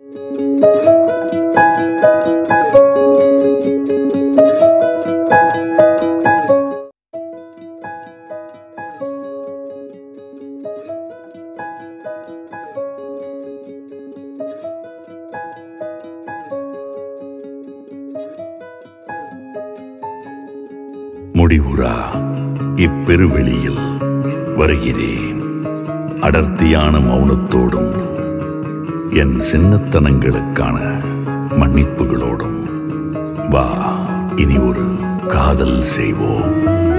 முடிவுறா இப்பெருவெளியில் வருகிறேன் அடர்த்தியான மௌனத்தோடும் என் சின்னத்தனங்களுக்கான மன்னிப்புகளோடும் வா இனி ஒரு காதல் செய்வோம்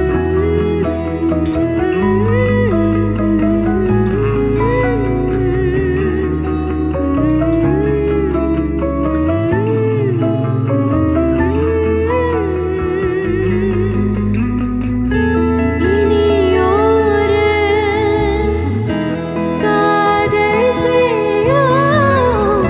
இனியோரு காதல் செய்யோம்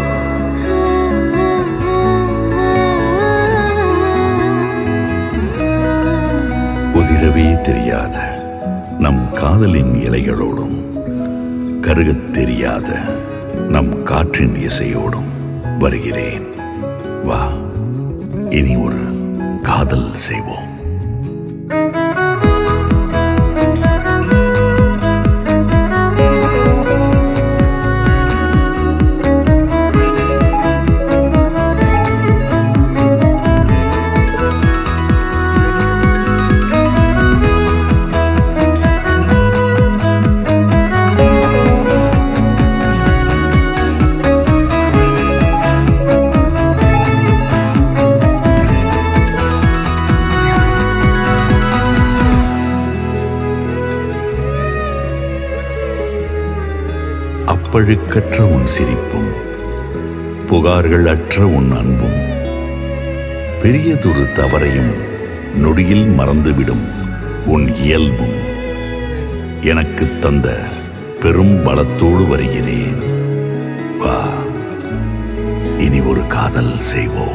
உதிரவே தெரியாத நம் காதலின் இலைகளோடும் கருகத் தெரியாத நம் காற்றின் இசையோடும் வருகிறேன் வா இனி ஒரு காதல் செய்வோம் அப்பழுக்கற்ற உன் சிரிப்பும் புகார்கள் அற்ற உன் அன்பும் பெரியதொரு தவறையும் நொடியில் மறந்துவிடும் உன் இயல்பும் எனக்கு தந்த பெரும் பலத்தோடு வருகிறேன் வா இனி ஒரு காதல் செய்வோம்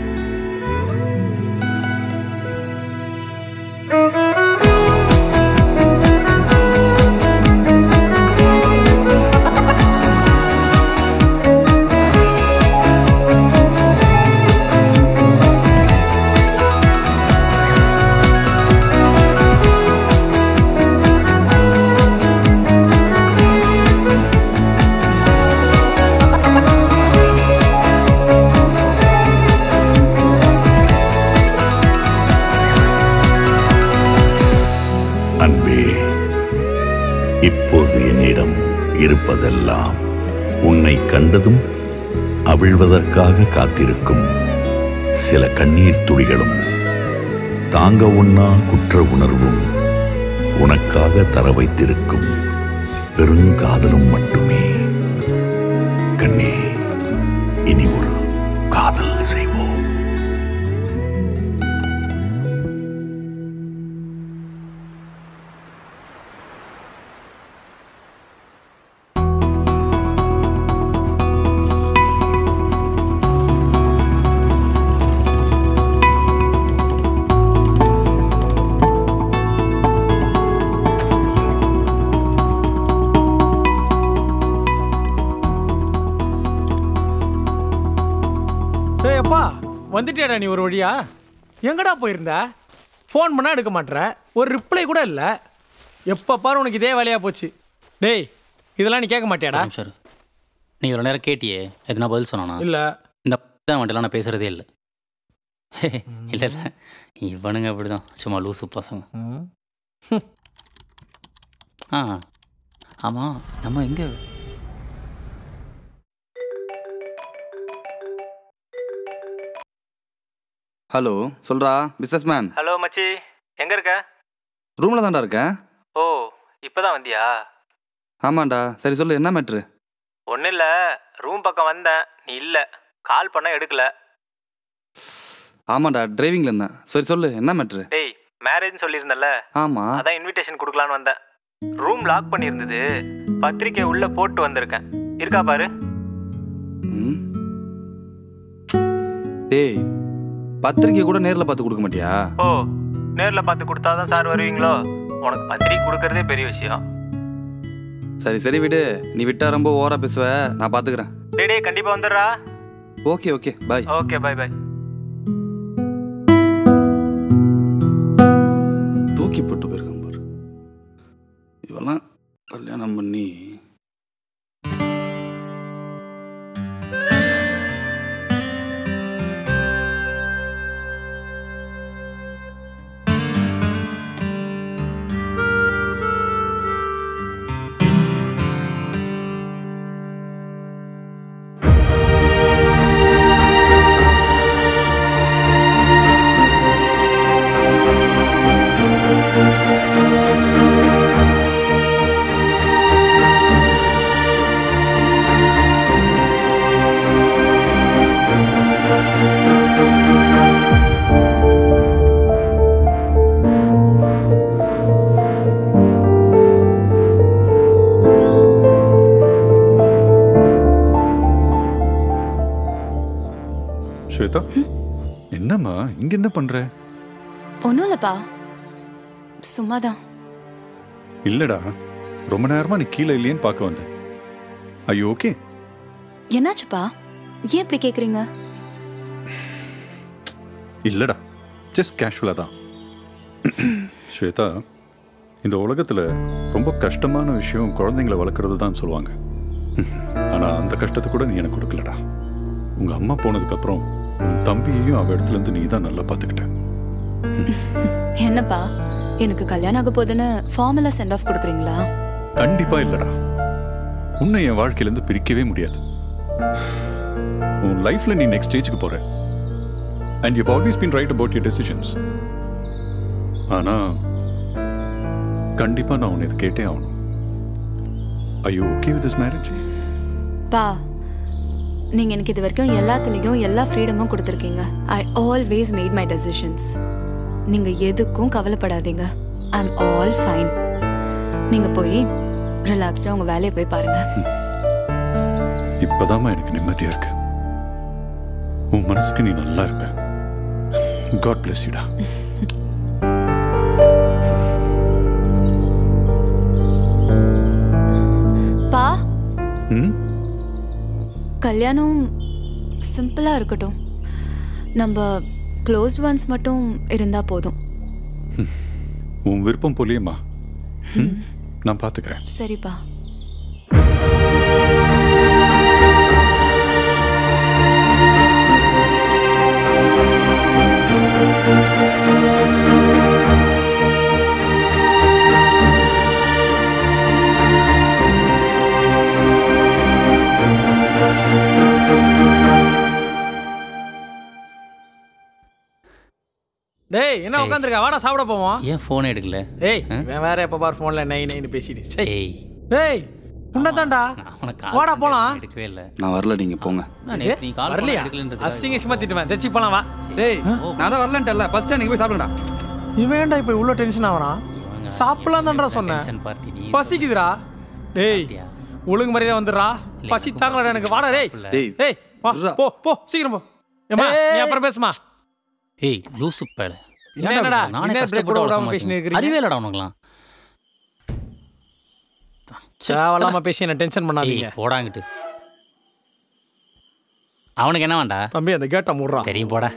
அன்பே இப்போது என்னிடம் இருப்பதெல்லாம் உன்னை கண்டதும் அவிழ்வதற்காக காத்திருக்கும் சில கண்ணீர் துளிகளும் தாங்க உண்ணா குற்ற உணர்வும் உனக்காக தர வைத்திருக்கும் பெருங்காதலும் மட்டுமே கண்ணே இனி ஒரு காதல் செய்வோம் டேய் அப்பா வந்துட்டியாடா நீ ஒரு வழியா எங்கடா போயிருந்த ஃபோன் பண்ணால் எடுக்க மாட்ற ஒரு ரிப்ளை கூட இல்லை எப்போ பாரு உனக்கு இதே வேலையாக போச்சு டேய் இதெல்லாம் நீ கேட்க மாட்டியாடா சார் நீ இவ்வளோ நேரம் கேட்டியே எதுனா பதில் சொன்னானா இல்லை இந்த தான் வந்துலாம் நான் பேசுகிறதே இல்லை இல்லை இல்லை இவனுங்க அப்படிதான் சும்மா லூசு பசங்க ஆ ஆமாம் நம்ம எங்கே ஹலோ சொல்றா பிஸ்னஸ் மேன் ஹலோ மச்சி எங்கே இருக்க ரூமில் தான்டா இருக்கேன் ஓ இப்போதான் வந்தியா ஆமாண்டா சரி சொல்லு என்ன மேட்ரு ஒன்றும் இல்லை ரூம் பக்கம் வந்தேன் நீ இல்லை கால் பண்ண எடுக்கல ஆமாண்டா டிரைவிங்கில் இருந்தேன் சரி சொல்லு என்ன மேட்ரு டேய் மேரேஜ் சொல்லியிருந்தல ஆமாம் அதான் இன்விடேஷன் கொடுக்கலான்னு வந்தேன் ரூம் லாக் பண்ணியிருந்தது பத்திரிக்கை உள்ள போட்டு வந்திருக்கேன் இருக்கா பாரு ம் டேய் பத்திரிக்கை கூட நேரில் பார்த்து கொடுக்க மாட்டியா ஓ நேரில் பார்த்து கொடுத்தாதான் சார் வருவீங்களோ உனக்கு பத்திரிக்கை கொடுக்கறதே பெரிய விஷயம் சரி சரி விடு நீ விட்டா ரொம்ப ஓவரா பேசுவ நான் பார்த்துக்கிறேன் டேய் டேய் கண்டிப்பா வந்துடுறா okay okay bye okay bye bye தூக்கி போட்டு போயிருக்கான் பாரு இவெல்லாம் கல்யாணம் பண்ணி ஸ்வேதா என்னம்மா இங்க என்ன பண்ற ஒன்றும் இல்லைப்பா சும்மா தான் இல்லடா ரொம்ப நேரமா நீ கீழே இல்லையேன்னு பார்க்க வந்தேன் ஐயோ ஓகே என்னாச்சுப்பா ஏன் இப்படி கேட்குறீங்க இல்லடா ஜஸ்ட் கேஷுவலா தான் ஸ்வேதா இந்த உலகத்துல ரொம்ப கஷ்டமான விஷயம் குழந்தைங்களை வளர்க்குறது தான் சொல்லுவாங்க ஆனா அந்த கஷ்டத்தை கூட நீ எனக்கு கொடுக்கலடா உங்க அம்மா போனதுக்கு அப்புறம் உன் தம்பியையும் அவ இடத்துல இருந்து நீ தான் நல்லா பார்த்துக்கிட்ட என்னப்பா எனக்கு கல்யாணம் ஆக போகுதுன்னு ஃபார்மலாக சென்ட் ஆஃப் கொடுக்குறீங்களா கண்டிப்பா இல்லடா உன்னை என் வாழ்க்கையிலேருந்து பிரிக்கவே முடியாது உன் லைஃப்ல நீ நெக்ஸ்ட் ஸ்டேஜுக்கு போற and you always been right about your decisions ஆனா கண்டிப்பா நான் உன்னை இது கேட்டே ஆகணும் I you okay with this marriage பா நீங்கள் எனக்கு இது வரைக்கும் எல்லாத்துலேயும் எல்லா ஃப்ரீடமும் கொடுத்துருக்கீங்க I always made my decisions நீங்கள் எதுக்கும் கவலைப்படாதீங்க ஐ எம் ஆல் ஃபைன் நீங்கள் போய் ரிலாக்ஸ்டாக உங்கள் வேலையை போய் பாருங்கள் இப்பதாம்மா எனக்கு நிம்மதியா இருக்கு உன் மனசுக்கு நீ நல்லா இருப்ப காட் பிளஸ் யூடா பா ம் கல்யாணம் சிம்பிளாக இருக்கட்டும் நம்ம க்ளோஸ் ஒன்ஸ் மட்டும் இருந்தால் போதும் உன் விருப்பம் போலியேம்மா ம்? நான் பாத்துக்கிறேன் சரிப்பா டேய் என்ன உட்காந்துருக்க வாடா சாப்பிட போவோம் ஏன் ஃபோன் எடுக்கல ஏய் இவன் வேற எப்ப பார் போன்ல நை நைன்னு பேசிட்டு சே ஏய் டேய் உன்னதான்டா நான் உனக்கு வாடா போலாம் எடுக்கவே இல்லை நான் வரல நீங்க போங்க நான் நேத்து நீ கால் வரலையா எடுக்கலன்றது அசிங்க சிமா திட்டுவேன் தெச்சி போலாம் வா டேய் நான் தான் வரலன்ட்டல ஃபர்ஸ்ட் நீங்க போய் சாப்பிடுங்கடா இவன் ஏன்டா இப்ப இவ்வளவு டென்ஷன் ஆவறான் சாப்பிடலாம் தான்டா சொன்னேன் டென்ஷன் பார்ட்டி நீ பசிக்குதுடா டேய் சாப்பிட்டியா? ஒழுங்கு மரியாதை வந்துடுறா பசி தாங்கலடா எனக்கு வாடா டேய் டேய் ஏய் வா இருடா. போ போ சீக்கிரம் போ ஏம்மா நீ அப்புறம் பேசுமா ஏய் லூசு பேல என்னடா, நானே என்ன break கஷ்டப்பட்டு கூட அவ்வளவு விடாம சமாளிச்சேன். பேசின்னு இருக்கிறீங்க? அறிவே இல்லடா உனக்குலாம் தேவையில்லாம பேசி என்ன டென்ஷன் ஏய் பண்ணாதீங்க போடாங்கிட்டு அவனுக்கு என்ன வேண்டா தம்பி அந்த கேட்டை மூடுறான் தெரியும் போடா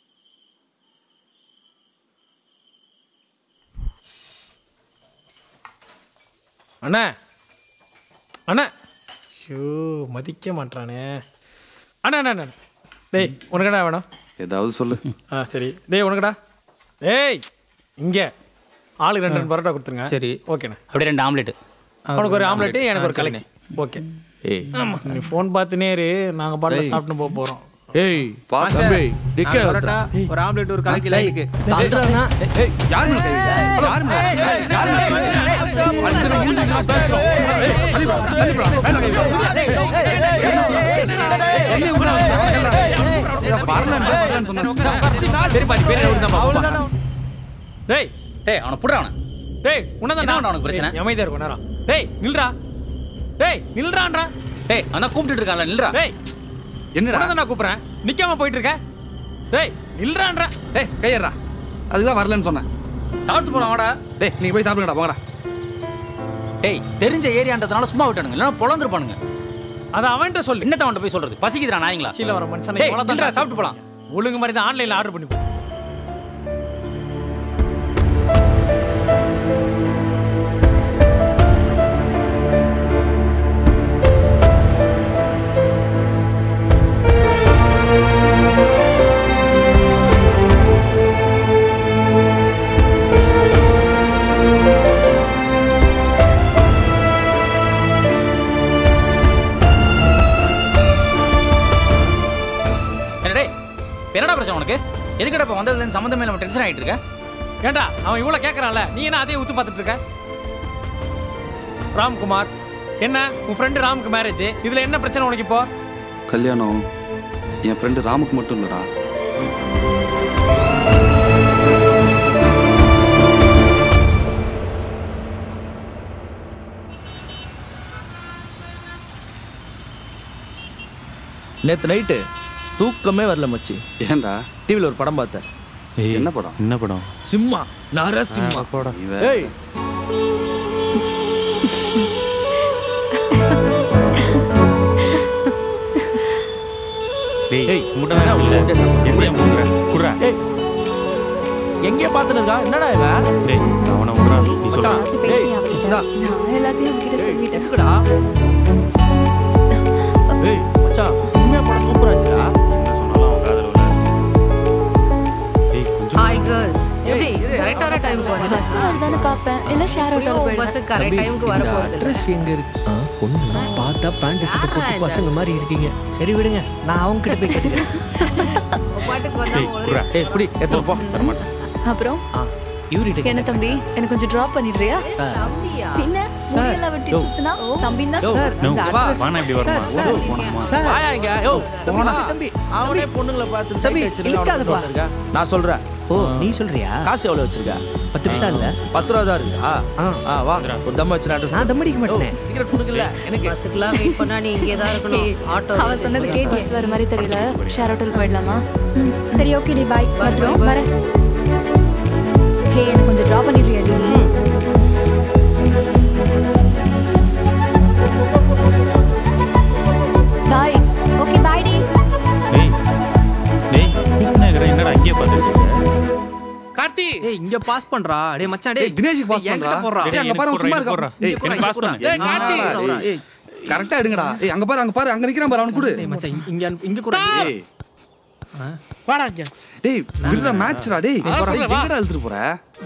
அண்ணா அண்ணா ஐயோ மதிக்க மாட்டானே அண்ணா அண்ணா அண்ணா டேய் உனக்கு என்ன வேணும் ஏதாவது சொல்லு ஆ சரி டேய் உனக்குடா டேய் இங்கே ஆளுக்கு ரெண்டு ரெண்டு பரோட்டா கொடுத்துருங்க சரி. ஓகேண்ணா அப்படியே ரெண்டு ஆம்லெட் உனக்கு ஒரு ஆம்லெட்டு எனக்கு ஒரு கலக்கி ஓகே ஏய் ஆமாம் நீ ஃபோன் பார்த்துனே இரு நாங்கள் பாட்டில் சாப்பிட்டு போக போகிறோம் ஏய் பா தம்பி டிக்கெட் பரோட்டா ஒரு ஆம்லெட் ஒரு கால் கிலோ இருக்கு ஏய் யார் மேல கை வைக்கிறா? யார் மேல யார் மேல கை வைக்கிறா? அடிச்சா மூஞ்சி எல்லாம் பேசுறோம். ஏய், தள்ளிப்பா, தள்ளிப்பா, மேல கை வைக்கிறா. என்ன இவ்வளவு வரல? ஏய், வரலன்டா, வரலன்னு சொன்னா. சரி பாட்டி பேர் தான் டேய் டேய் அவனை புடுற அவனை டேய் உன்னதான் என்ன உனக்கு பிரச்சனை? அமைதியா இருக்கும் நேரம் டேய் நில்றா டேய் நில்றான்றா டேய் அவன் கூப்பிட்டு இருக்கான்ல நில்றா டேய் என்னடா உன்னதான் நான் கூப்பிடுறேன் நிக்காம போயிட்டு இருக்க டேய் நில்றான்றா டேய் கையறா அதுதான் வரலன்னு சொன்னேன் சாப்பிட்டு போலாம் வாடா டேய் நீங்க போய் சாப்பிடுங்கடா போங்கடா டேய் தெரிஞ்ச ஏரியான்றதுனால சும்மா விட்டானுங்க இல்லைன்னா பொழந்துருப்பானுங்க அதை அவன்கிட்ட சொல்லு என்னத்த அவன்கிட்ட போய் சொல்றது பசிக்குதுடா நாய்ங்களா சீல வர மனுஷனை டேய், இவ்வளவு தான் நில்றா, காசு சாப்பிட்டு போலாம் ஒழுங்கு மாதிரி தான் ஆன்லைன்ல ஆர்டர் பண்ணி போ. என்ன டேய் இப்ப என்னடா பிரச்சனை உனக்கு எதுக்கடா இப்போ வந்ததுலேருந்து சம்மந்தமே நம்ம டென்ஷன் ஆகிட்டு இருக்க ஏண்டா அவன் இவ்வளவு கேட்கறான்ல நீ என்ன அதே உத்து பார்த்துட்டு இருக்க ராம்குமார் என்ன உன் ஃப்ரெண்டு ராமுக்கு மேரேஜ் இதுல என்ன பிரச்சனை உனக்கு இப்போ கல்யாணம் என் ஃப்ரெண்டு ராமுக்கு மட்டும் இல்லடா நேத்து நைட்டு தூக்கமே வரல மச்சி ஏன்டா டிவில ஒரு படம் பார்த்தேன் என்ன படம் என்ன படம் சிம்மா நரசிம்மா இவன் ஏய் டேய் ஏய், உங்கள்கிட்ட என்ன தான் இல்லை உன்கிட்ட சாப்பிடு. எங்கேயா போகிற குர்ரா ஏய் எங்கேயோ பார்த்துட்டு இருக்கான் என்னடா இவன் டேய் அவனை விட்றா நீ சொல்ற மச்சான், ஏய், இந்தா, நான் எல்லாத்தையும் அவகிட்ட ஏய், சொல்லிட்டேன் எதுக்குடா ஏய் மச்சான் உண்மையா படம் சூப்பரா இருந்துச்சுடா என்ன சொன்னாலும் அவன் காதல் விடாது டேய் கொஞ்சம் ஹாய் கேர்ள்ஸ் எப்படி ஏய், இரு, கரெக்டான டைமுக்கு வந்து பஸ் வருதான்னு பார்ப்பேன் இல்ல ஷேர் ஆட்டோல போயிடுவேன் பஸ் கரெக்ட் டைமுக்கு வர போறது இல்ல அட்ரஸ் எங்க இருக்கு ஆ, பொண்ணு பார்த்தா பேண்ட் ஷர்ட் போட்டு பசங்க மாதிரி இருக்கீங்க சரி விடுங்க நான் அவங்க கிட்ட போய் கேட்டுக்கிறேன் பாட்டுக்கு வந்தா டேய் ஒரு குர்ரா ஏய் புடி எத்தனை போ அப்புறம் ஆ இவர்கிட்ட என்ன தம்பி எனக்கு கொஞ்சம் டிராப் பண்ணிடுறியா சார் தம்பியா பின்ன முடியெல்லாம் வெட்டி சுத்தினா தம்பி தான் சார் நோ இந்த வா address- வானா இப்படி வருமா சார், ஓடு, போனோமா சார் வாயா இங்க யோ போடா தம்பி அவனே பொண்ணுங்களை பார்த்து தம்பி இழுக்காதப்பா இருக்கா நான் சொல்றேன் ஓ நீ சொல்றியா காசு எவ்வளவு வச்சிருக்க பத்து பைசா இல்ல பத்து ரூபா தான் இருக்கா ஆ வா ஒரு தம் வச்சு அட்ரஸ் நான் தம் அடிக்க மாட்டேன் சிகரெட் கொடுக்கல எனக்கு பஸ்ஸுக்குலாம் வெயிட் பண்ணா நீ இங்கே தான் இருக்கணும் ஆட்டோ அவ சொன்னது கேட்டு பஸ் வர மாதிரி தெரியல ஷேர் ஆட்டோல போயிடலாமா சரி ஓகே டி பாய் Bye, பத்ரம் bye, bye. வரேன் ஹே எனக்கு கொஞ்சம் ட்ராப் பண்ணிடுறியா டி நீ பாய் ஓகே பாய் டி டேய் டேய் என்ன இருக்கிற என்னடா இங்கே பார்த்துட்டு கார்த்தி ஏய் இங்க பாஸ் பண்றா டேய் மச்சான் டேய், தினேஷுக்கு pass பண்றா. போறா டேய், அங்க பாரு, சும்மா இருக்கா? டேய் எனக்கு பாஸ் பண்ணு ஏய் கார்த்தி ஏய் கரெக்டா எடுங்கடா ஏய் அங்க பாரு அங்க பாரு அங்க நிக்கிறான் பாரு அவனுக்கு கொடு டேய் மச்சான் இங்க- இங்க அனுப்பு- இங்க கூட டேய் வாடா இங்க டேய் விடுடா மேட்ச்டா டேய் ஆ, சொல்றேன், வா. எங்கடா இழுத்துட்டு போற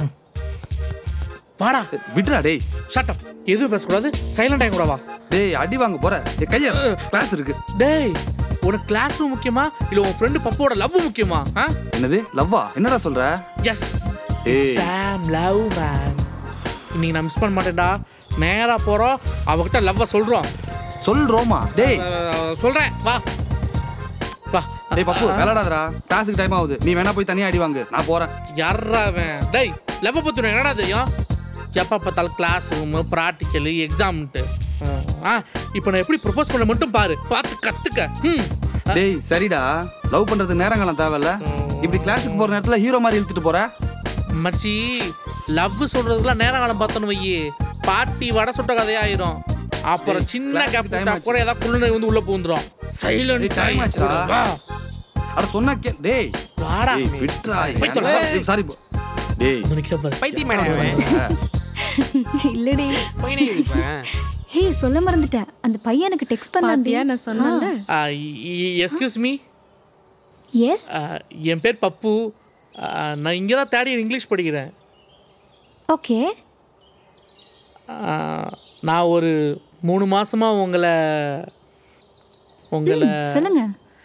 வாடா விடுடா டேய் ஷட் அப் எதுவும் பேசக்கூடாது சைலண்ட் ஆகி கூட வா டேய் அடி வாங்க போற டேய் கையா கிளாஸ் இருக்கு டேய் உனக்கு கிளாஸ் ரூம் முக்கியமா இல்ல உன் ஃப்ரெண்டு பப்போட லவ் முக்கியமா என்னது லவ்வா என்னடா சொல்ற எஸ் ஏய். டேம் லவ் மேன் இன்னைக்கு நான் மிஸ் பண்ண மாட்டேன்டா நேரா போறோம் அவகிட்ட லவ்வ சொல்றோம் சொல்றோமா டேய் அஹ், சொல்றேன் வா வா டேய் பப்பு விளையாடாதடா கிளாஸுக்கு டைம் ஆகுது நீ வேணா போய் தனியா அடி வாங்கு நான் போறேன் யாரா அவன் டேய் லவ் பத்தி உனக்கு என்னடா தெரியும் எப்போ பார்த்தாலும் கிளாஸ் ரூமு ப்ராக்டிக்கலு எக்ஸாம்ன்ட்டு ஆ இப்போ நான் எப்படி ப்ரொபோஸ் பண்ண மட்டும் பாரு பார்த்து கத்துக்க ம் டேய் சரிடா லவ் பண்றதுக்கு நேரங்காலம் தேவையில்ல இப்படி கிளாஸுக்கு போற நேரத்துல ஹீரோ மாதிரி இழுத்துட்டு போற மச்சி லவ் சொல்றதுக்குலாம் நேரம் காலம் பார்த்தோன்னு வையே பாட்டி வடை சுட்ட கதையாயிரும் அப்புறம் ஏய், சின்ன class கேப் time விட்டா ஆச்சு. கூட ஏதாவது குள்ளனை வந்து உள்ள பூந்துரும் சைலண்ட் ஏய், time ஆச்சுடா. வா அட சொன்னா கே டேய் வாடா டேய் விட்றா போய் தொலை. சாரி டேய் வந்து நிக்கிற பாரு பைத்தியம் இல்லடி ஹே சொல்ல மறந்துட்டேன் அந்த பையன் எனக்கு டெக்ஸ்ட் பண்ணான் நான் சொன்னேன்ல எஸ்கியூஸ் மீ எஸ் என் பேர் பப்பு ஆ, நான் இங்கே தான் தேர்ட் இயர் இங்கிலீஷ் படிக்கிறேன் ஓகே ஆ, நான் ஒரு மூணு மாசமா உங்களை உங்களை சொல்லுங்க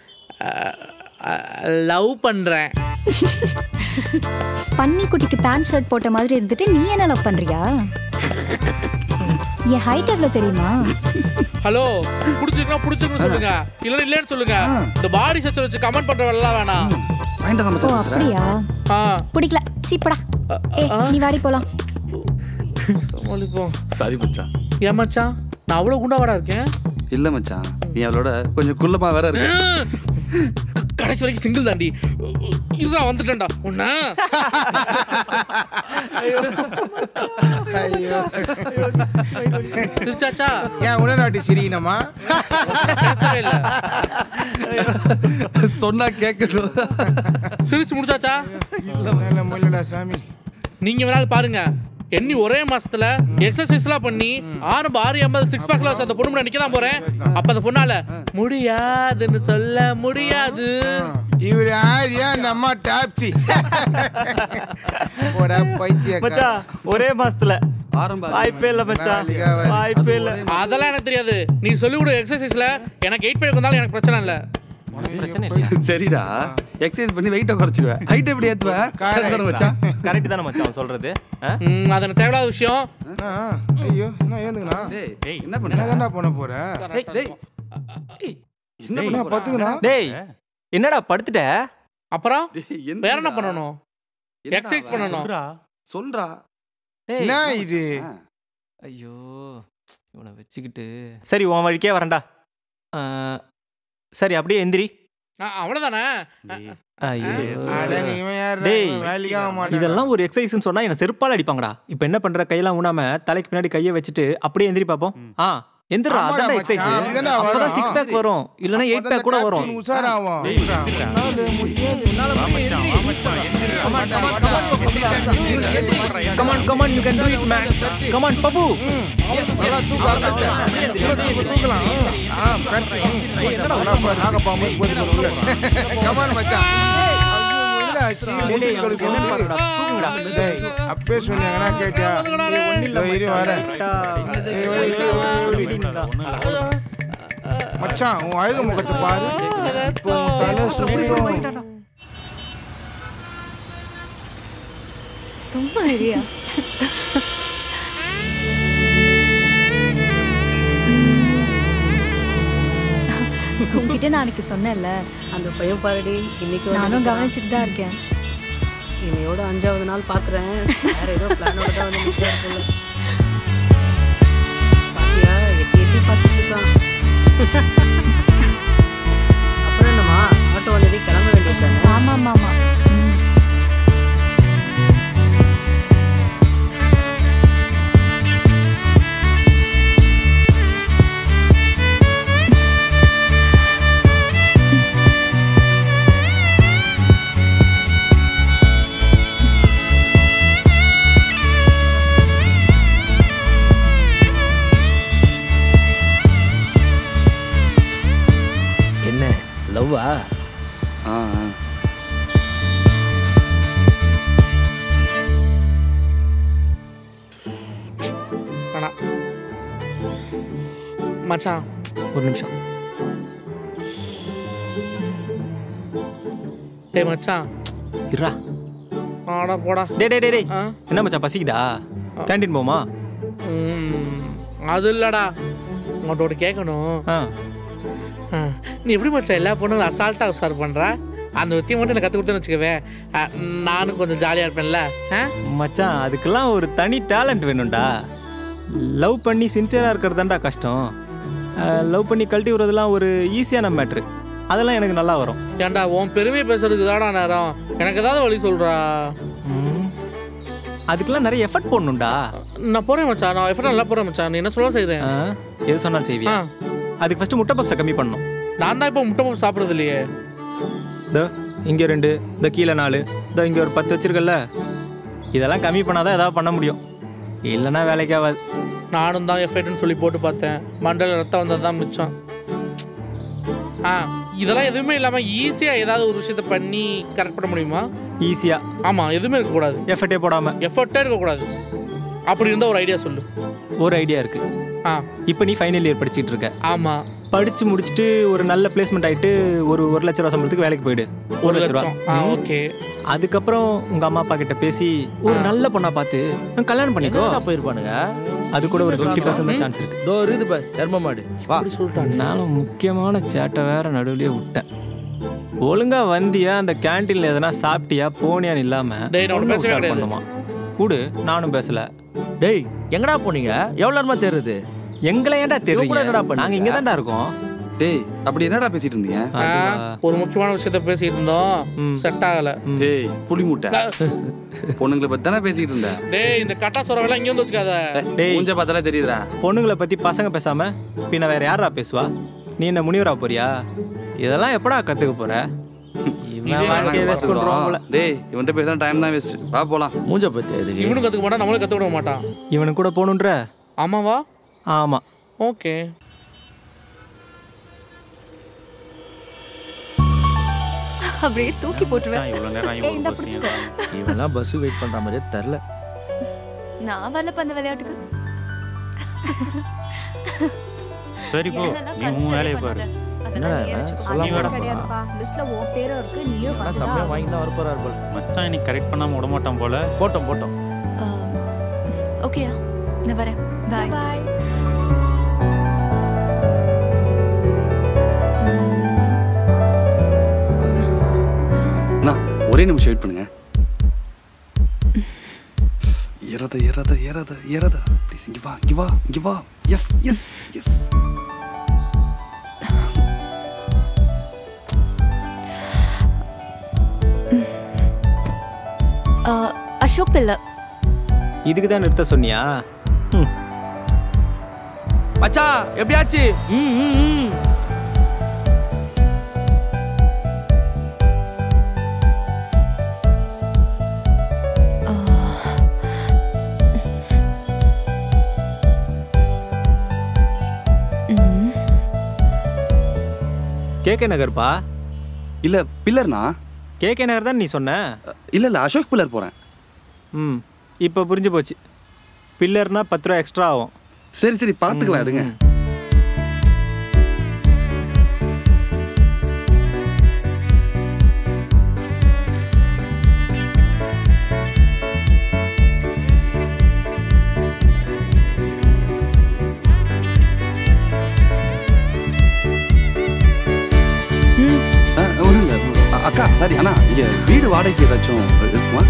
லவ் பண்றேன் பன்னி குட்டிக்கு பேண்ட் ஷர்ட் போட்ட மாதிரி இருந்துட்டு நீ என்ன லவ் பண்றியா என் ஹைட் எவ்வளவு தெரியுமா ஹலோ பிடிச்சிருக்கா பிடிச்சிருக்குன்னு சொல்லுங்க இல்லைன்னா இல்லைன்னு சொல்லுங்க இந்த பாடி ஸ்ட்ரக்சர் வச்சு கமெண்ட் பண்ற வேலை வேணாம் வாங்கிட்டு தான் ஓ மச்சான் பேசுறேன் அப்படியா ஆ பிடிக்கல சீப்படா ஏ நீ வாடி போலாம் சமாளிப்போம் சாரி மச்சான் ஏன் மச்சான் நான் அவ்வளோ குண்டாவாடா இருக்கேன் இல்ல மச்சான் நீ அவளோட கொஞ்சம் குள்ளமா வேற இருக்கு கடைசி வரைக்கும் சிங்கிள் தாண்டி இதுதான் வந்துட்டேன்டா உன்ன ஐயோ சிரிச்சாச்சா ஏன் உடனாட்டி சிரிக்கணுமா பேசவே இல்ல சொன்னா கேட்கணும் சிரிச்சு முடிச்சாச்சா இல்ல முள்ளடா சாமி நீங்க வேணாலும் பாருங்க எண்ணி ஒரே மாசத்துல எக்ஸசைஸ்லாம் பண்ணி ஆறு ஆறு எண்பது சிக்ஸ் பேக்ல அந்த பொண்ணு முன்னாடி நிக்க தான் போறேன் அப்ப அந்த பொண்ணால முடியாதுன்னு சொல்ல முடியாது இவர் யாரியா அந்த அம்மா டாப்சி போடா பைத்திய மச்சான் ஒரே மாசத்துல வாய்ப்பே இல்ல மச்சான் வாய்ப்பே இல்ல அதெல்லாம் எனக்கு தெரியாது நீ சொல்லி கொடு எக்ஸசைஸ்ல எனக்கு எயிட் பேக் வந்தாலும் எனக்கு பிரச்சனை இல்ல சரிடா எக்ஸசைஸ் பண்ணி வெயிட்ட குறைச்சிடுவேன் ஹைட் எப்படி ஏத்துவ கரெக்ட் தானே மச்சான் கரெக்ட் தானே மச்சான் சொல்றது ஆ? ம், அது எனக்கு தேவையில்லாத விஷயம் ஆ, ஐயோ என்ன ஏந்துங்கண்ணா என்ன பண்ண என்னதான்டா பண்ண போற என்ன என்ன பத்துக்கண்ணா டேய் என்னடா படுத்துட்ட அப்புறம் வேற என்ன பண்ணணும் எக்ஸசைஸ் பண்ணணும் சொல்றா டேய் என்ன இது ஐயோ இவனை வச்சுக்கிட்டு சரி உன் வழிக்கே வரேன்டா ஆ, சரி அப்படியே எந்திரி ஆ, அவ்வளவுதானே ஐயோ அட, இவன் யாருடா? டேய் இவன் வேலைக்கு ஆக மாட்டான். இதெல்லாம் ஒரு எக்ஸசைஸ்னு சொன்னா என்ன செருப்பால அடிப்பாங்கடா இப்போ என்ன பண்ற கையெல்லாம் ஊனாம தலைக்கு பின்னாடி கையை வச்சுட்டு அப்படியே எந்திரி பாப்போம் ஆ எந்திரா ஆமாடா அதான் மச்சான், எக்ஸசைஸ் அப்படிதான்டா அப்பதான் வரும். சிக்ஸ் பேக் வரும் இல்லனா எயிட் பேக் கூட வரும் அப்பதான் உஷாராகும். உன்னால முடியாது. come on come on you can do it man come on பப்பு நல்லா தூக்க ஆரம்பிச்சேன். உள்ள தூக்கு, தூக்கலாம். ஆ, correct. நல்லா பாரு, நாகப்பாம்பு போது போது உள்ள. Come on, மச்சான். ஐயோ, என்னடா ஆச்சு? மூஞ்சி கழுவி சொல்லு. டேய், அப்பவே சொன்னாங்கன்னா கேட்டியா? இதோ இரு வரேன். ஏய், வை, வை, வை, வை. மச்சான் உன் அழகு முகத்தை பாரு இப்போ உன் தலை சுத்தம் சும்மா இல்லையா உன்கிட்ட நான் அன்னைக்கு சொன்னேன்ல அந்த பையன் பாருடி இன்னைக்கு வந்து நானும் நிக்கிறான். கவனிச்சுட்டு தான் இருக்கேன் இன்னையோட அஞ்சாவது நாள் பாக்குறேன் வேற ஏதோ பிளானோட தான் வந்து நிக்கிறான் போல பாத்தியா எட்டி எட்டி பார்த்துட்டு இருக்கான் அப்புறம் என்னம்மா ஆட்டோ வந்ததே கிளம்ப வேண்டியது தானே ஆமா ஆமா ஆமா ம். என்ன லவ்வா ஆ ஆ. வேணாம் மச்சான் ஒரு நிமிஷம் டேய் மச்சான் இருடா ஆடா போடா டேய் டேய் டேய், டேய் ஆ என்ன மச்சான் பசிக்குதா கேண்டீன் போமா ம், அது இல்லடா உங்கள்கிட்ட ஒன்று கேட்கணும் ஆ ஆ, நீ எப்படி மச்சான் எல்லா பொண்ணுங்களும் அசால்ட்டாக உசார் பண்ணுற அந்த வித்தியை மட்டும் எனக்கு கற்றுக் கொடுத்தேன்னு வச்சுக்கவே ஆ, நானும் கொஞ்சம் ஜாலியாக இருப்பேன்ல ஆ மச்சான் அதுக்கெல்லாம் ஒரு தனி டேலண்ட் வேணும்டா லவ் பண்ணி சின்சியராக இருக்கிறதாண்டா கஷ்டம் லவ் பண்ணி கழட்டி விடுறதுலாம் ஒரு ஈஸியான மேட்ரு அதெல்லாம் எனக்கு நல்லா வரும் ஏன்டா உன் பெருமையை பேசுறதுக்கு தாடா நேரம் எனக்கு ஏதாவது வழி சொல்கிறா ம். அதுக்கெல்லாம் நிறைய எஃபர்ட் போடணும்டா நான் போகிறேன் மச்சான் நான் எஃபர்ட் நல்லா போகிறேன் மச்சான் நீ என்ன சொல்ல செய்கிறேன் ஆ, எது சொன்னாலும் செய்வியா ஆ. அதுக்கு ஃபஸ்ட்டு முட்டை பப்ஸை கம்மி பண்ணணும் நான் தான் இப்போ முட்டை பப்ஸ் சாப்பிட்றது இல்லையே இதோ இங்கே ரெண்டு இந்த கீழே நாலு இதோ இங்கே ஒரு பத்து வச்சிருக்கல இதெல்லாம் கம்மி பண்ணாதான் ஏதாவது பண்ண முடியும் இல்லைன்னா வேலைக்கு ஆகாது நானும் தான் எஃபர்ட்னு சொல்லி போட்டு பார்த்தேன் மண்டல ரத்தம் வந்தது தான் மிச்சம் ஆ இதெல்லாம் எதுவுமே இல்லாமல் ஈஸியாக ஏதாவது ஒரு விஷயத்த பண்ணி கரெக்ட் பண்ண முடியுமா ஈஸியாக ஆமாம் எதுவுமே இருக்கக்கூடாது எஃபர்ட்டே போடாமல் எஃபர்ட்டே இருக்கக்கூடாது அப்படி இருந்தால் ஒரு ஐடியா சொல்லு ஒரு ஐடியா இருக்கு ஆ இப்போ நீ ஃபைனல் இயர் படிச்சிட்டு இருக்க ஆமாம் படிச்சு முடிச்சுட்டு ஒரு நல்ல பிளேஸ்மெண்ட் ஆயிட்டு ஒரு ஒரு லட்ச ரூபா சம்பளத்துக்கு வேலைக்கு போயிடு ஒரு லட்ச ரூபா ஆ ம். ஓகே அதுக்கப்புறம் உங்க அம்மா அப்பா கிட்ட பேசி ஒரு நல்ல பொண்ணா பார்த்து நான் கல்யாணம் பண்ணிக்கோ எங்கடா போயிருப்பானுங்க அது கூட ஒரு ஃபிஃப்டி பர்சன்ட் சான்ஸ் இருக்கு இதோ இருக்குது பாரு தர்ம மாடு வா அப்படி சொல்லிட்டாங்க நானும் முக்கியமான சேட்டை வேற நடுவுலயே விட்டேன் ஒழுங்கா வந்தியா அந்த கேண்டீன்ல எதனா சாப்பிட்டியா போனியான்னு இல்லாம டேய், நான் உன்னை பொண்ணு பேசவே உஷார் கிடையாது. பண்ணுமா கூடு நானும் பேசல டேய் எங்கடா போனீங்க எவ்வளவு நேரமா தெரியுது எங்களை ஏன்டா இவன் கூட என்னடா தெரியும் பண்ணீங்க? நாங்க இங்க தான்டா இருக்கோம் டேய் அப்படி என்னடா பேசிட்டு இருந்தீங்க ஆ, ஒரு முக்கியமான விஷயத்த பேசிட்டு இருந்தோம் செட் ஆகல டேய் புளி மூட்டை பொண்ணுங்களை பத்தி தானே பேசிட்டு இருந்த டேய் இந்த கட்டா சொரவெல்லாம் இங்க வந்து வச்சுக்காத டேய் மூஞ்ச பார்த்தாலே தெரியுதுடா பொண்ணுங்களை பத்தி பசங்க பேசாம பின்ன வேற யாரா பேசுவா நீ என்ன முனிவரா போறியா இதெல்லாம் எப்படா கத்துக்க போற இவன் வாழ்க்கையை வேஸ்ட் பண்றான் போல டேய் இவன்ட்ட பேசினா டைம் தான் வேஸ்ட் வா போலாம் மூஞ்ச பத்தி எதுக்கு இவனும் கத்துக்க மாட்டான் நம்மளும் கத்துக்க விட மாட்டான் இவனுக்கு கூட போகணுன்ற ஆமாவா ஆமா ஓகே அப்படியே தூக்கி போட்டுருவேன் இவ்வளோ நேரம் ஏய், இந்தா பிடிச்சுக்கோ. இவன்லாம் பஸ் வெயிட் பண்ற மாதிரியே தெரில நான் வரலப்பா அந்த விளையாட்டுக்கு சரி போ என்னெல்லாம் நீ consider உன் வேலையை பண்ணாத. பாரு அதெல்லாம் நீயே வச்சுக்கோ. நீ வேடா கிடையாதுப்பா லிஸ்ட்ல உன் பேரும் இருக்கு நீயும் ஆனால் வந்துதான் செம்மையாக வாங்கி தான் வரப்போறாரு போல மச்சான் இன்னைக்கு கரெக்ட் பண்ணாம விட மாட்டான் போல போட்டோம் போட்டோம் ஓகேயா நான் வரேன் பாய் பாய் அண்ணா ஒரே நிமிஷம் வெயிட் பண்ணுங்க ஏறாத ஏறாத ஏறாத ஏறாத ப்ளீஸ் இங்க வா இங்க வா இங்க வா எஸ் எஸ் எஸ் அசோக் பிள்ளை இதுக்கு தான் நிறுத்த சொன்னியா ம். மச்சா எப்படியாச்சு ம் ம் ம் கேகே நகர்ப்பா இல்ல பில்லர்னா கேகே நகர் தான் நீ சொன்ன இல்ல இல்ல அசோக் பில்லர் போறேன் ம் இப்போ புரிஞ்சு போச்சு பில்லர்னா பத்து ரூபா எக்ஸ்ட்ரா ஆகும் சரி சரி பாத்துக்கலாம் எடுங்க ஆ, ஒண்ணும் இல்ல அ- அக்கா சரி அண்ணா இங்க வீடு வாடகைக்கு ஏதாச்சும் இருக்குமா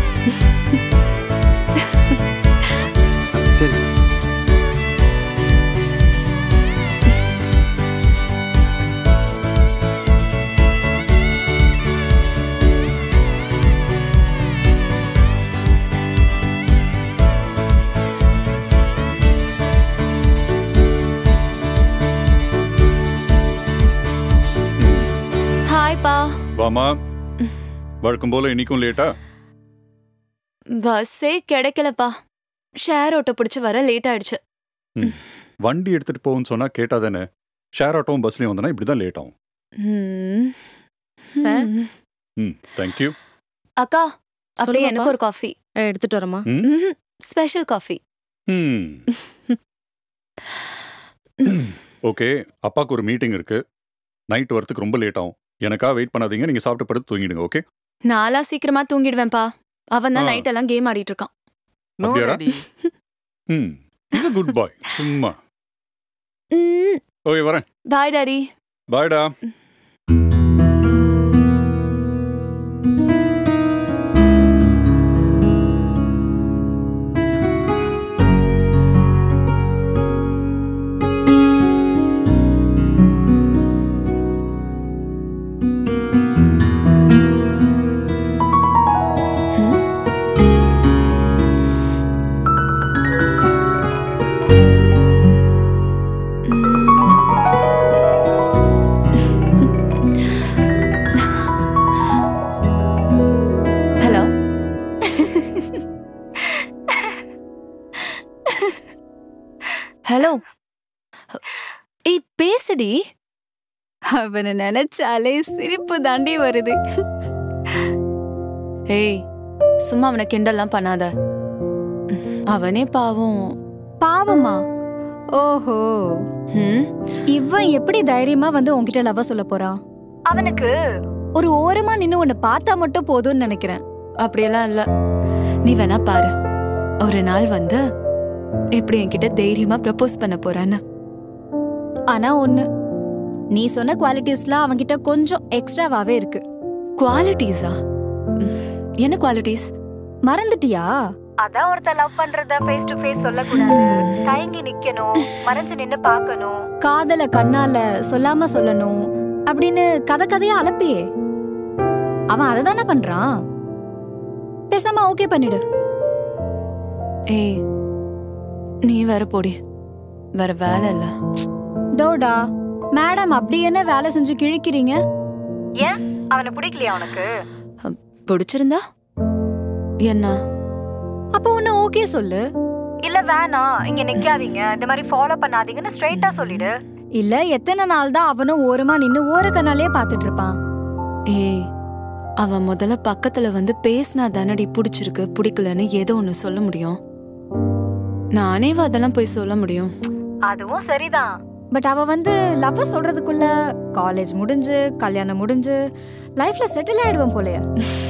சரி ஹாய்ப்பா வாமா வழக்கம் போல இன்னைக்கும் லேட்டா பஸ்ஸே கிடைக்கலப்பா ஷேர் ஆட்டோ பிடிச்சி வர லேட் ஆயிடுச்சு ம். வண்டி எடுத்துட்டு போகும்னு சொன்னா கேட்டா தானே ஷேர் ஆட்டோவும் பஸ்லயும் வந்தனா இப்படி தான் லேட் ஆகும் ம். சார் ம். ம் தேங்க்யூ அக்கா அப்படியே சொல்லுங்கப்பா. எனக்கு ஒரு காஃபி எடுத்துட்டு வரமா ம் ஸ்பெஷல் காஃபி ம் ஓகே அப்பாவுக்கு ஒரு மீட்டிங் இருக்கு நைட் வரத்துக்கு ரொம்ப லேட் ஆகும் எனக்கா வெயிட் பண்ணாதீங்க நீங்க சாப்பிட்டு படுத்து தூங்கிடுங்க ஓகே நாளா சீக்கிரமா தூங்கிடுவேன்ப்பா அவன் தான் ஆ. நைட் எல்லாம் கேம் ஆடிட்டு இருக்கான் அப்படியாடா ம் இஸ் a குட் பாய் சும்மா ஓகே வரேன் பாய் டாடி பாய்டா ஹலோ ஹலோ ஏய் பேசுடி அவனை நினைச்சாலே சிரிப்பு தாண்டி வருது ஏய் சும்மா அவனை கிண்டல்லாம் பண்ணாத அவனே பாவம் பாவமா ஓஹோ ம் இவன் எப்படி தைரியமா வந்து உன்கிட்ட லவ் சொல்ல போறான் அவனுக்கு ஒரு ஓரமா நின்னு உன்னை பார்த்தா மட்டும் போதும்னு நினைக்கிறேன் அப்படியெல்லாம் இல்ல நீ வேணா பாரு ஒரு நாள் வந்து எப்படி என்கிட்ட தைரியமா ப்ரப்போஸ் பண்ண போறான்னு ஆனா ஒண்ணு நீ சொன்ன குவாலிட்டிஸ்லாம் அவன்கிட்ட கொஞ்சம் எக்ஸ்ட்ராவாவே இருக்கு குவாலிட்டிஸா என்ன குவாலிட்டிஸ் மறந்துட்டியா அதான் ஒருத்தர் லவ் பண்றத ஃபேஸ் டு ஃபேஸ் சொல்லக்கூடாது தயங்கி நிக்கணும் மறைஞ்சு நின்னு பார்க்கணும் காதல கண்ணால சொல்லாம சொல்லணும் அப்படின்னு கதை கதையா அலப்பியே அவன் அதை தானே பண்றான் பேசாம ஓகே பண்ணிடு ஏய் நீ வேற போடி வேற வேலை இல்ல தோடா மேடம் அப்படி என்ன வேலை செஞ்சு கிழிக்கிறீங்க ஏன் அவனை பிடிக்கலையா உனக்கு பிடிச்சிருந்தா என்ன அப்போ ஒன்னு ஓகே சொல்லு இல்ல வேணாம் இங்க நிக்காதீங்க இந்த மாதிரி ஃபாலோ பண்ணாதீங்கன்னு ஸ்ட்ரைட்டா சொல்லிடு இல்ல எத்தனை நாள் தான் அவனும் ஓரமா நின்னு ஓர கண்ணாலே பாத்துட்டு இருப்பான் ஏய் அவ முதல்ல பக்கத்துல வந்து பேசினா தானடி பிடிச்சிருக்கு பிடிக்கலன்னு ஏதோ ஒண்ணு சொல்ல முடியும் நானேவா அதெல்லாம் போய் சொல்ல முடியும் அதுவும் சரிதான் பட் அவ வந்து லவ் சொல்றதுக்குள்ள காலேஜ் முடிஞ்சு கல்யாணம் முடிஞ்சு லைஃப்ல செட்டில் ஆயிடுவோம் போலயே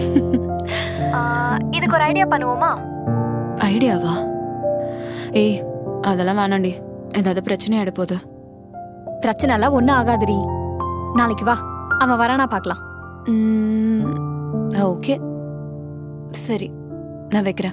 இதுக்கு ஒரு ஐடியா பண்ணுவோமா ஐடியாவா ஏய் அதெல்லாம் வேணாண்டி ஏதாவது பிரச்சனை ஆயிட போகுது பிரச்சனை எல்லாம் ஒன்றும் ஆகாதுடி நாளைக்கு வா அவன் வரானா பார்க்கலாம் ஓகே சரி நான் வைக்கிறேன்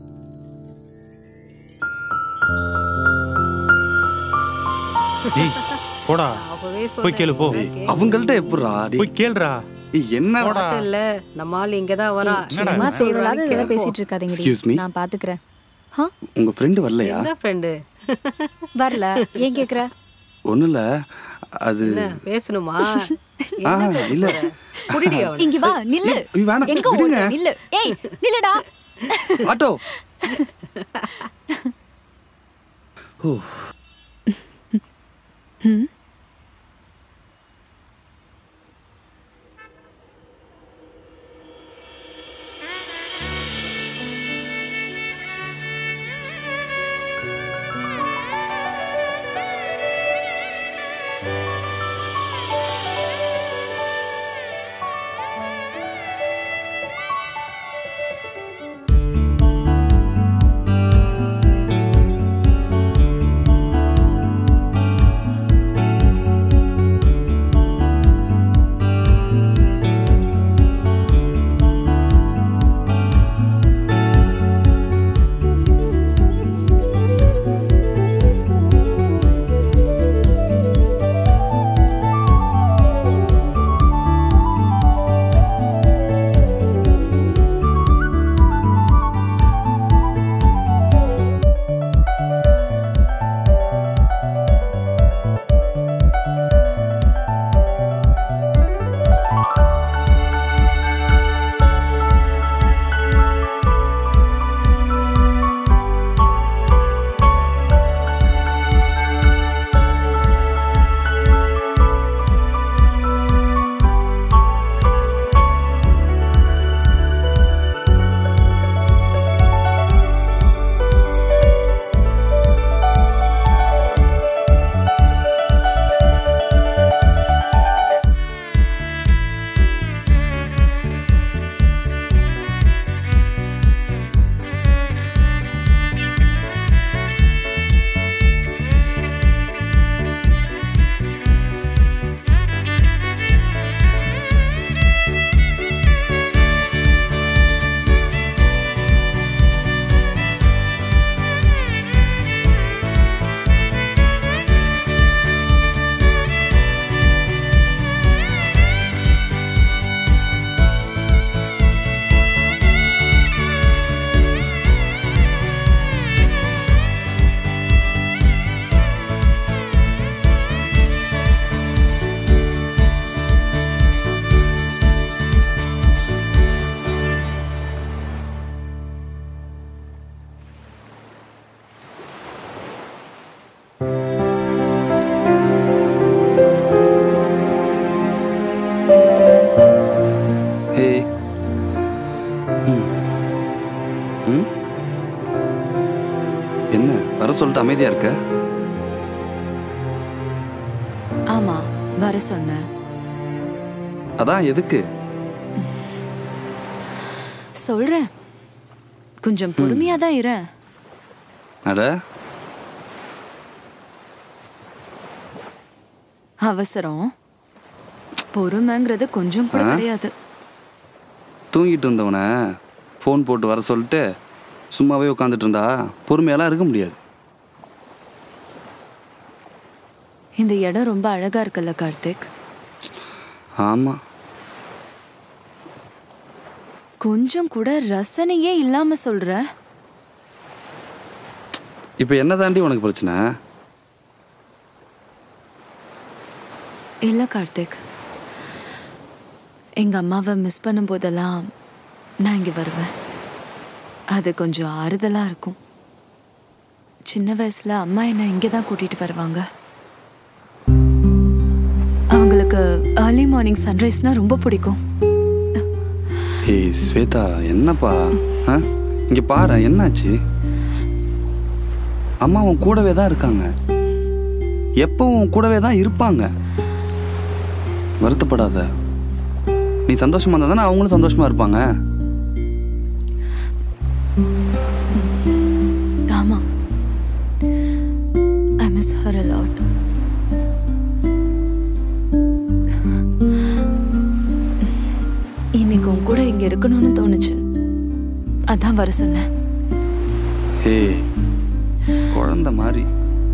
டேய் போடா அப்பவே போய் கேளு போ அவங்கள்ட்ட எப்படிரா போய் கேளுடா என்ன பார்த்தேன் இல்ல நம்ம ஆள் இங்க தான் வரா சும்மா தேவையில்லாத இதெல்லாம் பேசிட்டு இருக்காதீங்கடி Excuse me? நான் பாத்துக்கிறேன் உங்க ஃப்ரெண்டு வரலையா எந்த ஃப்ரெண்டு வரல ஏன் கேக்குற ஒண்ணும் இல்ல அது என்ன பேசணுமா ஆ, என்ன பேச இல்ல. போற? புடிடி அவனை. இங்க வா நில்லு ஏய், வேணாம், எங்க விடுங்க. ஓடுற நில்லு ஏய் நில்லுடா ஆட்டோ ஓ ம் ஹே ம். ம்? என்ன வர சொல்லிட்டு அமைதியா இருக்க ஆமா வர சொன்னேன் அதான் எதுக்கு சொல்றேன் கொஞ்சம் பொறுமையா தான் இரு அட அவசரம் பொறுமைங்கிறது கொஞ்சம் கூட ஆ? கிடையாது தூங்கிட்டு இருந்தவனை ஃபோன் போட்டு வர சொல்லிட்டு சும்மாவே உட்காந்துட்டு இருந்தா பொறுமையெல்லாம் இருக்க முடியாது இந்த இடம் ரொம்ப அழகா இருக்குல்ல கார்த்திக் ஆமாம் கொஞ்சம் கூட ரசனையே இல்லாம சொல்ற இப்போ என்ன தாண்டி உனக்கு பிரச்சனை இல்ல கார்த்திக் எங்க அம்மாவை மிஸ் பண்ணும் போதெல்லாம் நான் இங்க வருவேன் அது கொஞ்சம் ஆறுதலா இருக்கும் சின்ன வயசுல அம்மா என்ன இங்கே தான் கூட்டிட்டு வருவாங்க அவங்களுக்கு ஏர்லி மார்னிங் சன்ரைஸ்னா ரொம்ப பிடிக்கும் ஏய் ஸ்வேதா என்னப்பா ஆ இங்கே பாரு என்னாச்சு அம்மா உன் கூடவே தான் இருக்காங்க எப்பவும் உன் கூடவே தான் இருப்பாங்க வருத்தப்படாத நீ சந்தோஷமா இருந்தா தானே அவங்களும் சந்தோஷமா இருப்பாங்க ஆமா I miss her a lot இன்னைக்கு உன் கூட இங்க இருக்கணும்னு தோணுச்சு அதான் வர சொன்னேன் ஏய் குழந்தை மாதிரி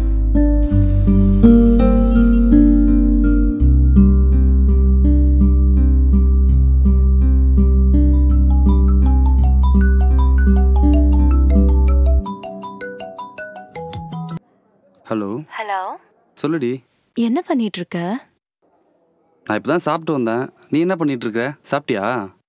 ஹலோ ஹலோ சொல்லுடி என்ன பண்ணிட்டு இருக்க நான் இப்போ தான் சாப்பிட்டு வந்தேன் நீ என்ன பண்ணிட்டு இருக்க சாப்பிட்டியா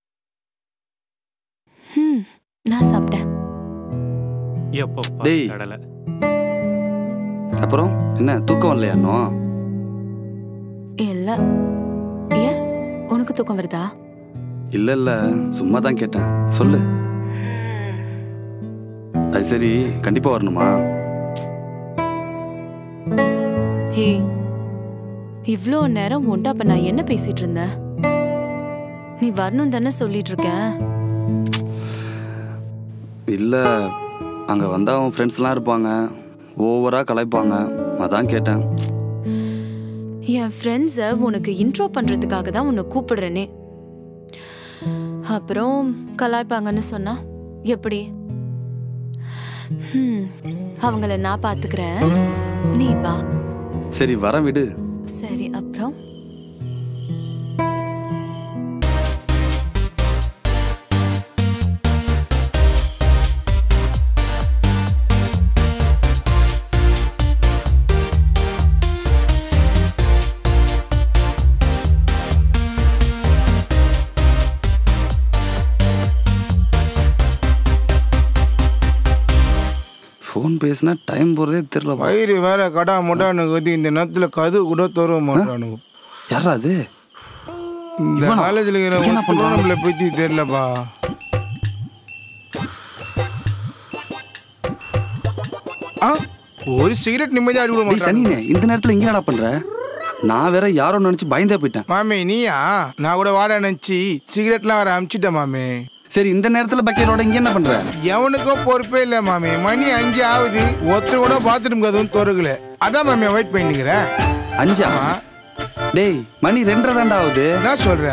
ம் நான் சாப்பிட்டேன் எப்போ டேய். கடலை அப்புறம் என்ன தூக்கம் வரலையா இன்னும் இல்ல ஏன் உனக்கு தூக்கம் வருதா இல்லை இல்லை சும்மா தான் கேட்டேன் சொல்லு அது சரி கண்டிப்பாக வரணுமா ஹே இவ்ளோ நேரம் உன்ட்ட அப்ப நான் என்ன பேசிட்டு இருந்தேன் நீ வரணும் தானே சொல்லிட்டு இருக்கேன் இல்லை அங்கே வந்தால் அவன் ஃப்ரெண்ட்ஸ்லாம் இருப்பாங்க ஓவராக கலாய்ப்பாங்க அதான் கேட்டேன் என் ஃப்ரெண்ட்ஸை உனக்கு இன்ட்ரோ பண்றதுக்காக தான் உன்னை கூப்பிடுறேனே அப்புறம் கலாய்ப்பாங்கன்னு சொன்னா எப்படி ஹம், அவங்கள நான் பாத்துக்கிறேன் நீ வா சரி வர விடு சரி அப்புறம் ஃபோன் பேசினா டைம் போகிறதே தெரியல வயிறு வேற கடா முடான்னு கதி இந்த நேரத்துல கது கூட தர மாட்டானுங்க யாரா அது இந்த இவனா? காலேஜில் இங்க என்ன இருக்கிற பண்றான்? நம்மளை பத்தி தெரியலப்பா ஆ ஒரு சிகரெட் நிம்மதியா அடி விட டேய் சனினே இந்த நேரத்தில் இங்கே என்னடா பண்ணுற நான் வேற யாரோ நினச்சி பயந்தே போயிட்டேன் மாமே நீயா நான் கூட வாட நினைச்சு சிகரெட்லாம் வர அமிச்சிட்டேன் மாமே சரி இந்த நேரத்தில் பக்கெட்டோட இங்கே என்ன பண்ணுற எவனுக்கும் பொறுப்பே இல்லை மாமே மணி அஞ்சு ஆகுது ஒருத்தர் கூட பாத்ரூம் கதவும் திறக்கல அதான் மாமே வெயிட் பண்ணிக்கிறேன் அஞ்சா டேய் மணி ரெண்டரை தாண்டா ஆகுது என்ன சொல்ற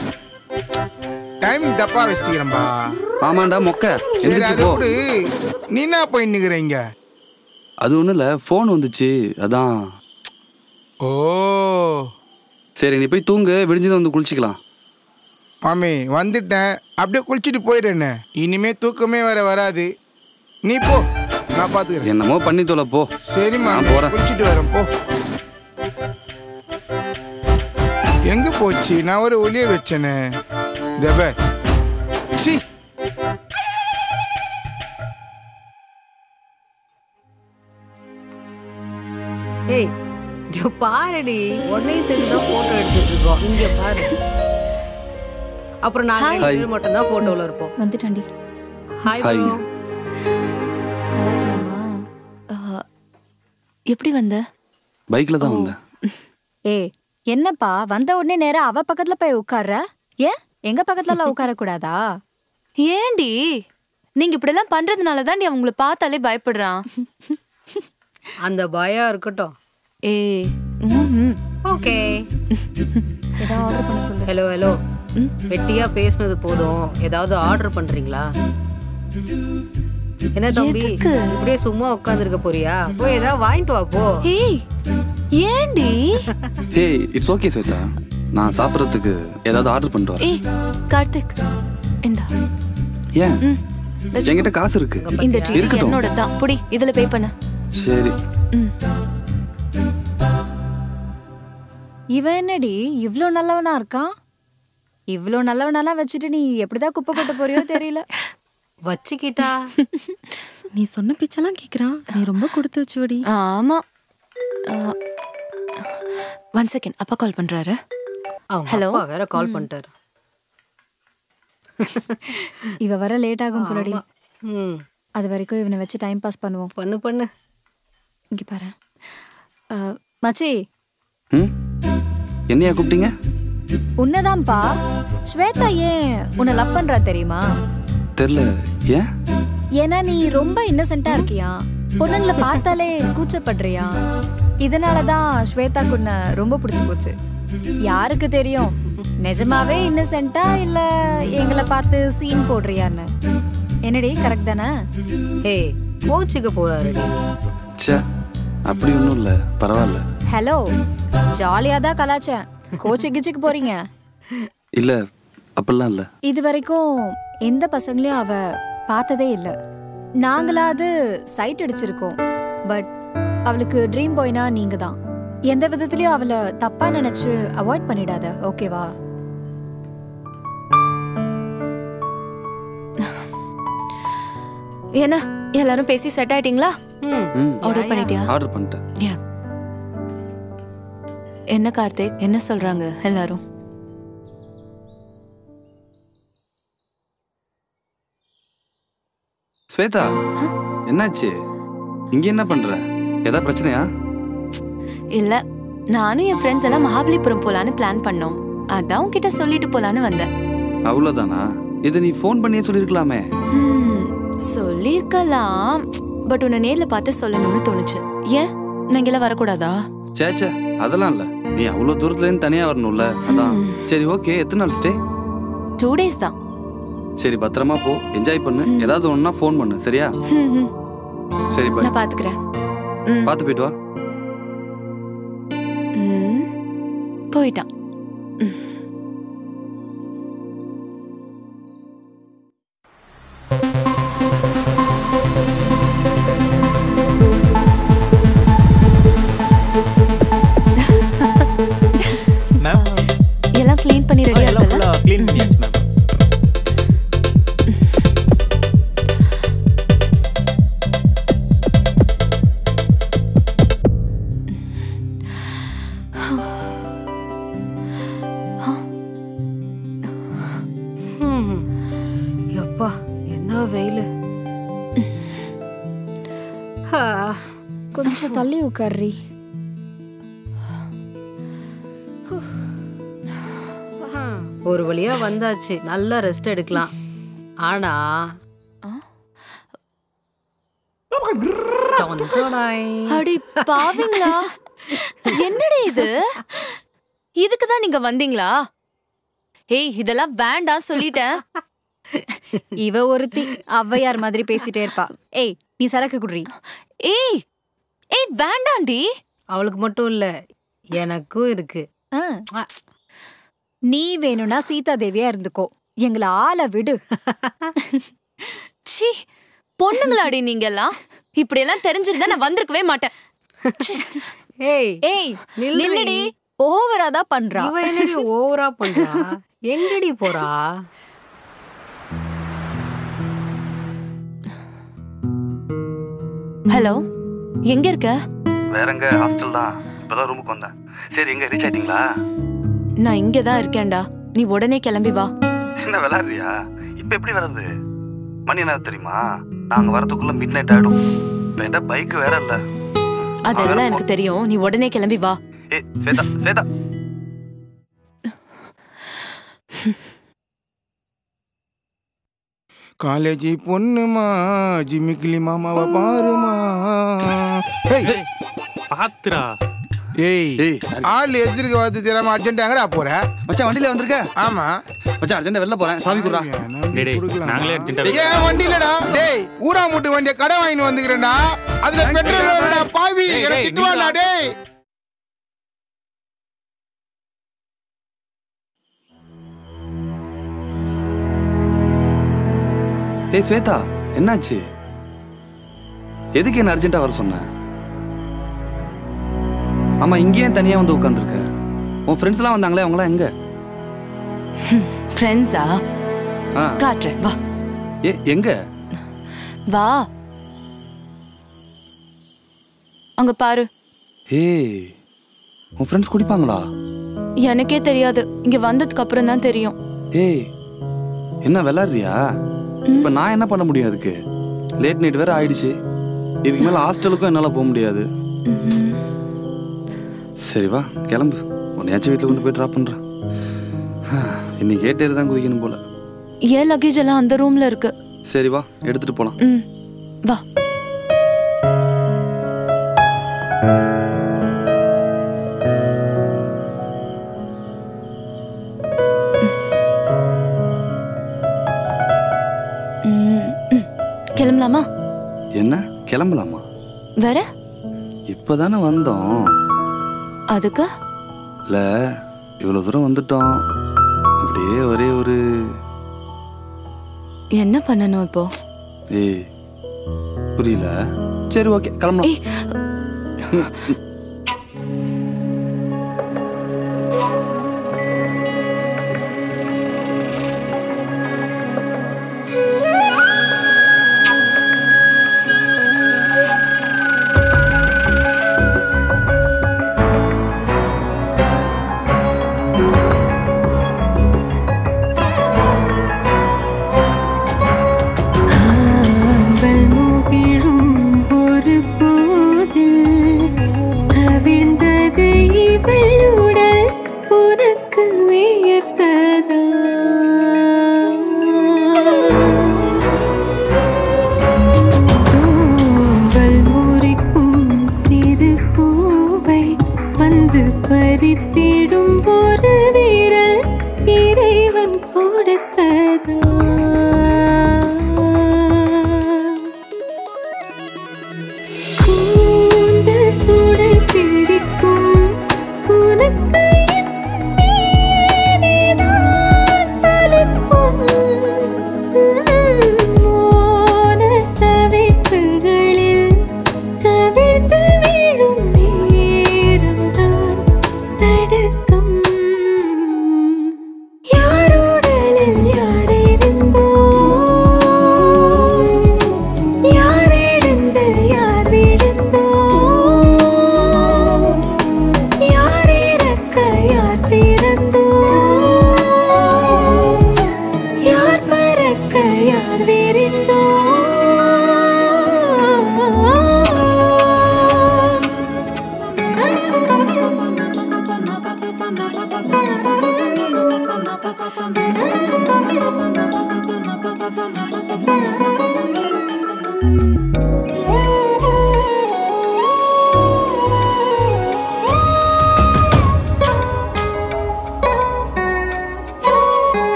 டைமிங் தப்பா வச்சுக்கிறேன்பா ஆமாண்டா மொக்க சரி எந்திரிச்சு அதை போ விடு நீ என்ன பண்ணிக்கிற இங்க அது ஒன்றும் இல்லை ஃபோன் வந்துச்சு அதான் ஓ சரி நீ போய் தூங்கு விடிஞ்சதை வந்து குளிச்சிக்கலாம் மாமி வந்துட்டேன் அப்படியே குளிச்சுட்டு போயிடுறேன்னு இனிமே தூக்கமே வர வராது நீ போ நான் பாத்துக்கிறேன் என்னமோ பண்ணி தொலை போ சரி நான் மாமி போறேன். குளிச்சுட்டு வரேன் போ எங்க போச்சு நான் ஒரு ஒளிய வச்சேனே தப சி ஏய் இங்க பாருடி உன்னையும் சேர்த்து தான் போட்டோ எடுத்துட்டு இருக்கோம் இங்க பாரு அப்புறம் நாங்க Hi. ரெண்டு பேரும் மட்டும் தான் போட்டோல இருப்போம் வந்துட்டாண்டி ஹாய் Hi. ப்ரோ கலாய்க்கலாமா ஆ, எப்படி வந்த பைக்கில் தான் வந்தேன் ஏய் என்னப்பா வந்த உடனே நேரா அவ பக்கத்துல போய் உட்கார்ற ஏன் எங்க பக்கத்துல எல்லாம் உட்கார கூடாதா ஏண்டி நீங்க இப்படிலாம் பண்றதுனால தான் நீ அவங்கள பார்த்தாலே பயப்படுறான் அந்த பயம் இருக்கட்டும் ஏய் ம்ஹும். ஓகே ஏதாவது ஆர்டர் பண்ண சொல்லு ஹலோ ஹலோ வெட்டியா பேசுனது போதும் ஏதாவது ஆர்டர் பண்றீங்களா என்ன தம்பி இப்படியே சும்மா உட்காந்துருக்க போறியா போய் ஏதாவது வாங்கிட்டு வா போ ஏய் ஏண்டி ஹேய் இட்ஸ் ஓகே ஸ்வேதா நான் சாப்பிட்றதுக்கு ஏதாவது ஆர்டர் பண்ணிட்டு வரேன் ஏய் கார்த்திக் இந்த ஏன் ம், வச்சுக்கோ. என்கிட்ட காசு இருக்கு இந்த ட்ரீட் இருக்கட்டும் என்னோட தான் புடி இதுல பே பண்ணு சரி ம். இவன் என்னடி இவ்ளோ நல்லவனா இருக்கான் இவ்ளோ நல்லவனெல்லாம் வச்சுட்டு நீ எப்படிதான் குப்பை கொட்ட போறியோ தெரியல வச்சுக்கிட்டா நீ சொன்ன பிச்செல்லாம் கேக்குறான் நீ ரொம்ப கொடுத்து வச்சுவடி ஆமா ஒன் செகண்ட் அப்பா கால் பண்றாரு அவங்க ஹலோ அப்பா வேற கால் பண்ணிட்டாரு இவ வர லேட் ஆகும் போலடி ம் அது வரைக்கும் இவனை வச்சு டைம் பாஸ் பண்ணுவோம் பண்ணு பண்ணு இங்க பாரு அஹ், மச்சி ம் என்னையா கூப்பிட்டீங்க உன்னதான்ப்பா ஸ்வேதா ஏன் உன்னை லவ் பண்றா தெரியுமா தெரில ஏன் ஏன்னா நீ ரொம்ப இன்னசென்ட்டா இருக்கியா பொண்ணுங்களை பார்த்தாலே கூச்சப்படுறியா இதனால தான் ஸ்வேதாக்கு உன்னை ரொம்ப பிடிச்சு போச்சு யாருக்கு தெரியும் நிஜமாவே இன்னசென்ட்டா இல்ல எங்களை பார்த்து சீன் போடுறியான்னு என்னடி கரெக்ட் தானே ஹே கோச்சுக்க போறாருடி ச்சே அப்படி ஒன்றும் இல்லை பரவாயில்ல ஹலோ ஜாலியா தான் கலாச்சேன் கோச்சு கிச்சுக்கு போறீங்க இல்லை அப்படிலாம் இல்லை இது வரைக்கும் எந்த பசங்களையும் அவ பார்த்ததே இல்லை நாங்களாவது சைட் அடிச்சிருக்கோம் பட் அவளுக்கு ட்ரீம் பாய்னா நீங்க தான் எந்த விதத்துலயும் அவளை தப்பா நினைச்சு அவாய்ட் பண்ணிடாத ஓகேவா என்ன எல்லாரும் பேசி செட் ஆயிட்டீங்களா ம் ஆர்டர் பண்ணிட்டியா ஆர்டர் பண்ணிட்டேன் Yeah. என்ன கார்த்திக் என்ன சொல்றாங்க எல்லாரும் ஸ்வேதா என்னாச்சு இங்க என்ன பண்ற ஏதாவது பிரச்சனையா இல்ல நானும் என் ஃப்ரெண்ட்ஸ் எல்லாம் மகாபலிபுரம் போலான்னு பிளான் பண்ணோம் அதான் உன்கிட்ட சொல்லிட்டு போலான்னு வந்தேன் அவ்வளோதானா இதை நீ ஃபோன் பண்ணியே சொல்லியிருக்கலாமே ஹம், சொல்லிருக்கலாம் பட் உன்னை நேர்ல பார்த்து சொல்லணும்னு தோணுச்சு ஏன் நான் இங்கெல்லாம் வரக்கூடாதா சே சே அதெல்லாம் இல்லை நீ அவ்வளோ தூரத்துல இருந்து தனியா வரணும்ல அதான் சரி ஓகே எத்தனை நாள் ஸ்டே டூ டேஸ் தான் சரி பத்திரமா போ என்ஜாய் பண்ணு ஏதாவது ஒண்ணுனா ஃபோன் பண்ணு சரியா ஹம், ஹம். சரி பாய் நான் பாத்துக்கிறேன் பார்த்து போயிட்டு வா ம், போயிட்டான் மேம் எல்லாம் க்ளீன் பண்ணி ரெடியா எல்லாம் இருக்கல ஃபுல்லாக க்ளீன் பண்ணியாச்சு மேம் ம். எப்பா என்ன வெயில் கொஞ்சம் தள்ளி உட்கார்றி ஒரு வழியா வந்தாச்சு நல்லா ரெஸ்ட் எடுக்கலாம் ஆனா அடி பாவிங்களா என்னடி இது இதுக்கு தான் நீங்க வந்தீங்களா ஏய் இதெல்லாம் வேண்டாம் சொல்லிட்டேன் இவ ஒருத்தி ஔவையார் மாதிரி பேசிட்டே இருப்பா ஏய் நீ சரக்கு குடுறி ஏய் ஏய் வேண்டாண்டி அவளுக்கு மட்டும் இல்ல எனக்கும் இருக்கு ஆ. நீ வேணும்னா சீதா தேவியா இருந்துக்கோ எங்களை ஆள விடு சி பொண்ணுங்களாடி நீங்க எல்லாம் இப்படி எல்லாம் தெரிஞ்சிருந்தா நான் வந்திருக்கவே மாட்டேன் ஏய் ஏய் நில்லுடி. நில்லுடி ஓவரா தான் பண்றா இவ என்னடி ஓவரா பண்றா எங்கடி போறா ஹலோ எங்க இருக்க வேற எங்க ஹாஸ்டல் தான் இப்பதான் ரூமுக்கு வந்தேன் சரி எங்க ரீச் ஆயிட்டீங்களா நான் இங்க தான் இருக்கேன்டா நீ உடனே கிளம்பி வா என்ன விளையாடுறியா இப்ப எப்படி வர்றது மணி என்ன தெரியுமா நாங்க வரதுக்குள்ள மிட் நைட் ஆயிடும் இப்ப என்கிட்ட பைக் வேற இல்ல அதெல்லாம் எனக்கு தெரியும் நீ உடனே கிளம்பி வா ஏய் ஸ்வேதா ஸ்வேதா காலேஜி பொண்ணுமா ஜிமிக்கிலி மாமாவை பாருமா ஏய் பாத்துரா ஏய் ஆள் எதிர்க்க பார்த்து தெரியாம அர்ஜென்ட் எங்கடா போற மச்சான் வண்டியில வந்திருக்க ஆமா மச்சான் அர்ஜென்ட் வெளில போறேன் சாவி குடுறா டேய், டேய், நாங்களே எடுத்துட்டா ஏன் வண்டிலடா டேய் ஊரா மூட்டு வண்டிய கடை வாங்கிட்டு வந்துக்கிறேன்டா அதுல பெட்ரோல் இல்லடா பாவி டேய், என்ன டேய், திட்டுவாடா நீங்களா? டேய் ஏய் ஸ்வேதா என்னாச்சு எதுக்கு என்ன அர்ஜென்ட்டா வர சொன்ன ஆமா இங்கேயே தனியா வந்து உட்காந்துருக்க உன் ஃப்ரெண்ட்ஸ் எல்லாம் வந்தாங்களே அவங்களாம் எங்க ஃப்ரெண்ட்ஸா ஆ. காட்டுறேன் வா ஏ எங்க வா அங்க பாரு ஏய் உன் ஃப்ரெண்ட்ஸ் குடிப்பாங்களா எனக்கே தெரியாது இங்க வந்ததுக்கு அப்புறம் தான் தெரியும் ஏய் என்ன விளாடுறியா இப்போ நான் என்ன பண்ண முடியும் அதுக்கு லேட் நைட் வேற ஆயிடுச்சு இதுக்கு மேல ஹாஸ்டலுக்கும் என்னால போக முடியாது சரி வா கிளம்பு உன்னையாச்சும் வீட்டில் கொண்டு போய் ட்ராப் பண்றேன் இன்னைக்கு ஏட்டேரு தான் குதிக்கணும் போல ஏன் லக்கேஜ் எல்லாம் அந்த ரூம்ல இருக்கு சரி வா எடுத்துட்டு போலாம் ம் வா ம், ம். கிளம்பலாமா என்ன கிளம்பலாமா வேற இப்பதானே வந்தோம் அதுக்கு இல்ல இவ்வளவு தூரம் வந்துட்டோம் அப்படியே ஒரே ஒரு என்ன பண்ணணும் இப்போ ஏய் புரியல சரி ஓகே கிளம்பலாம் ம், ம். ஆம்பல் முகிழும் ஒரு போதில் அவிழ்ந்தது இவள் உடல் உனக்கு வியர்த்ததா சோம்பல் முறிக்கும் சிறு பூவை வந்து பறித்திடும் ஒரு வீரல் இறைவன் கொடுத்ததா கூந்தல் துடை பிடிக்கும் உனக்கு என் மீதுதான் தலுக்கும். மோன தவிப்புகளில் கவிழ்ந்து விழும் நேரம்தான் நடுக்கம்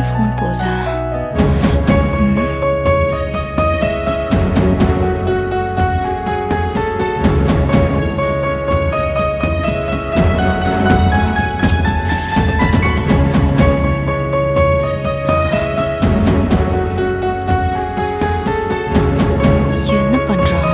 ஃபோன் போல என்ன பண்றான்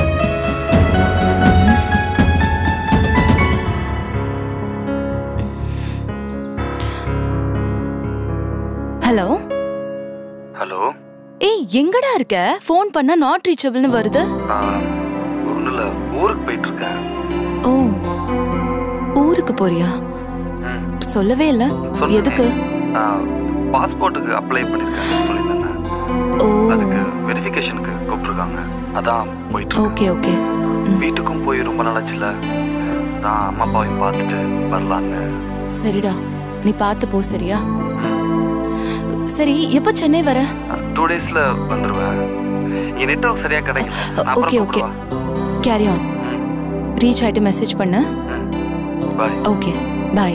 ஹலோ ஹலோ ஏய் எங்கடா இருக்க ஃபோன் பண்ணா நாட் ரீச்சபிள்னு வருது ஒன்றும் இல்லை ஊருக்கு போயிட்டு இருக்கேன் ஓ ஊருக்கு போறியா சொல்லவே இல்ல எதுக்கு பாஸ்போர்ட்டுக்கு அப்ளை பண்ணியிருக்கேன் சொல்லியிருந்தேன் ஓ அதுக்கு வெரிஃபிகேஷனுக்கு கூப்பிட்டுருக்காங்க அதான் போயிட்டு ஓகே ஓகே வீட்டுக்கும் போய் ரொம்ப நாளாச்சுல நான் அம்மா அப்பாவையும் பார்த்துட்டு வரலான்னு சரிடா நீ பார்த்து போ சரியா சரி எப்போ சென்னை வர டூ டேஸில் வந்துடுவேன் இங்கே நெட்ஒர்க் சரியாக கிடைக்கல நான் ஓகே அப்புறம் ஓகே கேரி ஆன் ரீச் ஆயிட்டு மெசேஜ் பண்ணு bye okay bye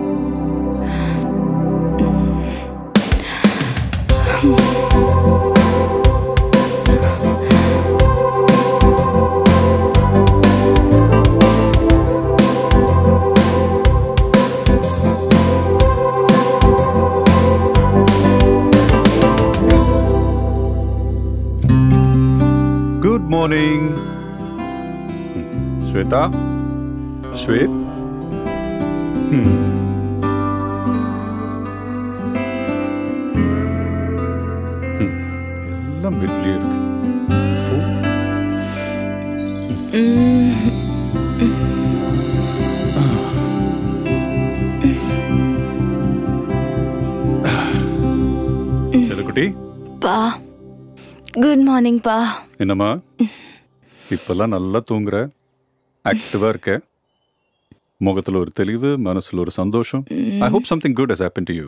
good morning Swetha ஸ்வேத் ம். ம். எல்லாம் பெட்லயே இருக்கு ஃபோன் செல்லக்குட்டி பா குட் மார்னிங் பா என்னம்மா இப்பெல்லாம் நல்லா தூங்குற ஆக்டிவா இருக்க முகத்துல ஒரு தெளிவு மனசுல ஒரு சந்தோஷம் I hope something good has happen to you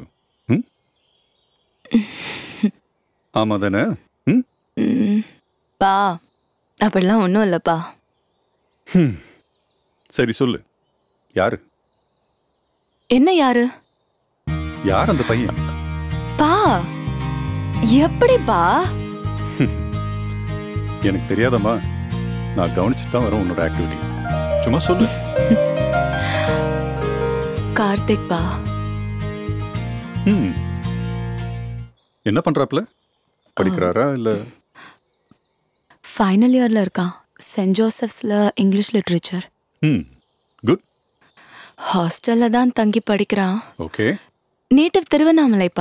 ஆமா தானே ம்? ம், பா அப்படிலாம் ஒன்றும் இல்லைப்பா ஹம். சரி சொல்லு யாரு என்ன யாரு யார் அந்த பையன் பா எப்படிப்பா எனக்கு தெரியாதம்மா நான் கவனிச்சுட்டு தான் வரேன் உன்னோட ஆக்டிவிட்டீஸ் சும்மா சொல்லு கார்த்திக் பா ம். என்ன பண்றாப்ல படிக்கிறாரா இல்ல ஃபைனல் இயர்ல இருக்கான் சென்ட் ஜோசப்ஸ்ல இங்கிலீஷ் லிட்ரேச்சர் ம் குட் ஹாஸ்டல்ல தான் தங்கி படிக்கிறான் ஓகே நேட்டிவ் திருவண்ணாமலைப்பா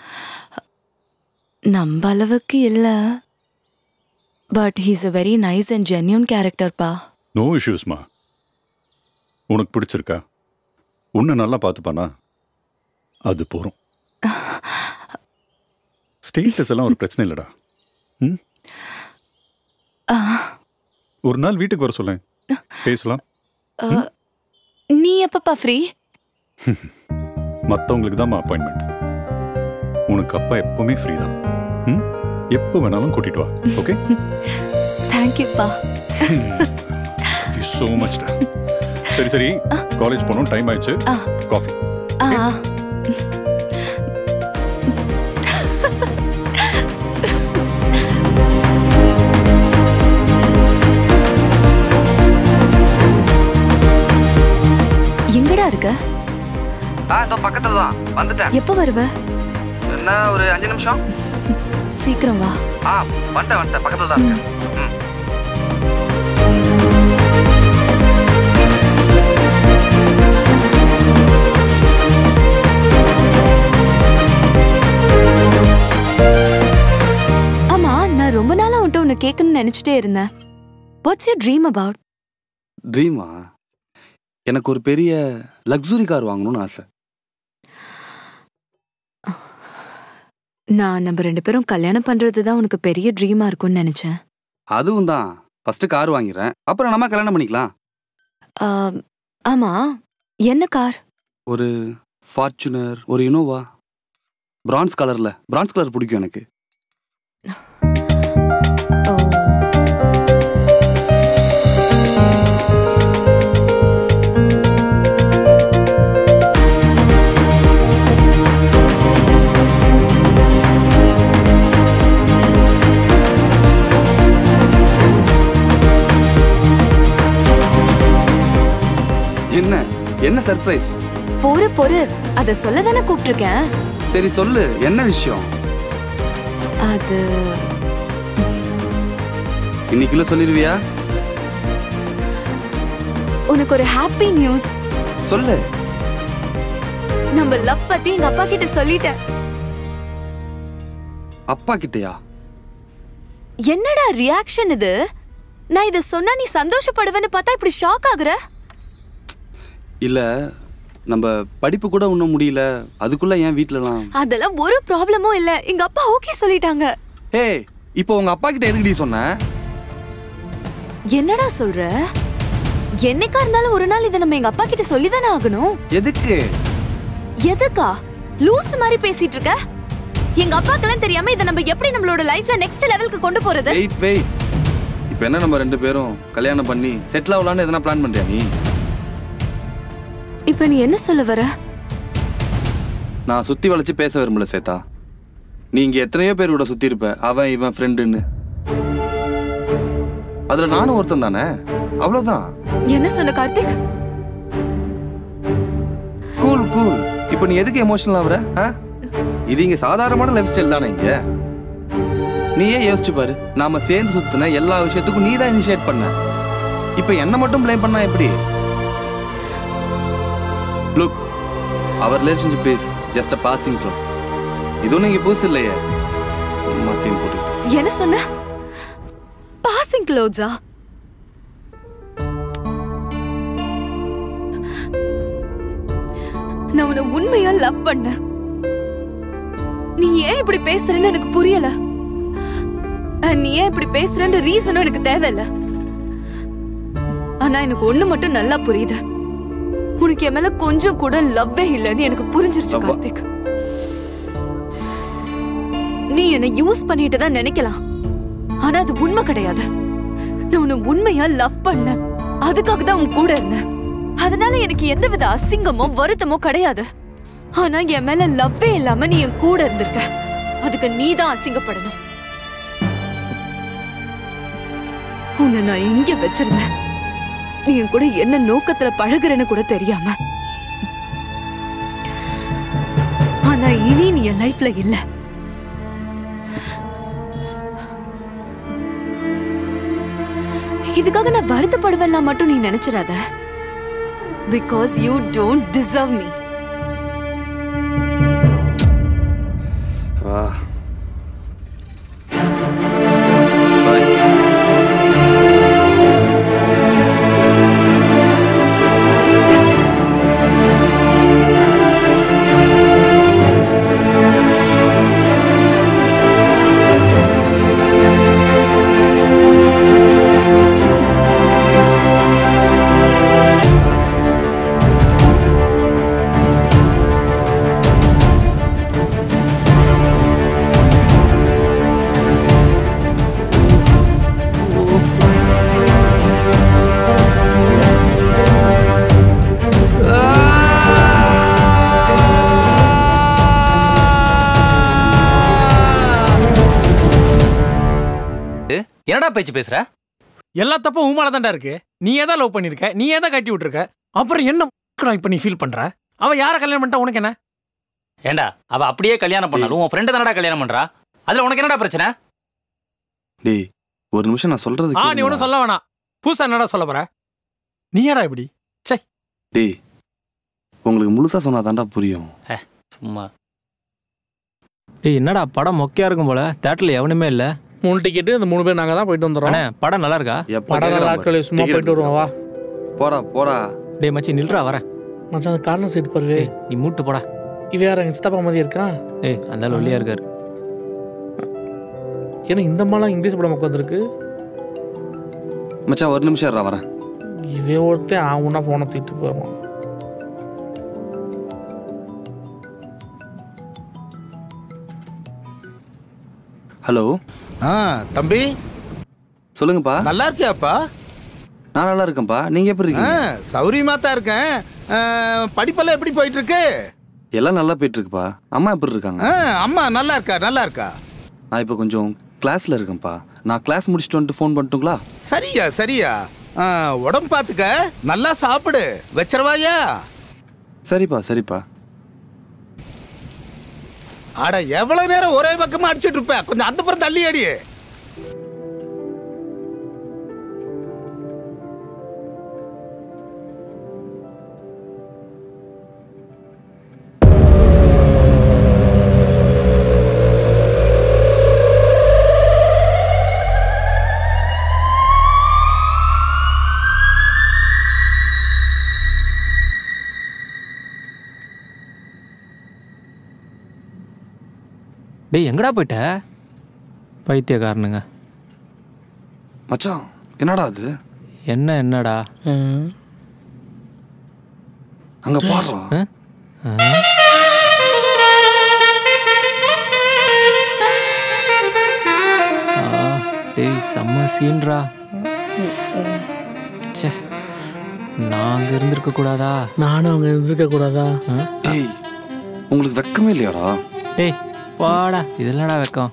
நம்ம அளவுக்கு இல்ல but he's a very nice and genuine கேரக்டர்ப்பா நோ இஷ்யூஸ்மா உனக்கு பிடிச்சிருக்கா உன்னை நல்லா பார்த்துப்பானா அது போறோம் ஸ்டேட்டஸ் எல்லாம் ஒரு பிரச்சனை இல்லடா ம் ஒரு நாள் வீட்டுக்கு வர சொல்லேன் பேசலாம் நீ எப்பப்பா ஃப்ரீ மற்றவங்களுக்கு தான் அப்பாயின்மெண்ட் உனக்கு அப்பா எப்பவுமே ஃப்ரீ தான் ம் எப்போ வேணாலும் கூட்டிட்டு வா ஓகே தேங்க்யூப்பா ஸோ மச் சரி சரி காலேஜ் போகணும் டைம் ஆயிடுச்சு காஃபி ஆ எங்கடா இருக்க ஆ இதோ பக்கத்துல தான் வந்துட்டேன் எப்போ வருவ என்ன ஒரு அஞ்சு நிமிஷம் சீக்கிரம் வா ஆ வந்துட்டேன் வந்துட்டேன் பக்கத்துல தான் இருக்கேன் ம் ஆமா நான் ரொம்ப நாளா உன்ட்ட ஒன்னு கேட்கணும்னு நினைச்சிட்டே இருந்தேன் வாட்ஸ் யூர் ட்ரீம் அபவுட் ட்ரீமா எனக்கு ஒரு பெரிய லக்ஸுரி கார் வாங்கணும்னு ஆசை நான் நம்ம ரெண்டு பேரும் கல்யாணம் பண்றது தான் உனக்கு பெரிய ட்ரீமா இருக்கும்னு நினைச்சேன் அதுவும் தான் ஃபர்ஸ்ட் கார் வாங்கிடுறேன் அப்புறம் நம்ம கல்யாணம் பண்ணிக்கலாம் ஆ, ஆமா என்ன கார் ஒரு ஃபார்ச்சுனர் ஒரு இனோவா பிரான்ஸ் கலர்ல பிரான்ஸ் கலர் பிடிக்கும் எனக்கு என்ன சர்ப்ரைஸ் பொறு பொறு அத சொல்ல தானே கூப்பிட்டிருக்கேன் சரி சொல்லு என்ன விஷயம் அது இன்னைக்குள்ள சொல்லிருவியா உனக்கு ஒரு ஹாப்பி நியூஸ் சொல்லு நம்ம லவ் பத்தி எங்க அப்பா கிட்ட சொல்லிட்டேன் அப்பா கிட்டயா என்னடா ரியாக்ஷன் இது நான் இத சொன்னா நீ சந்தோஷப்படுவேன்னு பார்த்தா இப்படி ஷாக் ஆகுற இல்ல நம்ம படிப்பு கூட இன்னும் முடியல அதுக்குள்ள ஏன் வீட்லலாம் அதெல்லாம் ஒரு ப்ராப்ளமும் இல்ல எங்க அப்பா ஓகே சொல்லிட்டாங்க ஏய் இப்போ உங்க அப்பா கிட்ட எதுக்குடி சொன்ன என்னடா சொல்ற என்னைக்கா இருந்தாலும் ஒரு நாள் இதை நம்ம எங்க அப்பா கிட்ட சொல்லிதானே ஆகணும் எதுக்கு எதுக்கா லூஸ் மாதிரி பேசிட்டு இருக்க எங்க அப்பாக்கெல்லாம் தெரியாம இதை நம்ம எப்படி நம்மளோட லைஃப்ல நெக்ஸ்ட் லெவலுக்கு கொண்டு போறது வெயிட் வெயிட் இப்போ என்ன நம்ம ரெண்டு பேரும் கல்யாணம் பண்ணி செட்டில் ஆகலான்னு எதனா பிளான் பண்றியா நீ இப்ப நீ என்ன சொல்ல வர நான் சுத்தி வளைச்சு பேச விரும்பல சேதா நீ இங்க எத்தனையோ பேர் கூட சுத்தி இருப்ப அவன் இவன் ஃப்ரெண்டுன்னு அதுல நானும் ஒருத்தன் தானே அவ்வளவுதான் என்ன சொன்ன கார்த்திக் கூல் கூல் இப்போ நீ எதுக்கு எமோஷனல் ஆகுற ஆ? இது இங்க சாதாரணமான லைஃப் ஸ்டைல் தானே இங்க நீயே யோசிச்சு பாரு நாம சேர்ந்து சுத்தின எல்லா விஷயத்துக்கும் நீ தான் இனிஷியேட் பண்ண இப்போ என்ன மட்டும் ப்ளேம் பண்ணா எப்படி look our relationship is just a passing throw இதுவும் நீங்க புதுசு இல்லையே சும்மா சீன் போட்டு என்ன சொன்ன பாசிங் க்ளோத்ஸா நான் உன்னை உண்மையா லவ் பண்ண நீ ஏன் இப்படி பேசுறேன்னு எனக்கு புரியல And நீ ஏன் இப்படி பேசுறன்ற ரீசனும் எனக்கு தேவையில்ல ஆனா எனக்கு ஒண்ணு மட்டும் நல்லா புரியுது உனக்கு என் மேல கொஞ்சம் கூட லவ்வே இல்லைன்னு எனக்கு புரிஞ்சிருச்சு கார்த்திக் நீ என்ன யூஸ் பண்ணிட்டு தான் நினைக்கலாம் ஆனா அது உண்மை கிடையாது நான் உன்னை உண்மையா லவ் பண்ணேன் அதுக்காக தான் உன் கூட இருந்தேன் அதனால எனக்கு எந்தவித அசிங்கமோ வருத்தமோ கிடையாது ஆனா என் மேல லவ்வே இல்லாம நீ என் கூட இருந்திருக்க அதுக்கு நீ தான் அசிங்கப்படணும் உன்னை நான் இங்க வச்சிருந்தேன் நீ என் கூட என்ன நோக்கத்துல பழகுறேன்னு கூட தெரியாம ஆனா இனி நீ என் லைஃப்ல இல்ல இதுக்காக நான் வருத்தப்படுவேன்லாம் மட்டும் நீ நினைச்சிடாத because you don't deserve me வா என்னடா பேச்சு பேசுற எல்லா தப்பும் உமால தான்டா இருக்கு நீ ஏதா லவ் பண்ணிருக்க நீ ஏதா கட்டி விட்டுருக்க அப்புறம் என்ன இப்ப நீ ஃபீல் பண்ற அவ யார கல்யாணம் பண்ணிட்டா உனக்கு என்ன ஏண்டா அவ அப்படியே கல்யாணம் பண்ணாலும் உன் ஃப்ரெண்டு தானடா கல்யாணம் பண்றா அதுல உனக்கு என்னடா பிரச்சனை டேய் ஒரு நிமிஷம் நான் சொல்றது ஆ நீ கேளுடா. ஒன்றும் சொல்ல வேணாம் புதுசா என்னடா சொல்ல போற நீ ஏடா இப்படி சை டேய் உங்களுக்கு முழுசா சொன்னா தாண்டா புரியும் சும்மா டேய் என்னடா படம் மொக்கையா இருக்கும் போல தேட்டர்ல எவனுமே இல்ல மூணு டிக்கெட்டு இந்த மூணு பேர் நாங்க தான் போயிட்டு வந்துடுறோம் அண்ணே படம் நல்லா இருக்கா படம் நல்லா இருக்கல சும்மா போயிட்டு வருவோம் வா போடா போடா டேய் மச்சி நில்றா வரேன் மச்சான் அந்த கார்னர் சீட் பாரு நீ மூட்டு போடா இவ யார் எங்க சித்தப்பா மாதிரி இருக்கான் ஏய் அந்த ஆள் ஒல்லியா இருக்காரு ஏன்னா இந்த மாதிரிலாம் இங்கிலீஷ் படம் உட்காந்துருக்கு மச்சான் ஒரு நிமிஷம் இருடா வரேன் இவன் ஒருத்தன் ஆகுனா ஃபோனை தூக்கிட்டு போவான் ஹலோ ஆ தம்பி சொல்லுங்கப்பா நல்லா இருக்கியாப்பா நான் நல்லா இருக்கேன்ப்பா நீங்க எப்படி ஆ இருக்கீங்க சௌரியமா தான் இருக்கேன் ஆ, படிப்பெல்லாம் எப்படி போயிட்டு இருக்கு எல்லாம் நல்லா போயிட்டு இருக்குப்பா அம்மா எப்படி இருக்காங்க ஆ, அம்மா நல்லா இருக்கா நல்லா இருக்கா நான் இப்போ கொஞ்சம் கிளாஸ்ல இருக்கேன்ப்பா நான் கிளாஸ் முடிச்சுட்டு வந்துட்டு ஃபோன் பண்ணட்டுங்களா சரியா சரியா ஆ, உடம்பு பார்த்துக்க நல்லா சாப்பிடு வச்சிரவாயா சரிப்பா சரிப்பா அட எவ்வளவு நேரம் ஒரே பக்கமா அடிச்சிட்டு இருப்ப கொஞ்சம் அந்த புறம் தள்ளி அடி டேய் எங்கடா போயிட்ட பைத்தியக்காரனுங்க மச்சான் என்னடா அது என்ன என்னடா அங்க பாடுறா ஆ? ஆ? ஆ, டேய் செம்ம சீன்ரா ச்சே நான் அங்க இருந்திருக்க கூடாதா நானும் அங்க இருந்திருக்க கூடாதா டேய் உங்களுக்கு வெக்கமே இல்லையாடா டேய் வாடா இதெல்லாம்டா வெக்கம்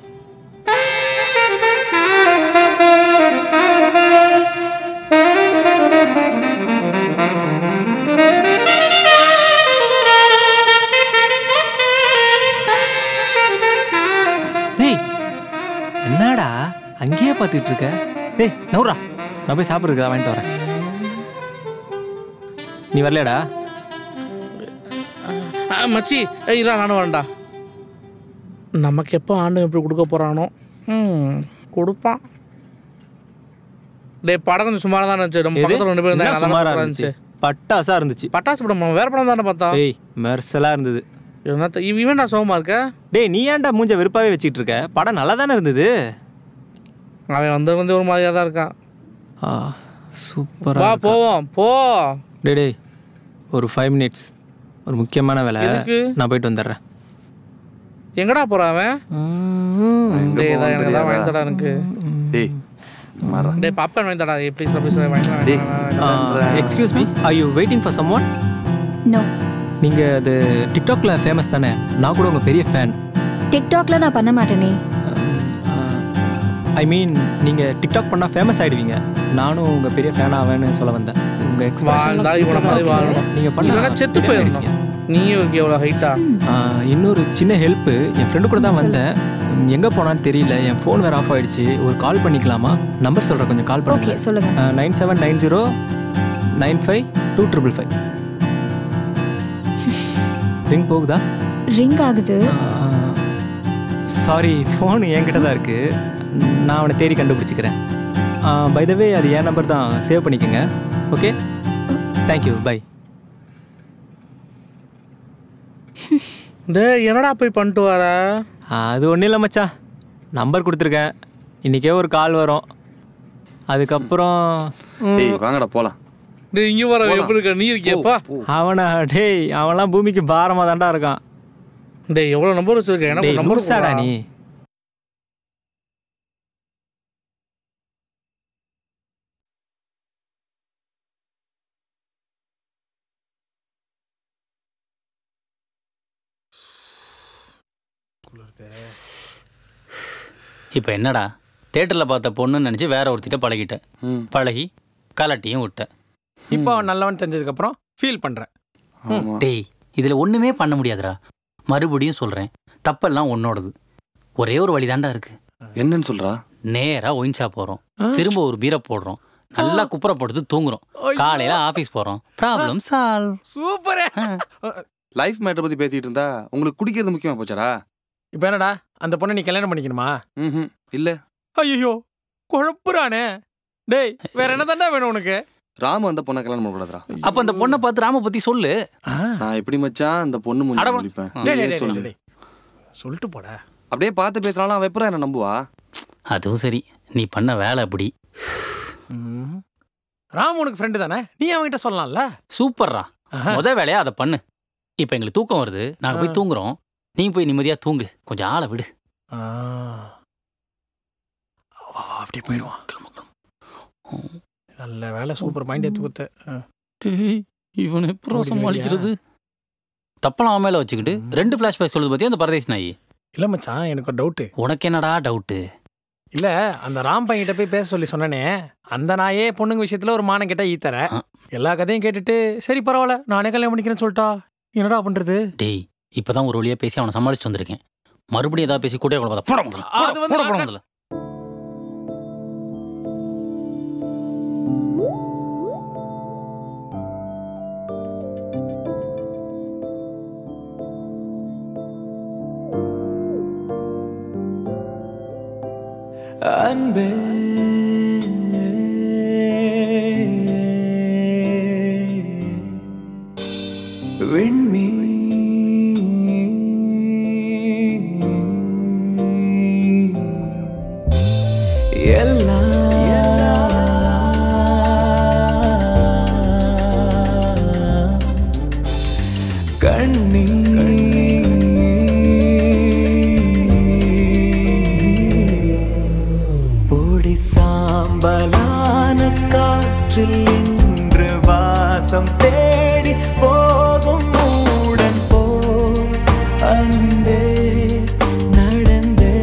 டேய் என்னடா அங்கேயே பார்த்துட்டு இருக்க டேய் நவுரா நான் போய் சாப்பிட்றதுக்கு வாங்கிட்டு வரேன் நீ வரலையாடா ஆ, மச்சி ஏய், இருடா நானும் வரேன்டா நமக்கு எப்போ ஆண்டு எப்படி கொடுக்க போறானோ ம் கொடுப்பான் டேய் படம் கொஞ்சம் சுமாராக தான் இருந்துச்சு நம்ம எது? பக்கத்தில் ரெண்டு பேரும் என்ன இருந்தாங்க சுமாரா நல்லா இருந்துச்சு பட்டாசா இருந்துச்சு பட்டாசு படம் வேற படம் தானே பார்த்தா டேய் மெர்சலா இருந்தது என்னத்த இவ- இவன் நான் சோகமா இருக்க டேய் நீ ஏன்டா மூஞ்ச வெறுப்பாவே வச்சிட்டு இருக்க படம் நல்லா தானே இருந்தது அவன் வந்து வந்து ஒரு மாதிரியா தான் இருக்கான் ஆ சூப்பரா வா போவோம் போ டேய் டேய் ஒரு ஃபைவ் மினிட்ஸ் ஒரு முக்கியமான வேலை எதுக்கு? நான் போயிட்டு வந்துடுறேன் எங்கடா போறான் அவன் டேய் இதான் எனக்கு தான் வாங்கி தடா எனக்கு டேய் மாறா டேய் பாப்பன் வாங்கி தடா ப்ளீஸ் ப்ளீஸ் வாங்கி excuse me I you waiting for someone no நீங்கள் அது டிக்டாக்ல ஃபேமஸ் தானே நான் கூட உங்கள் பெரிய ஃபேன் டிக்டாக்ல நான் பண்ண மாட்டேனே ஐ மீன் நீங்கள் டிக்டாக் பண்ணால் ஃபேமஸ் ஆயிடுவீங்க நானும் உங்கள் பெரிய ஃபேன் ஆவேன்னு சொல்ல வந்தேன் உங்கள் வாழ்ந்தா இவனை மாதிரி வாழணும் நீங்கள் இல்லைன்னா பண்ண செத்து போயிடணும் நீயும் இருக்கு எவ்வளோ ஹைட்டா இன்னொரு சின்ன ஹெல்ப்பு என் ஃப்ரெண்டு கூட தான் வந்தேன் எங்கே போனான்னு தெரியல என் ஃபோன் வேறு ஆஃப் ஆயிடுச்சு ஒரு கால் பண்ணிக்கலாமா நம்பர் சொல்கிறேன் கொஞ்சம் கால் ஓகே பண்ணுங்க சொல்லுங்க nine seven nine zero nine five two triple five ring போகுதா ரிங் ஆகுது சாரி ஃபோன் என்கிட்ட தான் இருக்கு நான் அவனை தேடி கண்டுபிடிச்சிக்கிறேன் பை த வே அது என் நம்பர் தான் சேவ் பண்ணிக்கோங்க ஓகே தேங்க்யூ பை டேய் என்னடா போய் பண்ணிட்டு வர அது ஒன்றும் இல்லை மச்சான் நம்பர் கொடுத்துருக்கேன் இன்றைக்கே ஒரு கால் வரும் அதுக்கப்புறம் ம், டேய் வாங்கடா போலாம் டேய் இங்க வர எப்படி இருக்க நீ இருக்கியப்பா அவனா டேய் அவன்லாம் பூமிக்கு பாரமாக தான்டா இருக்கான் டேய் எவ்வளவு நம்பர் வச்சிருக்க எனக்கு டேய் நம்பர் லூசாடா நீ இப்போ என்னடா தேட்டரில் பார்த்த பொண்ணுன்னு நினச்சி வேற ஒருத்திட்ட பழகிட்டேன் பழகி கலட்டியும் விட்டேன் இப்போ அவன் நல்லவன் தெரிஞ்சதுக்கப்புறம் ஃபீல் பண்ணுறேன் டேய் இதில் ஒன்றுமே பண்ண முடியாதுடா மறுபடியும் சொல்கிறேன் தப்பெல்லாம் உன்னோடது ஒரே ஒரு வழி தாண்டா இருக்கு என்னன்னு சொல்றா நேராக ஒயின் ஷாப் போகிறோம் திரும்ப ஒரு பீரை போடுறோம் நல்லா குப்புற படுத்து தூங்குறோம் காலையில் ஆஃபீஸ் போகிறோம் ப்ராப்ளம் சால்வ் சூப்பரே லைஃப் மேட்டர் பத்தி பேசிட்டு இருந்தா உங்களுக்கு குடிக்கிறது முக்கியமா போச்சாடா இப்போ என்னடா அந்த பொண்ணை நீ கல்யாணம் பண்ணிக்கணுமா ம் இல்ல ஐயோ குழப்புறானே டேய் வேற என்ன தாண்டா வேணும் உனக்கு ராம அந்த பொண்ணை கல்யாணம் பண்ணக்கூடாதுடா அப்போ அந்த பொண்ணை பார்த்து ராம பற்றி சொல்லு நான் எப்படி மச்சான் அந்த பொண்ணு முடிஞ்சு அட, முடிப்பேன் டேய், நீயே டேய், சொல்லு டேய், சொல்லிட்டு போடா அப்படியே பார்த்து பேசுறாலும் அவன் எப்பறம் என்ன நம்புவா அதுவும் சரி நீ பண்ண வேலை அப்படி ராம் உனக்கு ஃப்ரெண்டு தானே நீ அவன்கிட்ட சொல்லலாம்ல சூப்பர்ரா முத வேலையா அதை பண்ணு இப்போ எங்களுக்கு தூக்கம் வருது நாங்கள் போய் தூங்குறோம் நீ போய் நிம்மதியாக தூங்கு கொஞ்சம் ஆளை விடு ஆ. வா, வா, அப்படியே போயிடுவான் நல்ல வேலை சூப்பர் மைண்ட் எடுத்து கொடுத்த ஆ. டேய் இவனை எப்பறம் ஓடி சமாளிக்கிறது தப்பெல்லாம் அவன் மேலே வச்சுக்கிட்டு ரெண்டு ஃப்ளாஷ்பேக் சொல்லுது பற்றி அந்த பரதேஷ் நாயி இல்லை மச்சான் எனக்கு ஒரு டவுட்டு உனக்கு என்னடா டவுட்டு இல்லை அந்த ராம் பையன்கிட்ட போய் பேச சொல்லி சொன்னனே அந்த நாயே பொண்ணுங்க விஷயத்தில் ஒரு மானம் கிட்ட ஈத்தர எல்லா கதையும் கேட்டுட்டு சரி பரவாயில்ல நானே கல்யாணம் பண்ணிக்கிறேன்னு சொல்லிட்டா என்னடா பண்றது டேய் இப்பதான் ஒரு வழியா பேசி அவனை சமாளிச்சு வந்திருக்கேன் மறுபடியும் ஏதாவது பேசி கூட்டே குழப்பத போட முதல்ல போட, அது வந்து போட, போட நான் முதல்ல அன்பே விண்மீ எல்லாம் கண்ணீ பொடி சாம்பலான காற்றில் இன்று வாசம் தேடி போகும் மூடன் போ அன்பே நடந்தே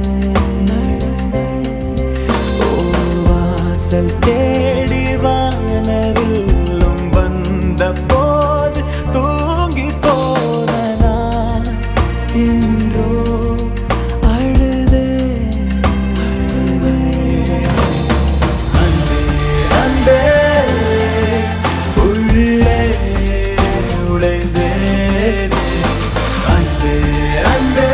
ஓ வாசல் தேடி வானரில்லும் வந்த போது தூங்கி போன நான் இன்றோ அழுதே அன்பே உள்ளே உடைந்தேனே அன்பே அன்பே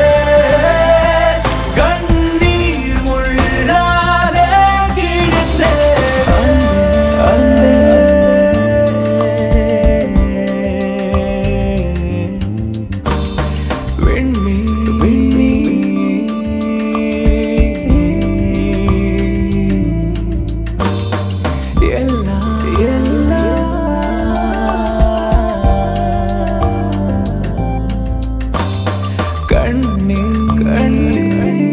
கண்ணீர் முள்ளாலே கிழிந்தேன் அன்பே விண்மீ விண்மீ எல்லாம் எல்லாம் கண்ணே கண்ணே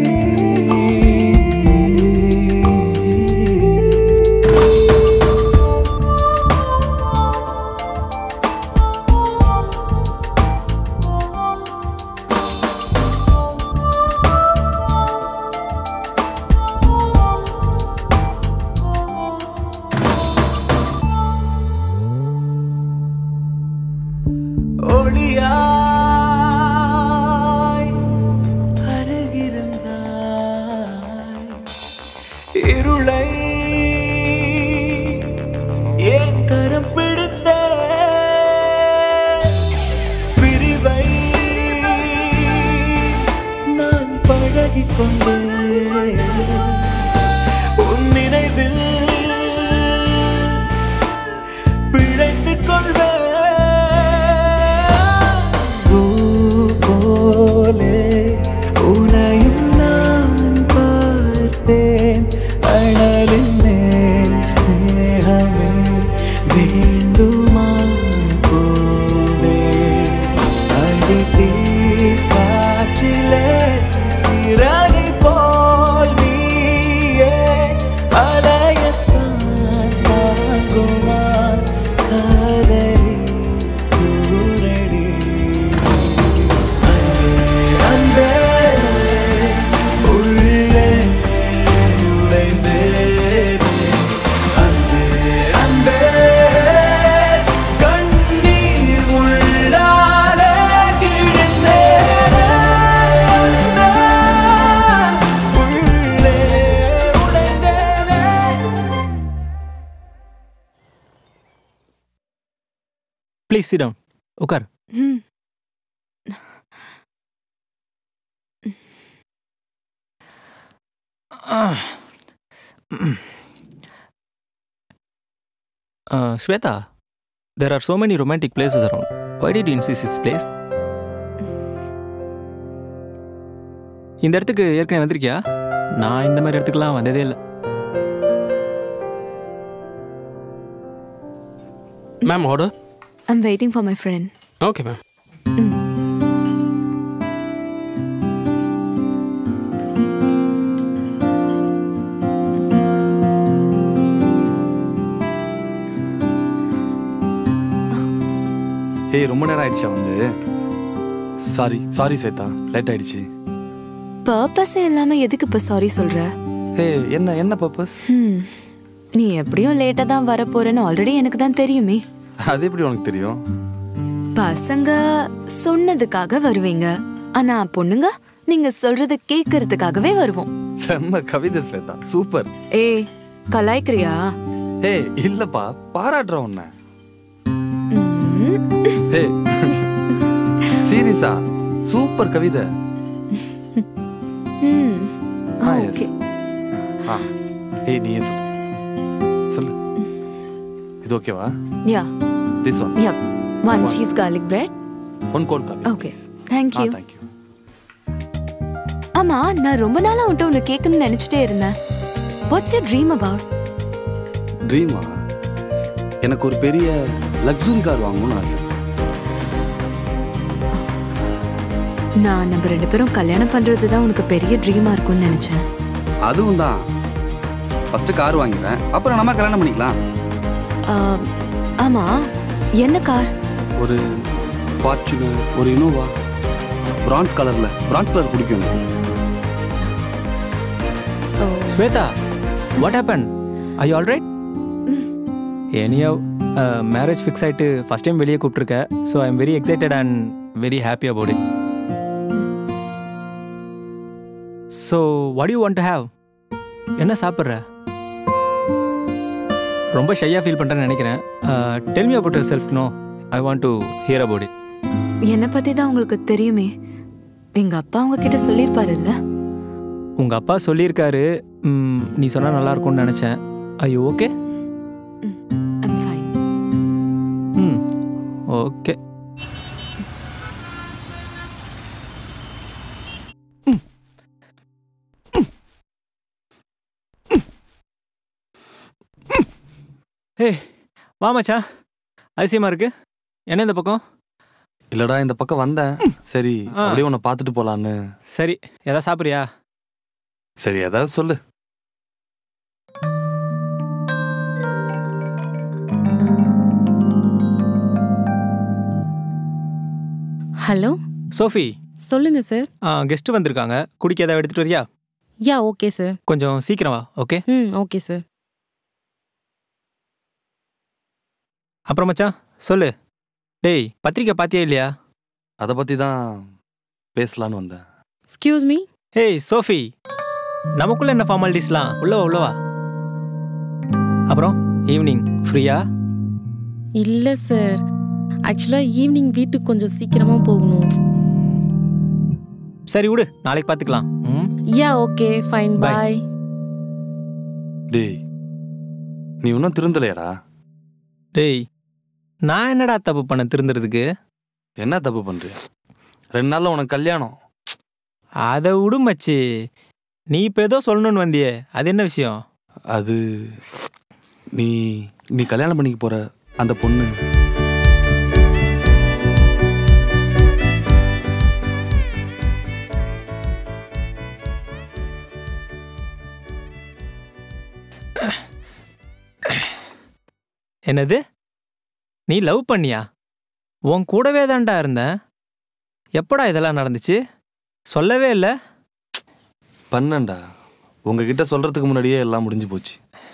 ஒளியாய் அருகிருந்தாய் இருளை ஏன் கரம் பிடித்த பிரிவை நான் பழகிக் கொண்டேன் உன் நினைவில் பிழைத்துக் கொள்வேன் பூ போலே உனையும் நான் பார்த்தேன் அனலின் மேல் ஸ்நேகமே வேண்டுமா போலே அடித்தீ காற்றிலே சிறகை போல் நீயே அலையத்தான் தாங்குமா காதலி கூரடி அன்பே உள்ளே உடைந்தேனே அன்பே அன்பே கண்ணீர் உள்ளாலே கிழிந்தேனே உள்ளே உடைந்தேனே ப்ளீஸ் சிடம் உட்கார் ம் Uh, Shweta, there are so many romantic places around. Why did you insist this place? இந்த இடத்துக்கு ஏற்கனவே வந்திருக்கியா நான் இந்த மாதிரி இடத்துக்குலாம் வந்ததே இல்லை ma'am order I'm waiting for my friend okay ma'am ஏய் ரொம்ப நேரம் ஆயிடுச்சா வந்து சாரி சாரி சேத்தா லேட் ஆயிடுச்சு பர்பஸே இல்லாம எதுக்கு இப்ப சாரி சொல்ற ஏய் என்ன என்ன பர்பஸ் ஹம், நீ எப்படியும் லேட்டா தான் வரப்போறேன்னு ஆல்ரெடி எனக்கு தான் தெரியுமே அது எப்படி உனக்கு தெரியும் பசங்க சொன்னதுக்காக வருவீங்க ஆனா பொண்ணுங்க நீங்க சொல்றத கேக்குறதுக்காகவே வருவோம் செம்ம கவிதை ஸ்வேதா சூப்பர் ஏய் கலாய்க்கிறியா ஏய் இல்லப்பா பாராட்டுறேன் உன்னை ஏய் சீரியஸா சூப்பர் கவிதை ம் ஆ, yes. ஓகே ஆ ஏய் நீயே சொல்லு சொல்லு இது ஓகேவா yeah this one yeah one cheese garlic bread one coal call okay thank ah you thank you ஆமா நான் ரொம்ப நாளா உன்ட்ட ஒன்று கேட்கணும்னு நினைச்சிட்டே இருந்தேன் வாட்ஸ் யூர் ட்ரீம் அபவுட் ட்ரீமா எனக்கு ஒரு பெரிய லக்ஸுரி கார் வாங்கணும்னு ஆசை நான் நம்ம ரெண்டு பேரும் கல்யாணம் பண்றது தான் உனக்கு பெரிய ட்ரீமா இருக்கும்னு நினைச்சேன் அதுவும் தான் ஃபர்ஸ்ட் கார் வாங்கிடுறேன் அப்புறம் நம்ம கல்யாணம் பண்ணிக்கலாம் ஆ, ஆமா என்ன கார் ஒரு ஃபார்ச்சுனர் ஒரு இனோவா பிரான்ஸ் கலர்ல பிரான்ஸ் கலர் பிடிக்கும் எனக்கு. Swetha what happen I all right anyway marriage fix ஆயிட்டு ஃபர்ஸ்ட் டைம் வெளியே கூப்பிட்டுருக்க so I am very excited and very happy about it so what you want to have என்ன சாப்பிட்ற ரொம்ப ஷையாக ஃபீல் பண்ணுறேன்னு நினைக்கிறேன் tell me about yourself no I want to hear about it என்னை பத்தி தான் உங்களுக்கு தெரியுமே எங்க அப்பா உங்ககிட்ட சொல்லியிருப்பாருல்ல உங்கள் அப்பா சொல்லியிருக்காரு ம், நீ சொன்னால் நல்லா இருக்கும்னு நினச்சேன் ஐயோ ஓகே ம் ஓகே ஏய் வா மச்சான் அதிசயமா இருக்கு என்ன இந்த பக்கம் இல்லடா இந்த பக்கம் வந்தேன் சரி ஆ. அப்படியே உன்னை பார்த்துட்டு போலான்னு சரி ஏதாவது சாப்பிட்றியா சரி ஏதாவது சொல்லு ஹலோ சோஃபி சொல்லுங்க சார் கெஸ்ட் வந்திருக்காங்க குடிக்க ஏதாவது எடுத்துட்டு வரியா யா ஓகே சார் கொஞ்சம் சீக்கிரம் வா ஓகே ம் ஓகே சார் அப்புறம் மச்சான் சொல்லு டேய் பத்திரிக்கை பாத்தியா இல்லையா அதை பத்தி தான் பேசலான்னு வந்தேன் எக்ஸ்கியூஸ் மீ ஹேய் சோஃபி நமக்குள்ள என்ன ஃபார்மாலிட்டிஸ்லாம் உள்ளவா உள்ளவா அப்புறம் ஈவினிங் ஃப்ரீயா இல்லை சார் ஆக்சுவலாக ஈவினிங் வீட்டுக்கு கொஞ்சம் சீக்கிரமாக போகணும் சரி விடு நாளைக்கு பார்த்துக்கலாம் hmm yeah okay fine Bye. Bye டேய் நீ இன்னும் திருந்தலையாடா டேய் நான் என்னடா தப்பு பண்ண திருந்துறதுக்கு என்ன தப்பு பண்றிய ரெண்டு நாள்ல உனக்கு கல்யாணம் அதை விடு மச்சி நீ இப்போ ஏதோ சொல்லணும்னு வந்தியே அது என்ன விஷயம் அது நீ நீ கல்யாணம் பண்ணிக்க போற அந்த பொண்ணு என்னது நீ லவ் பண்ணியா உன் கூடவே தான்டா இருந்தேன் எப்படா இதெல்லாம் நடந்துச்சு சொல்லவே இல்லை பண்ணண்டா உங்ககிட்ட சொல்றதுக்கு முன்னாடியே எல்லாம் முடிஞ்சு போச்சு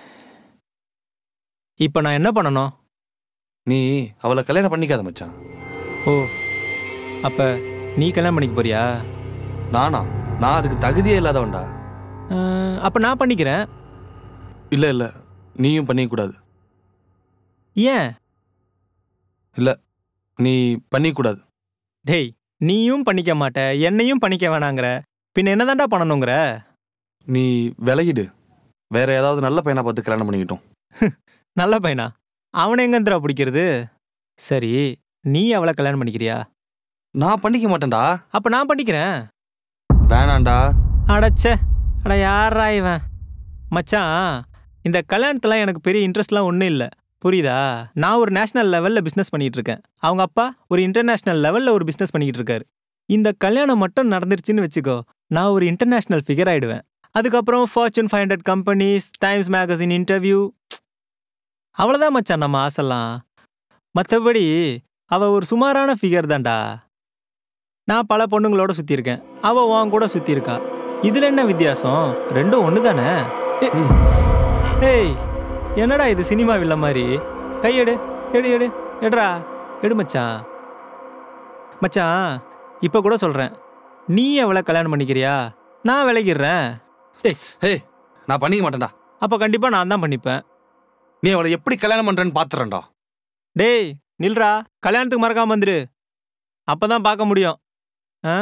இப்போ நான் என்ன பண்ணணும் நீ அவளை கல்யாணம் பண்ணிக்காத மச்சான் ஓ அப்போ நீ கல்யாணம் பண்ணிக்க போறியா நானா நான் அதுக்கு தகுதியே இல்லாதவன்டா அப்போ நான் பண்ணிக்கிறேன் இல்ல இல்ல நீயும் பண்ணிக்க கூடாது ஏன் இல்ல நீ பண்ணிக்க கூடாது டேய் நீயும் பண்ணிக்க மாட்ட என்னையும் பண்ணிக்க வேணாங்கிற பின்ன என்னதான்டா பண்ணணுங்கிற நீ விலகிடு வேற ஏதாவது நல்ல பையனா பார்த்து கல்யாணம் பண்ணிக்கிட்டோம் நல்ல பையனா அவனை எங்கந்திரா பிடிக்கிறது சரி நீ அவளை கல்யாணம் பண்ணிக்கிறியா நான் பண்ணிக்க மாட்டேன்டா அப்ப நான் பண்ணிக்கிறேன் வேணாண்டா அடச்சே அட யாரா இவன் மச்சான் இந்த கல்யாணத்துல எனக்கு பெரிய இன்ட்ரெஸ்ட்லாம் ஒன்றும் இல்லை புரியுதா நான் ஒரு நேஷனல் லெவலில் பிஸ்னஸ் பண்ணிட்டு இருக்கேன் அவங்க அப்பா ஒரு இன்டர்நேஷனல் லெவலில் ஒரு பிஸ்னஸ் பண்ணிக்கிட்டு இருக்காரு இந்த கல்யாணம் மட்டும் நடந்துருச்சுன்னு வச்சுக்கோ நான் ஒரு இன்டர்நேஷனல் ஃபிகர் ஆயிடுவேன் அதுக்கப்புறம் Fortune five hundred companies Times magazine interview அவ்வளோதான் மச்சான் நம்ம ஆசைலாம் மற்றபடி அவ ஒரு சுமாரான ஃபிகர் தான்டா நான் பல பொண்ணுங்களோட சுற்றியிருக்கேன் அவ உன் கூட சுற்றியிருக்கா இதில் என்ன வித்தியாசம் ரெண்டும் ஒன்று தானே ஏய் என்னடா இது சினிமா வில்ல மாதிரி கையெடு எடு எடு எடுறா எடு மச்சான் மச்சான் இப்போ கூட சொல்கிறேன் நீ அவளை கல்யாணம் பண்ணிக்கிறியா நான் விலகிடுறேன் ஏய் நான் பண்ணிக்க மாட்டேன்டா அப்போ கண்டிப்பாக நான் தான் பண்ணிப்பேன் நீ அவளை எப்படி கல்யாணம் பண்றேன்னு பாத்துறேன்டா டேய் நில்றா கல்யாணத்துக்கு மறக்காம வந்துரு அப்பதான் பார்க்க முடியும் ஆ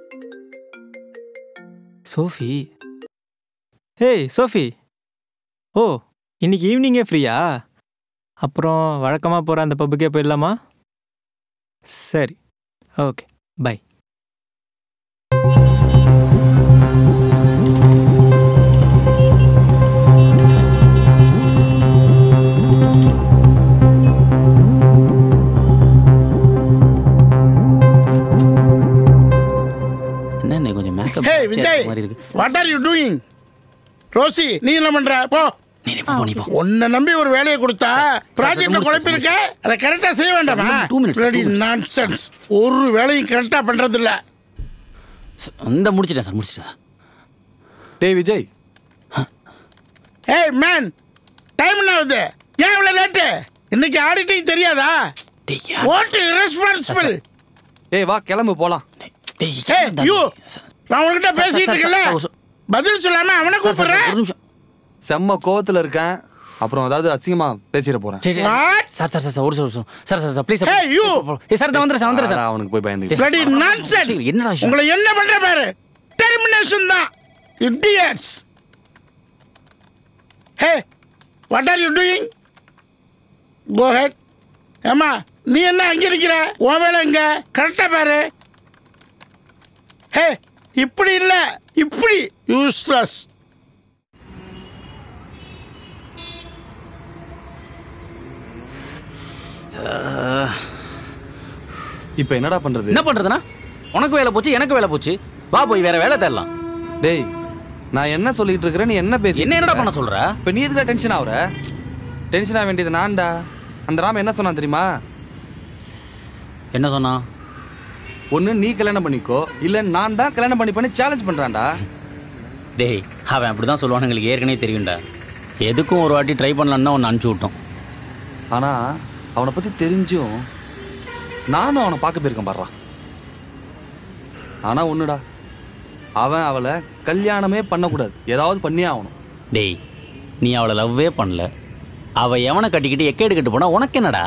சோஃபி ஏய் சோஃபி ஓ இன்னைக்கு ஈவினிங்கே ஃப்ரீயா அப்புறம் வழக்கமாக போகிற அந்த பப்புக்கே போயிடலாமா சரி ஓகே பை என்ன கொஞ்சம் மேக்கப் ஹே விஜய் மாதிரி இருக்கு what are you doing Rosie நீ என்ன பண்ற போ உன்னை நம்பி ஒரு வேலையை கொடுத்தா ப்ராஜெக்ட் முடிச்சிட்டேன், குழப்பிருக்க அதை கரெக்டா செய்ய வேண்டாமா Two minutes, two minutes. Nonsense ஒரு வேலையும் கரெக்டா பண்றது இல்ல இந்த முடிச்சிட்டேன் சார் முடிச்சிட்டேன் சார் டேய் விஜய் ஏய் மேன் டைம் என்ன ஆகுது ஏன் இவ்வளவு லேட்டு இன்னைக்கு ஆடிட்டிங் தெரியாதா வாட் ரெஸ்பான்சிபிள் ஏய் வா கிளம்பு போலாம் ஏய் யூ நான் உன்கிட்ட சார், பேசிட்டு சார், இருக்கல சார், சார், பதில் சொல்லாம அவனை கூப்பிடுறேன் செம்ம கோவத்துல இருக்கேன் அப்புறம் ஏதாவது அசிங்கமா பேசிட போறேன் சார் சார் சார் சார் ஒரு நிமிஷம் sir sir sir please Hey, you! ஏ சார் நான் வந்துடுறேன் சார் வந்துடுறேன் சார் நான் அவனுக்கு போய் பயந்து bloody nonsense என்னடா விஷயம்? உங்களை என்ன பண்ற பாரு டெர்மினேஷன் தான் idiots hey what are you doing go head ஏமா நீ என்ன அங்க இருக்கிற உன் வேலை எங்க கரெக்டா பாரு ஹே இப்படி இல்ல இப்படி யூஸ்லெஸ் இப்போ என்னடா பண்றது என்ன பண்றதுன்னா உனக்கு வேலை போச்சு எனக்கு வேலை போச்சு வா போய் வேற வேலை தேடலாம் டேய் நான் என்ன சொல்லிட்டு இருக்கிறேன் நீ என்ன பேசி என்ன என்னடா பண்ண சொல்ற? இப்போ நீ எதுக்குடா டென்ஷன் ஆகுற டென்ஷன் ஆக வேண்டியது நான்டா அந்த ராம என்ன சொன்னான் தெரியுமா என்ன சொன்னான் ஒன்று நீ கல்யாணம் பண்ணிக்கோ இல்லை நான் தான் கல்யாணம் பண்ணி பண்ணி சேலஞ்ச் பண்ணுறான்டா டேய் அவன் அப்படி தான் சொல்லுவான் எங்களுக்கு ஏற்கனவே தெரியும்டா எதுக்கும் ஒரு வாட்டி ட்ரை பண்ணலான்னு தான் ஒன்று அனுப்பிச்சு விட்டோம் ஆனால் அவனை பற்றி தெரிஞ்சும் நானும் அவனை பார்க்க போயிருக்கேன் பாடுறான் ஆனால் ஒன்றுடா அவன் அவளை கல்யாணமே பண்ணக்கூடாது ஏதாவது பண்ணியே ஆகணும் டேய் நீ அவளை லவ்வே பண்ணல அவ எவனை கட்டிக்கிட்டு எக்கேடு கட்டு போனா உனக்கு என்னடா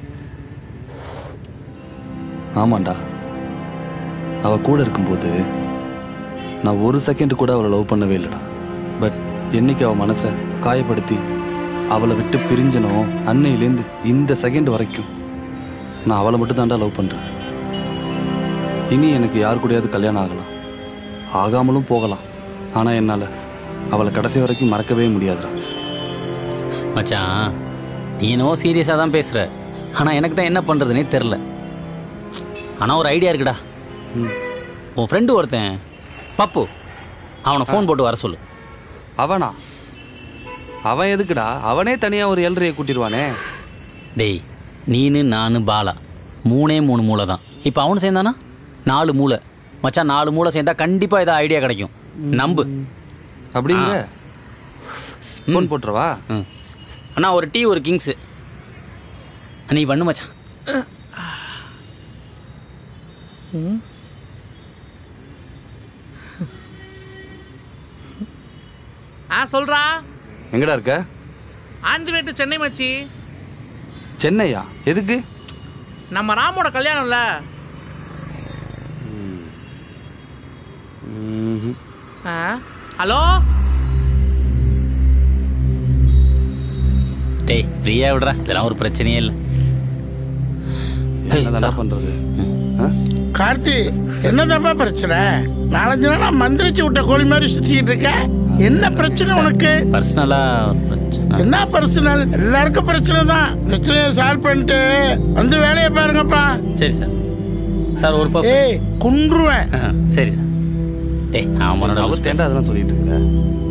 ஆமாண்டா அவ கூட இருக்கும்போது நான் ஒரு செகண்ட் கூட அவளை லவ் பண்ணவே இல்லைடா பட் என்னைக்கு அவள் மனசை காயப்படுத்தி அவளை விட்டு பிரிஞ்சனோ அன்னையிலேருந்து இந்த செகண்ட் வரைக்கும் நான் அவளை மட்டும் தான்டா லவ் பண்ணுறேன் இனி எனக்கு யார் கூடயாவது கல்யாணம் ஆகலாம் ஆகாமலும் போகலாம் ஆனால் என்னால் அவளை கடைசி வரைக்கும் மறக்கவே முடியாதுடா மச்சான் நீ என்னவோ சீரியஸாக தான் பேசுகிற ஆனால் எனக்கு தான் என்ன பண்ணுறதுனே தெரில ஆனால் ஒரு ஐடியா இருக்குடா உன் ஃப்ரெண்டு ஒருத்தன் பப்பு அவனை ஃபோன் போட்டு வர சொல்லு அவனா அவன் எதுக்குடா அவனே தனியாக ஒரு ஏழ்றையை கூட்டிடுவானே டேய் நீனு நானு பாலா மூணே மூணு மூளை தான் இப்போ அவனு சேர்ந்தானா நாலு மூளை மச்சான் நாலு மூளை சேர்ந்தா கண்டிப்பாக ஏதாவது ஐடியா கிடைக்கும் நம்பு அப்படிங்க ஃபோன் போட்டுருவா அண்ணா ஒரு டீ ஒரு கிங்ஸு நீ பண்ணு மச்சான் ஆ சொல்றா எங்கடா இருக்க on the way to Chennai மச்சி சென்னையா எதுக்கு நம்ம ராமோட கல்யாணம்ல ஆ ஹலோ டேய் ஃப்ரீயாக விடுறா இதெல்லாம் ஒரு பிரச்சனையே இல்லை என்னதான் பண்றது கார்த்தி என்னதாப்பா பிரச்சனை நாலஞ்சு நாளா மந்திரிச்சு விட்ட கோழி மாதிரி சுத்திக்கிட்டு இருக்க என்ன பிரச்சனை உனக்கு பர்சனலாக பிரச்சனை என்ன பர்சனல் எல்லாருக்கும் பிரச்சனை தான் பிரச்சனையை சால்வ் பண்ணிட்டு வந்து வேலையை பாருங்கப்பா சரி சார் சார் ஒரு பப் ஏய் குன்றுவேன் சரி சார் டேய் அவனோட அவர் தேண்டா அதெல்லாம் சொல்லிட்டு இருக்கிற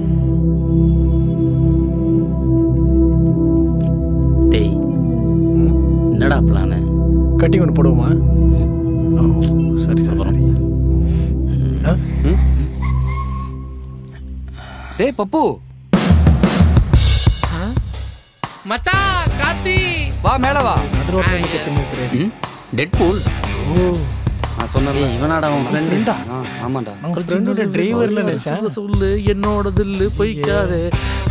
டேய் என்னடா பிளானு கட்டி ஒன்று போடுவோமா ஓ, சரி சரி சரி டேய் பப்பு மச்சான் கார்த்தி வா மேல வா டெட் பூல் ஓ நான் சொன்னேன்ல இவனாடா உன் ஃப்ரெண்டு ஆ ஆமாண்டா ஃப்ரெண்டோட டிரைவர்ல நினைச்சேன் சொல்லு, சொல்லு என்னோட தில்லு பொய்க்காதே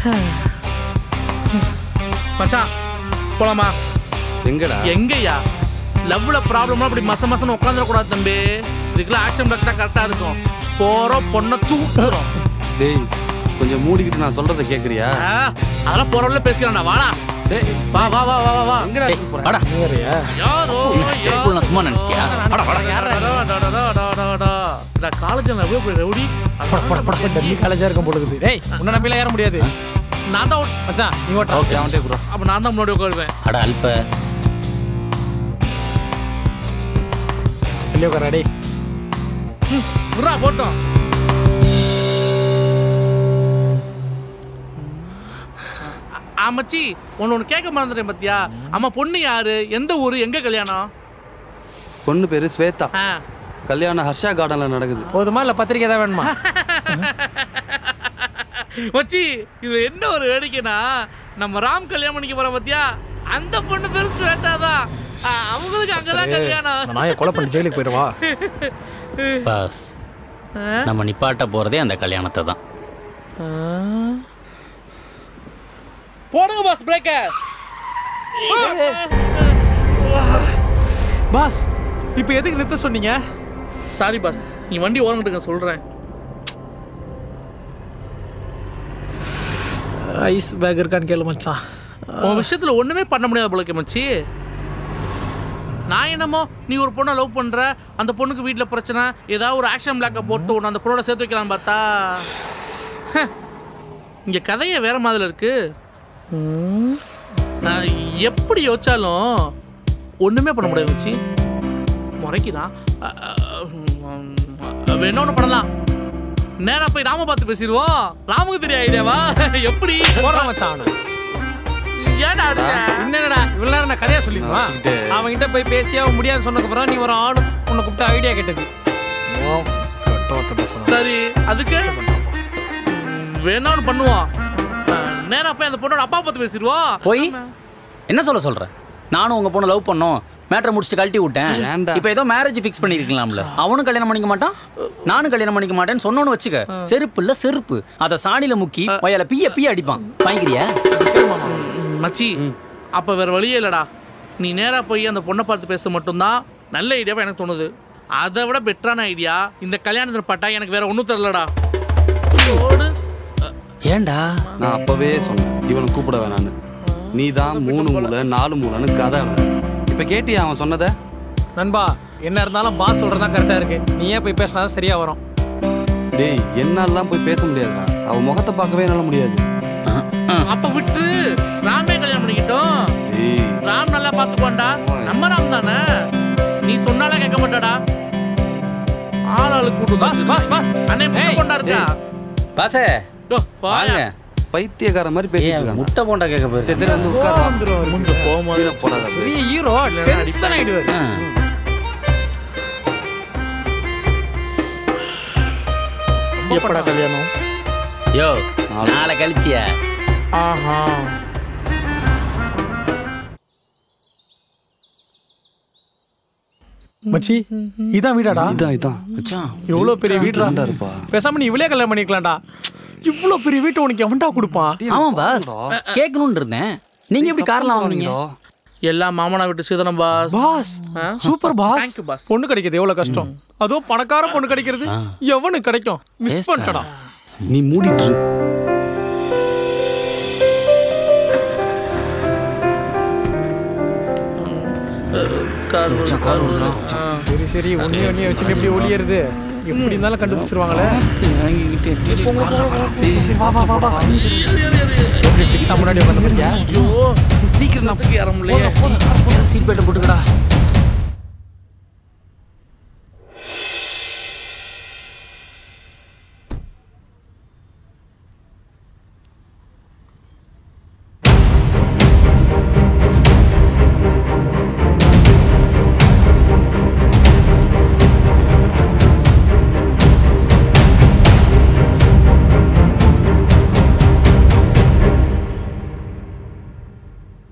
மச்சான் போலாமா எங்கடா எங்கய்யா லவ்ல ப்ராப்ளம்லாம் அப்படி மச மசன்னு உட்காந்துடக்கூடாது தம்பி இதுக்கெல்லாம் ஆக்ஷன் பிளாக் தான் கரெக்டாக இருக்கும் போகிறோம் பொண்ணை தூக்குறோம் டேய் கொஞ்சம் மூடிக்கிட்டு நான் சொல்றத கேக்குறியா ஆ, அதெல்லாம் போறவள்ள பேசிக்கலாம் வாடா வா வா வா வா வா வா எங்கடா வாடா யாரோ டேய், நான் சும்மா நினைச்சிட்டியா வாடா வாடா நான் காலேஜ் நான் போய் ரவுடி டெல்லி காலேஜா இருக்கும் போல இருக்குது டேய் உன்ன நம்பில ஏற முடியாது நான் தான் மச்சான் நீ ஓட்ட ஓகே அவன்கிட்ட குரோ அப்ப நான் தான் முன்னாடி உட்காருவேன் அட அல்ப வெளியே உட்காரா டேய் புறா போட்டோம் ஆமச்சி ஒன்று ஒன்று கேட்க மறந்துட்டேன் பத்தியா அம்மா பொண்ணு யாரு எந்த ஊரு எங்க கல்யாணம் பொண்ணு பேரு ஸ்வேதா ஆ. கல்யாணம் ஹர்ஷா கார்டன்ல நடக்குது போதுமா இல்ல பத்திரிக்கை தான் வேணுமா மச்சி இது என்ன ஒரு வேடிக்கைனா நம்ம ராம் கல்யாணம் பண்ணிக்க போறோம் பத்தியா அந்த பொண்ணு பேரு ஸ்வேதா தான் ஆ, அவங்களுக்கு அங்கதான் கல்யாணம் அந்த நாயை கொலை பண்ணி ஜெயிலுக்கு போயிடுவா பாஸ் நம்ம நிப்பாட்ட போறதே அந்த கல்யாணத்தை தான் போடுங்க பாஸ் பிரேக்கர் பாஸ் இப்போ எதுக்கு நிறுத்த சொன்னீங்க சாரி பாஸ் நீ வண்டி ஓரங்கிட்டுங்க சொல்றேன் ஐஸ் பேக் இருக்கான்னு கேளு மச்சான் உன் விஷயத்துல ஒண்ணுமே பண்ண முடியாது போல இருக்கே மச்சி நான் என்னமோ நீ ஒரு பொண்ணை லவ் பண்ற அந்த பொண்ணுக்கு வீட்ல பிரச்சனை ஏதாவது ஒரு ஆக்ஷன் பிளாக்க போட்டு உன்னை அந்த பொண்ணோட சேர்த்து வைக்கலாம்னு பார்த்தா ஹ, இங்க கதையே வேற மாதிரி இருக்கு நான் எப்படி யோசிச்சாலும் ஒண்ணுமே பண்ண முடியாது மச்சி முறைக்குதான் அ, அ, ம், வேணா ஒன்று பண்ணலாம் நேரா போய் ராம பார்த்து பேசிடுவோம் ராமுக்கு தெரிய ஐடியாவா எப்படி போறான் மச்சான் அவனை ஏன்டா அடிச்ச என்னடா இவ்வளவு நேரம் நான் கதையா சொல்லிடுவான் அவன்கிட்ட போய் பேசி அவன் முடியாது சொன்னதுக்கு அப்புறம் நீ ஒரு ஆணு உன்னை கூப்பிட்டு ஐடியா கேட்டது ஓ, கெட்ட வார்த்தை பேசுறான். சரி அதுக்கு ம், வேணா ஒன்று பண்ணுவோம் அஹ், நேரா போய் அந்த பொண்ணோட அப்பா பார்த்து பேசிடுவோம் போய் என்ன சொல்ல சொல்ற நானும் உங்க பொண்ணை லவ் பண்ணோம் மேட்டரை முடிச்சுட்டு கழட்டி விட்டேன் இப்போ ஏதோ மேரேஜ் ஃபிக்ஸ் பண்ணிருக்கலாம்ல அவனும் கல்யாணம் பண்ணிக்க மாட்டான் நானும் கல்யாணம் பண்ணிக்க மாட்டேன்னு சொன்னோன்னு வச்சுக்க செருப்பு இல்ல செருப்பு அதை சாணியில முக்கி வயல பிய பிய அடிப்பான் வாங்கிக்கிறியா ம், மச்சி அப்போ வேற வழியே இல்லடா நீ நேரா போய் அந்த பொண்ணை பார்த்து பேச மட்டும்தான் நல்ல ஐடியாவா எனக்கு தோணுது அதை விட பெட்டரான ஐடியா இந்த கல்யாணத்தில் பட்டா எனக்கு வேற ஒன்றும் தெரிலடா ஏன்டா நான் அப்பவே சொன்னேன் இவனை கூப்பிட வேணான்னு நீ தான் மூணு மூளை நாலு மூளைன்னு கதை அளந்த. இப்ப கேட்டியா அவன் சொன்னதை நண்பா என்ன இருந்தாலும் பாஸ் சொல்றதா கரெக்டா இருக்கு நீயே போய் பேசினா தான் சரியா வரும் டேய் என்னாலாம் போய் பேச முடியாதுடா அவன் முகத்தை பார்க்கவே என்னால முடியாது அப்ப விட்டு ராமே கல்யாணம் பண்ணிக்கிட்டோம் ஏய் ராம் நல்லா பார்த்துக்கோண்டா நம்ம ராம் தானே நீ சொன்னாலே கேட்க மாட்டாடா ஆளாளு கூட்டு பாஸ் பாஸ் பாஸ் அண்ணே முட்டை கொண்டா இருக்கா பாசே யோ, வாயா. வாங்க பைத்தியக்கார மாதிரி பேசிட்டு இருக்கான் முட்டை போண்டா கேட்க போயிரு சரி சரி வந்து உட்கார்றா மூஞ்ச போகும்போது கீழே போடாத அப்படியே. பெரிய ஹீரோ டென்ஷன் ஆயிடுவாரு எப்படா கல்யாணம் யோ நாளை கழிச்சியா ஆஹா மச்சி இதான் வீடாடா இதான் இதான் மச்சான் எவ்வளவு பெரிய வீடுடா தான்டா இருப்பா. பேசாம நீ இவளே கல்யாணம் பண்ணிக்கலாம்டா இவ்வளவு பெரிய வீட்டை உனக்கு எவன்டா கொடுப்பான் ஆமா பாஸ் கேட்கணும்னு இருந்தேன் நீங்க எப்படி கார்லாம் வாங்குனீங்க எல்லாம் மாமனா விட்டு சீதனம் boss boss super boss Thank you, boss. பொண்ணு கிடைக்கிறது எவ்வளவு கஷ்டம் அதுவும் பணக்கார பொண்ணு கிடைக்கிறது எவனுக்கு கிடைக்கும் மிஸ் பண்ணிட்டடா நீ மூடிட்டு இரு. கார் வருது, கார் வருது. ஆ. சரி சரி ஒன்னே ஒன்னே வச்சு எப்படி ஒளியறது எப்படி இருந்தாலும் கண்டுபிடிச்சிருவாங்களே போங்க, போங்க, போங்க. சரி, சரி, வா, வா, வா, வா. எப்படி பிக்ஸா முன்னாடி உட்காந்து பாத்தியா? ஐயோ சீக்கிரம் நான் ஏற முடியலையே சீட் பெல்ட் போட்டுக்கடா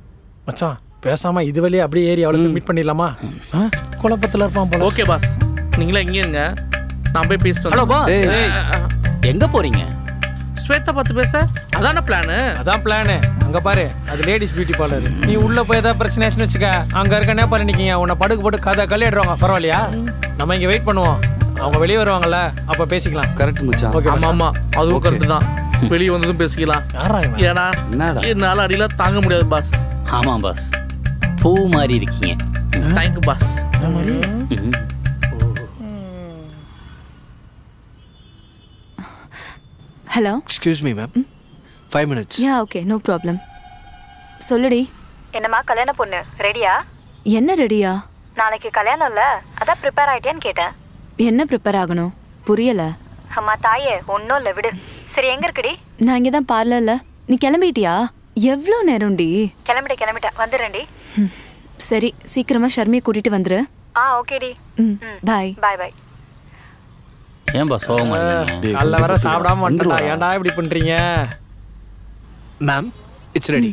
மச்சான் பேசாம இது வழியே அப்படியே ஏறி அவளுக்கு மீட் பண்ணிடலாமா ஆ? குழப்பத்துல இருப்பான் போல ஓகே பாஸ் நீங்களே எங்கே இருங்க நான் போய் பேசிட்டு ஹலோ பாஸ் ஏய். எங்க போறீங்க ஸ்வேதா பார்த்து பேச அதான பிளானு அதான் பிளானு அங்க பாரு அது லேடிஸ் பியூட்டி பார்லர் நீ உள்ள போய் ஏதாவது பிரச்சனை ஆச்சுன்னு வச்சுக்க அங்க இருக்க நேபாள நிக்கீங்க உன்னை படுக்கு போட்டு கதை கல்லிடுவாங்க பரவாயில்லையா நம்ம இங்க வெயிட் பண்ணுவோம் அவங்க வெளியே வருவாங்கல்ல அப்ப பேசிக்கலாம் கரெக்ட் மச்சான் ஓகே ஆமா ஆமா அதுவும் Okay. கரெக்ட் தான் வெளியே வந்ததும் பேசிக்கலாம் யாரா இவன்? ஏன்னா என்னடா? என்னால அடியில தாங்க முடியாது பாஸ் ஆமா பாஸ் பூ மாதிரி இருக்கீங்க தேங்க்யூ பாஸ் ம்ஹும். Hello excuse me ma'am five minutes yeah okay no problem சொல்லுடி என்னம்மா கல்யாண பொண்ணு ரெடியா என்ன ரெடியா நாளைக்கு கல்யாணம் இல்ல அதான் ப்ரிப்பேர் ஆயிட்டேன்னு கேட்டேன் என்ன ப்ரிப்பேர் ஆகணும் புரியல அம்மா தாயே ஒன்றும் இல்லை விடு சரி எங்க இருக்குடி நான் இங்கே தான் பார்லர்ல நீ கிளம்பிட்டியா எவ்வளோ நேரம்டி கிளம்பிட்ட கிளம்பிட்டேன் வந்துடுறேன்டி ம், சரி சீக்கிரமா ஷர்மியை கூட்டிட்டு வந்துரு ஆ ஓகேடி ம் பாய் பாய் பாய் ஏன் பாஸ் சோகமா இருக்கீங்க? காலைல வர சாப்பிடாம வந்துட்டா ஏன்டா இப்படி பண்றீங்க மேம் இட்ஸ் ரெடி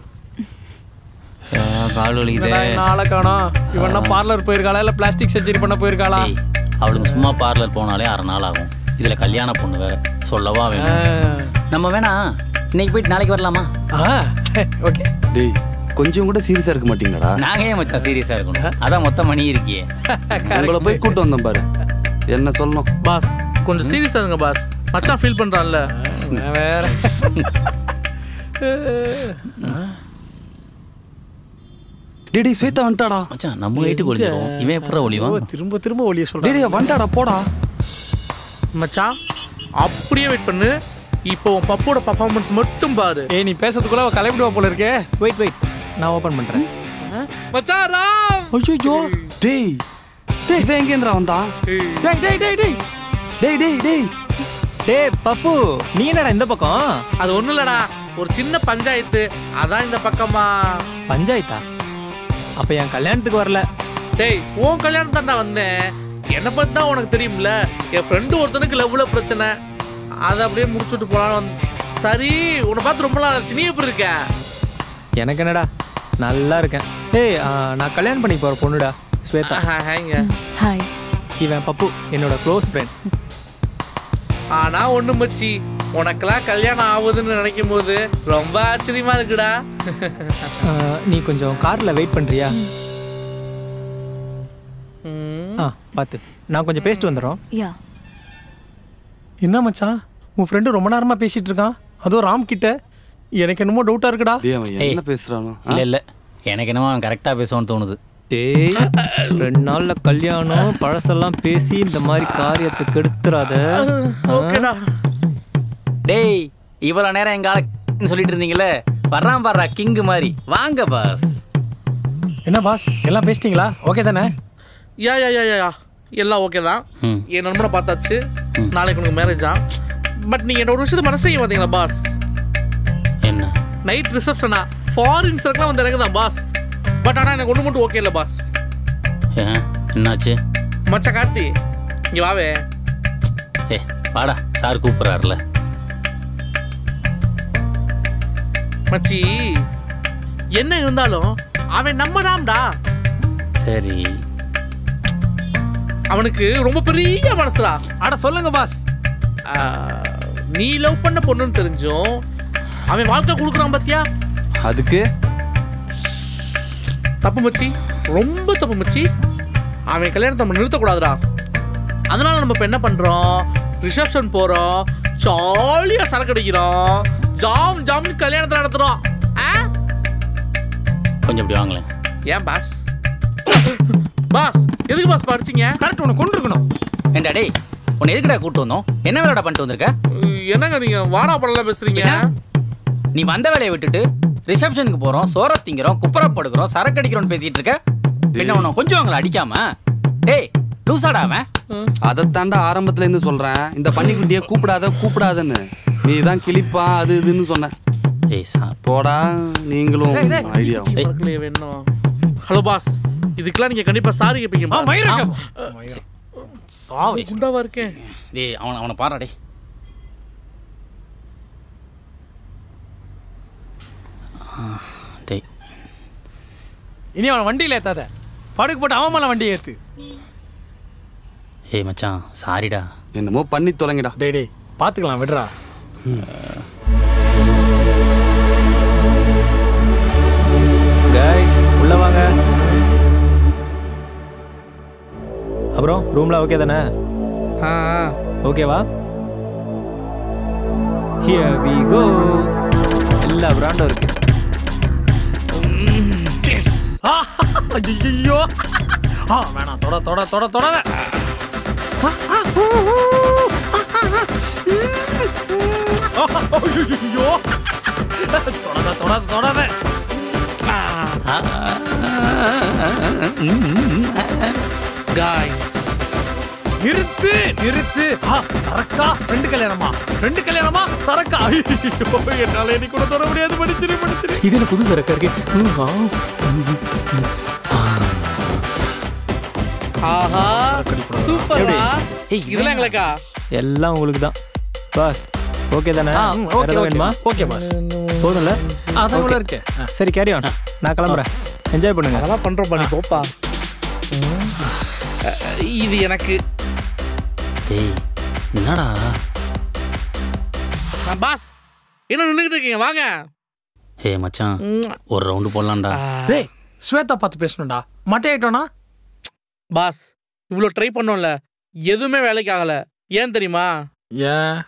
ஆ, கால் வலிக்குதே என்னடா இந்த ஆளை காணோம் இவன்னா பார்லர் போயிருக்காளா இல்ல பிளாஸ்டிக் சர்ஜரி பண்ண போயிருக்காளா ஏய், அவளுங்க சும்மா பார்லர் போனாலே அரை நாள் ஆகும் இதுல கல்யாண பொண்ணு வேற சொல்லவா வேணும் நம்ம வேணா இன்னைக்கு போயிட்டு நாளைக்கு வரலாமா ஓகே டேய் கொஞ்சம் கூட சீரியஸா இருக்க மாட்டீங்களாடா நாங்க ஏன் மச்சான் சீரியஸா இருக்கணும் அதான் மொத்த மணி இருக்கியே உங்களை போய் கூட்டு வந்தேன் பாரு என்ன சொல்லணும் பாஸ் கொஞ்சம் சீரியஸா இருங்க பாஸ் மச்சான் ஃபீல் பண்றான்ல வேற டேய் டேய் ஸ்வேதா வந்துட்டாடா மச்சான் நம்ம வீட்டுக்கு ஒளிஞ்சிரும் இவன் எப்பறம் ஒளிவான் திரும்ப திரும்ப ஒளிய டேய் சொல்றேன் டேய் வந்துட்டாடா போடா மச்சான் அப்படியே வெயிட் பண்ணு இப்போ உன் பப்போட பர்ஃபார்மன்ஸ் மட்டும் பாரு ஏய் நீ பேசுறதுக்குள்ள அவ கிளம்பிடுவா போல இருக்கே வெயிட் வெயிட் நான் ஓபன் பண்றேன் மச்சான் ராம் ஐயோ டேய் டேய் இவன் எங்கேந்திரா வந்தான் டேய் டேய் டேய் டேய் டேய் டேய் டேய் டேய் பப்பு நீ என்னடா இந்த பக்கம் அது ஒண்ணும் இல்லடா ஒரு சின்ன பஞ்சாயத்து அதான் இந்த பக்கமா பஞ்சாயத்தா அப்ப என் கல்யாணத்துக்கு வரல டேய் உன் கல்யாணம் தான்டா வந்தேன் என்னை பத்தி தான் உனக்கு தெரியும்ல என் ஃப்ரெண்டு ஒருத்தனுக்கு லவ்ல பிரச்சனை அதை அப்படியே முடிச்சுட்டு போலான்னு வந்து சரி உன்னை பார்த்து ரொம்ப நாள் ஆச்சு நீ எப்படி இருக்க எனக்கு என்னடா நல்லா இருக்கேன் ஏய் ஆ, நான் கல்யாணம் பண்ணி போற பொண்ணுடா ஸ்வேதா ஹேங்க ஹாய் இவன் பப்பு என்னோட க்ளோஸ் ஃப்ரெண்ட் ஆனா ஒண்ணு மச்சி உனக்கெல்லாம் கல்யாணம் ஆகுதுன்னு நினைக்கும் போது ரொம்ப ஆச்சரியமா இருக்குடா நீ கொஞ்சம் கார்ல வெயிட் பண்றியா ஆ பார்த்து நான் கொஞ்சம் பேசிட்டு வந்துடுறோம் யா என்ன மச்சான் உன் ஃப்ரெண்டு ரொம்ப நேரமா பேசிட்டு இருக்கான் அதுவும் ராம் கிட்ட எனக்கு என்னமோ டவுட்டா இருக்குடா டேய் அவன் ஏய். என்ன பேசுறானோ இல்ல இல்ல எனக்கு என்னமோ அவன் கரெக்டா பேசுவான்னு தோணுது டேய் ரெண்டு நாள்ல கல்யாணம் பழசெல்லாம் பேசி இந்த மாதிரி காரியத்தை கெடுத்துறாத ஓகேடா டேய் இவ்வளவு நேரம் எங்க ஆள சொல்லிட்டு இருந்தீங்கல்ல வர்றான் பாடுறா கிங்கு மாதிரி வாங்க பாஸ் என்ன பாஸ் எல்லாம் பேசிட்டீங்களா ஓகே தானே யா யா யா யா, யா எல்லாம் ஓகே தான் ம். என் நண்பனை பார்த்தாச்சு நாளைக்கு உனக்கு மேரேஜா பட் நீங்க என்ன ஒரு விஷயத்தை மனசு செய்ய பார்த்தீங்களா பாஸ் என்ன நைட் ரிசப்ஷனா ஃபாரின் சர்க்கெலாம் வந்து எனக்கு தான் பாஸ் பட் ஆனால் எனக்கு ஒன்று மட்டும் ஓகே இல்லை பாஸ் ஏன் என்னாச்சு மச்ச கார்த்தி இங்கே வாவே ஏ வாடா சார் கூப்பிடுறாருல மச்சி என்ன இருந்தாலும் அவன் நம்ம ராம்டா சரி அவனுக்கு ரொம்ப பெரிய மனசுடா அட சொல்லுங்க பாஸ் நீ லவ் பண்ண பொண்ணுன்னு தெரிஞ்சும் அவன் வாழ்க்கை கொடுக்குறான் பாத்தியா அதுக்கு தப்பு மச்சி ரொம்ப தப்பு மச்சி அவன் கல்யாணத்தை நம்ம நிறுத்தக்கூடாதுடா அதனால நம்ம இப்போ என்ன பண்றோம் ரிசப்ஷன் போறோம் ஜாலியா சரக்கு அடிக்கிறோம் ஜாம் ஜாம்னு கல்யாணத்தை நடத்துறோம் ஆ? கொஞ்சம் இப்படி வாங்களேன் ஏன் பாஸ் பாஸ் எதுக்கு பாஸ் படிச்சீங்க கரெக்ட் உனக்கு கொண்டு இருக்கணும் ஏண்டா டேய் உன்னை எதுக்குடா கூட்டு வந்தோம் என்ன வேலைடா பண்ணிட்டு வந்திருக்க என்னங்க நீங்க வாடா படலாம் பேசுறீங்க நீ வந்த வேலையை விட்டுட்டு ரிசப்ஷனுக்கு போறோம் சோற திங்கிறோம் குப்பரை படுக்கிறோம் சரக்கு அடிக்கிறோம்னு பேசிட்டு இருக்க பின்ன உன்னை கொஞ்சம் அவங்கள அடிக்காம டேய் லூசாடா அவன் அதைத்தாண்டா ஆரம்பத்துல இருந்து சொல்றேன் இந்த பன்னிக்குட்டியை கூப்பிடாத கூப்பிடாதன்னு நீ தான் கிளிப்பா அது இதுன்னு சொன்ன ஏய் சார் போடா நீங்களும் ஐடியா மறக்கலையே வேணும் ஹலோ பாஸ் இதுக்கெல்லாம் நீங்க கண்டிப்பா சாரி கேட்பீங்க boss. மயிரா ஆ, கேப்போம். சாவி குண்டாவா இருக்கேன் டேய் அவனை அவனை பாருடா டேய் ஆ, டேய் இனி அவன் வண்டியில ஏத்தாத படுக்கு போட்டு அவன் மேல வண்டியை ஏத்து ஏய் மச்சான் சாரிடா என்னமோ பண்ணி தொலைங்கடா டேய் டேய் பார்த்துக்கலாம் விடுறா கைஸ் உள்ள வாங்க அப்புறம் ரூம்ல ஓகே தானே ஓகேவா ஹியர் வி கோ எல்லா பிராண்டும் இருக்கு ஐயோ ஆ வேணாம் தொட தொட தொட தொடாத ஆ, ஆ, ஊ, ஊ. ஆ, ஐயையோ. தொடாத தொடாத தொடாத காய் நிறுத்து நிறுத்து ஆ, சரக்கா ரெண்டு கல்யாணமா ரெண்டு கல்யாணமா சரக்கா ஐயோ என்னால இன்னைக்கு கூட தொட முடியாது படிச்சிரு படிச்சிரு இது என்ன புது சரக்கா இருக்கு ம், ஆ. ஆஹா சூப்பர்டா இதெல்லாம் எங்களுக்கா எல்லாம் உங்களுக்கு தான் பாஸ் ஓகே தானே ஆ, வேற ஓகே, ஏதாவது ஓகே. வேணுமா ஓகே, பாஸ். போதும்ல அதான் இவ்வளவு Okay. இருக்கு. சரி கேரி ஆன் நான் கிளம்புறேன் என்ஜாய் பண்ணுங்க அதெல்லாம் பண்றோம் பண்ணி போப்பா இது எனக்கு டேய் என்னடா நான் பாஸ் என்ன நின்றுட்டு இருக்கீங்க வாங்க ஏய் மச்சான் ஒரு ரவுண்டு போடலாம்டா டேய் ஸ்வேதா பார்த்து பேசணும்டா மட்டை ஆயிட்டோனா பாஸ் இவ்வளோ ட்ரை பண்ணோம்ல எதுவுமே வேலைக்கு ஆகல ஏன் தெரியுமா ஏன்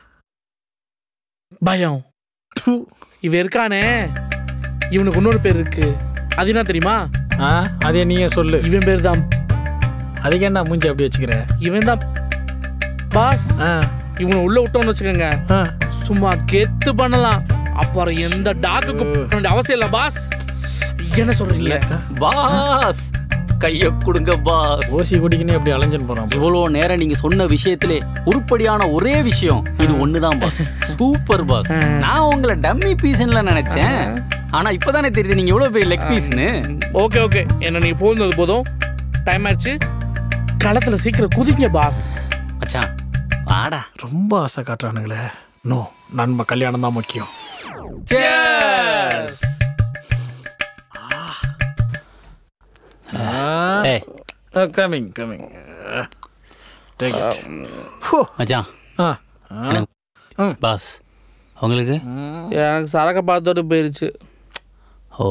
பயம் இவன் இருக்கானே இவனுக்கு இன்னொரு பேர் இருக்கு அது என்ன தெரியுமா ஆ அதே நீயே சொல்லு இவன் பேர் தான் அதுக்கு என்ன மூஞ்சி அப்படி வச்சுக்கிற இவன் தான் பாஸ் இவனை உள்ள விட்டோம்னு வச்சுக்கோங்க சும்மா கெத்து பண்ணலாம் அப்புறம் எந்த டாக்குக்கு போக வேண்டிய அவசியம் இல்லை பாஸ் என்ன சொல்றீங்க பாஸ் கைய கொடுங்க பாஸ் ஓசி குடிக்கணும் எப்படி அலைஞ்சன் போறான் இவ்வளோ நேரம் நீங்க சொன்ன விஷயத்திலே உருப்படியான ஒரே விஷயம் இது ஒண்ணுதான் பாஸ் சூப்பர் பாஸ் நான் உங்களை டம்மி பீஸ்ல நினைச்சேன் ஆனா இப்பதானே தெரியுது நீங்க எவ்வளவு பெரிய லெக் பீஸ்னு ஓகே ஓகே என்ன நீங்க போனது போதும் டைம் ஆச்சு களத்துல சீக்கிரம் குதிங்க பாஸ் மச்சான் வாடா ரொம்ப ஆசை காட்டுறானுங்களே நோ நண்ப கல்யாணம் தான் முக்கியம் ஏய் கமிங் கமிங் டேக் இட் மச்சான் ஆ எனக்கு- பாஸ் உங்களுக்கு எனக்கு சரக்க பார்த்தோடு போயிருச்சு ஓ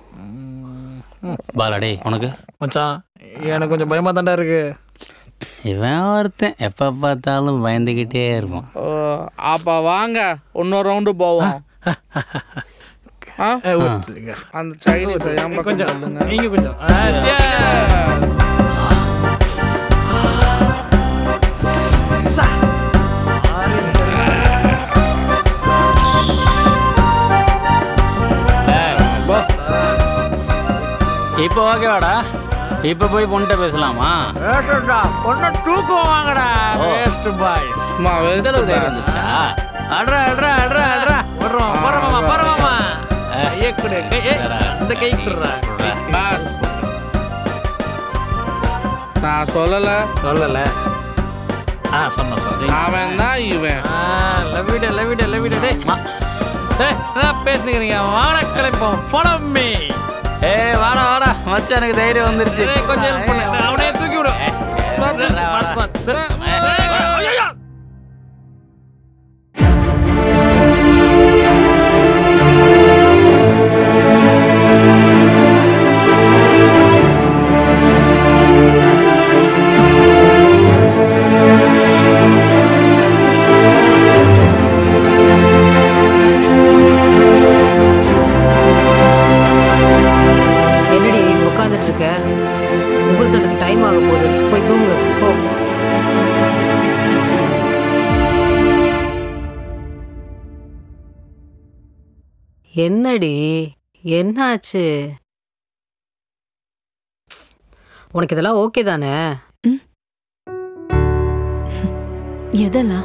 பாலா டேய் உனக்கு மச்சான் எனக்கு கொஞ்சம் பயமா தாண்டா இருக்கு இவன் ஒருத்தன் எப்ப பார்த்தாலும் பயந்துகிட்டே இருப்பான் ஓ, அப்ப வாங்க இன்னொரு ரவுண்டு போவோம் ஆ? அந்த சைனீஸ் என் பக்கம் கொஞ்சம் தள்ளுங்க. நீங்க கொஞ்சம் ஆ, cheers. சா. இப்போ ஓகேவாடா இப்போ போய் பொண்ணுட்ட பேசலாமா வேஸ்டா பொண்ணை தூக்கம் வாங்கடா ஓ. வேஸ்ட் பாய்ஸ் அம்மா, waste எந்த அளவுக்கு தைரியம் boys. வந்துச்சா அட்ரா அட்ரா அட்ரா அட்ரா வர்றோம் பரமாமா பரமாமா கையை கொடு கை ஏய், இந்த கை குடுறா பாஸ் நான் சொல்லல சொல்லல ஆ சொன்ன சொன்ன அவன் தான் இவன் ஆ லவ்விட லவ்விட லவ்விட டேய் டேய் என்ன பேசுனீங்க வாடா கிளப்போம் follow me ஏய் வாடா வாடா மச்சான் எனக்கு தைரியம் வந்துருச்சு டேய் கொஞ்சம் ஹெல்ப் பண்ணு அவனையே தூக்கி விடு பாத்து, பாத்து. ஏய், ஐயையோ. என்னடி உட்காந்துட்டு இருக்க முகூர்த்தத்துக்கு டைம் ஆக போகுது போய் தூங்கு போ என்னடி என்னாச்சு உனக்கு இதெல்லாம் ஓகே தானே எதெல்லாம்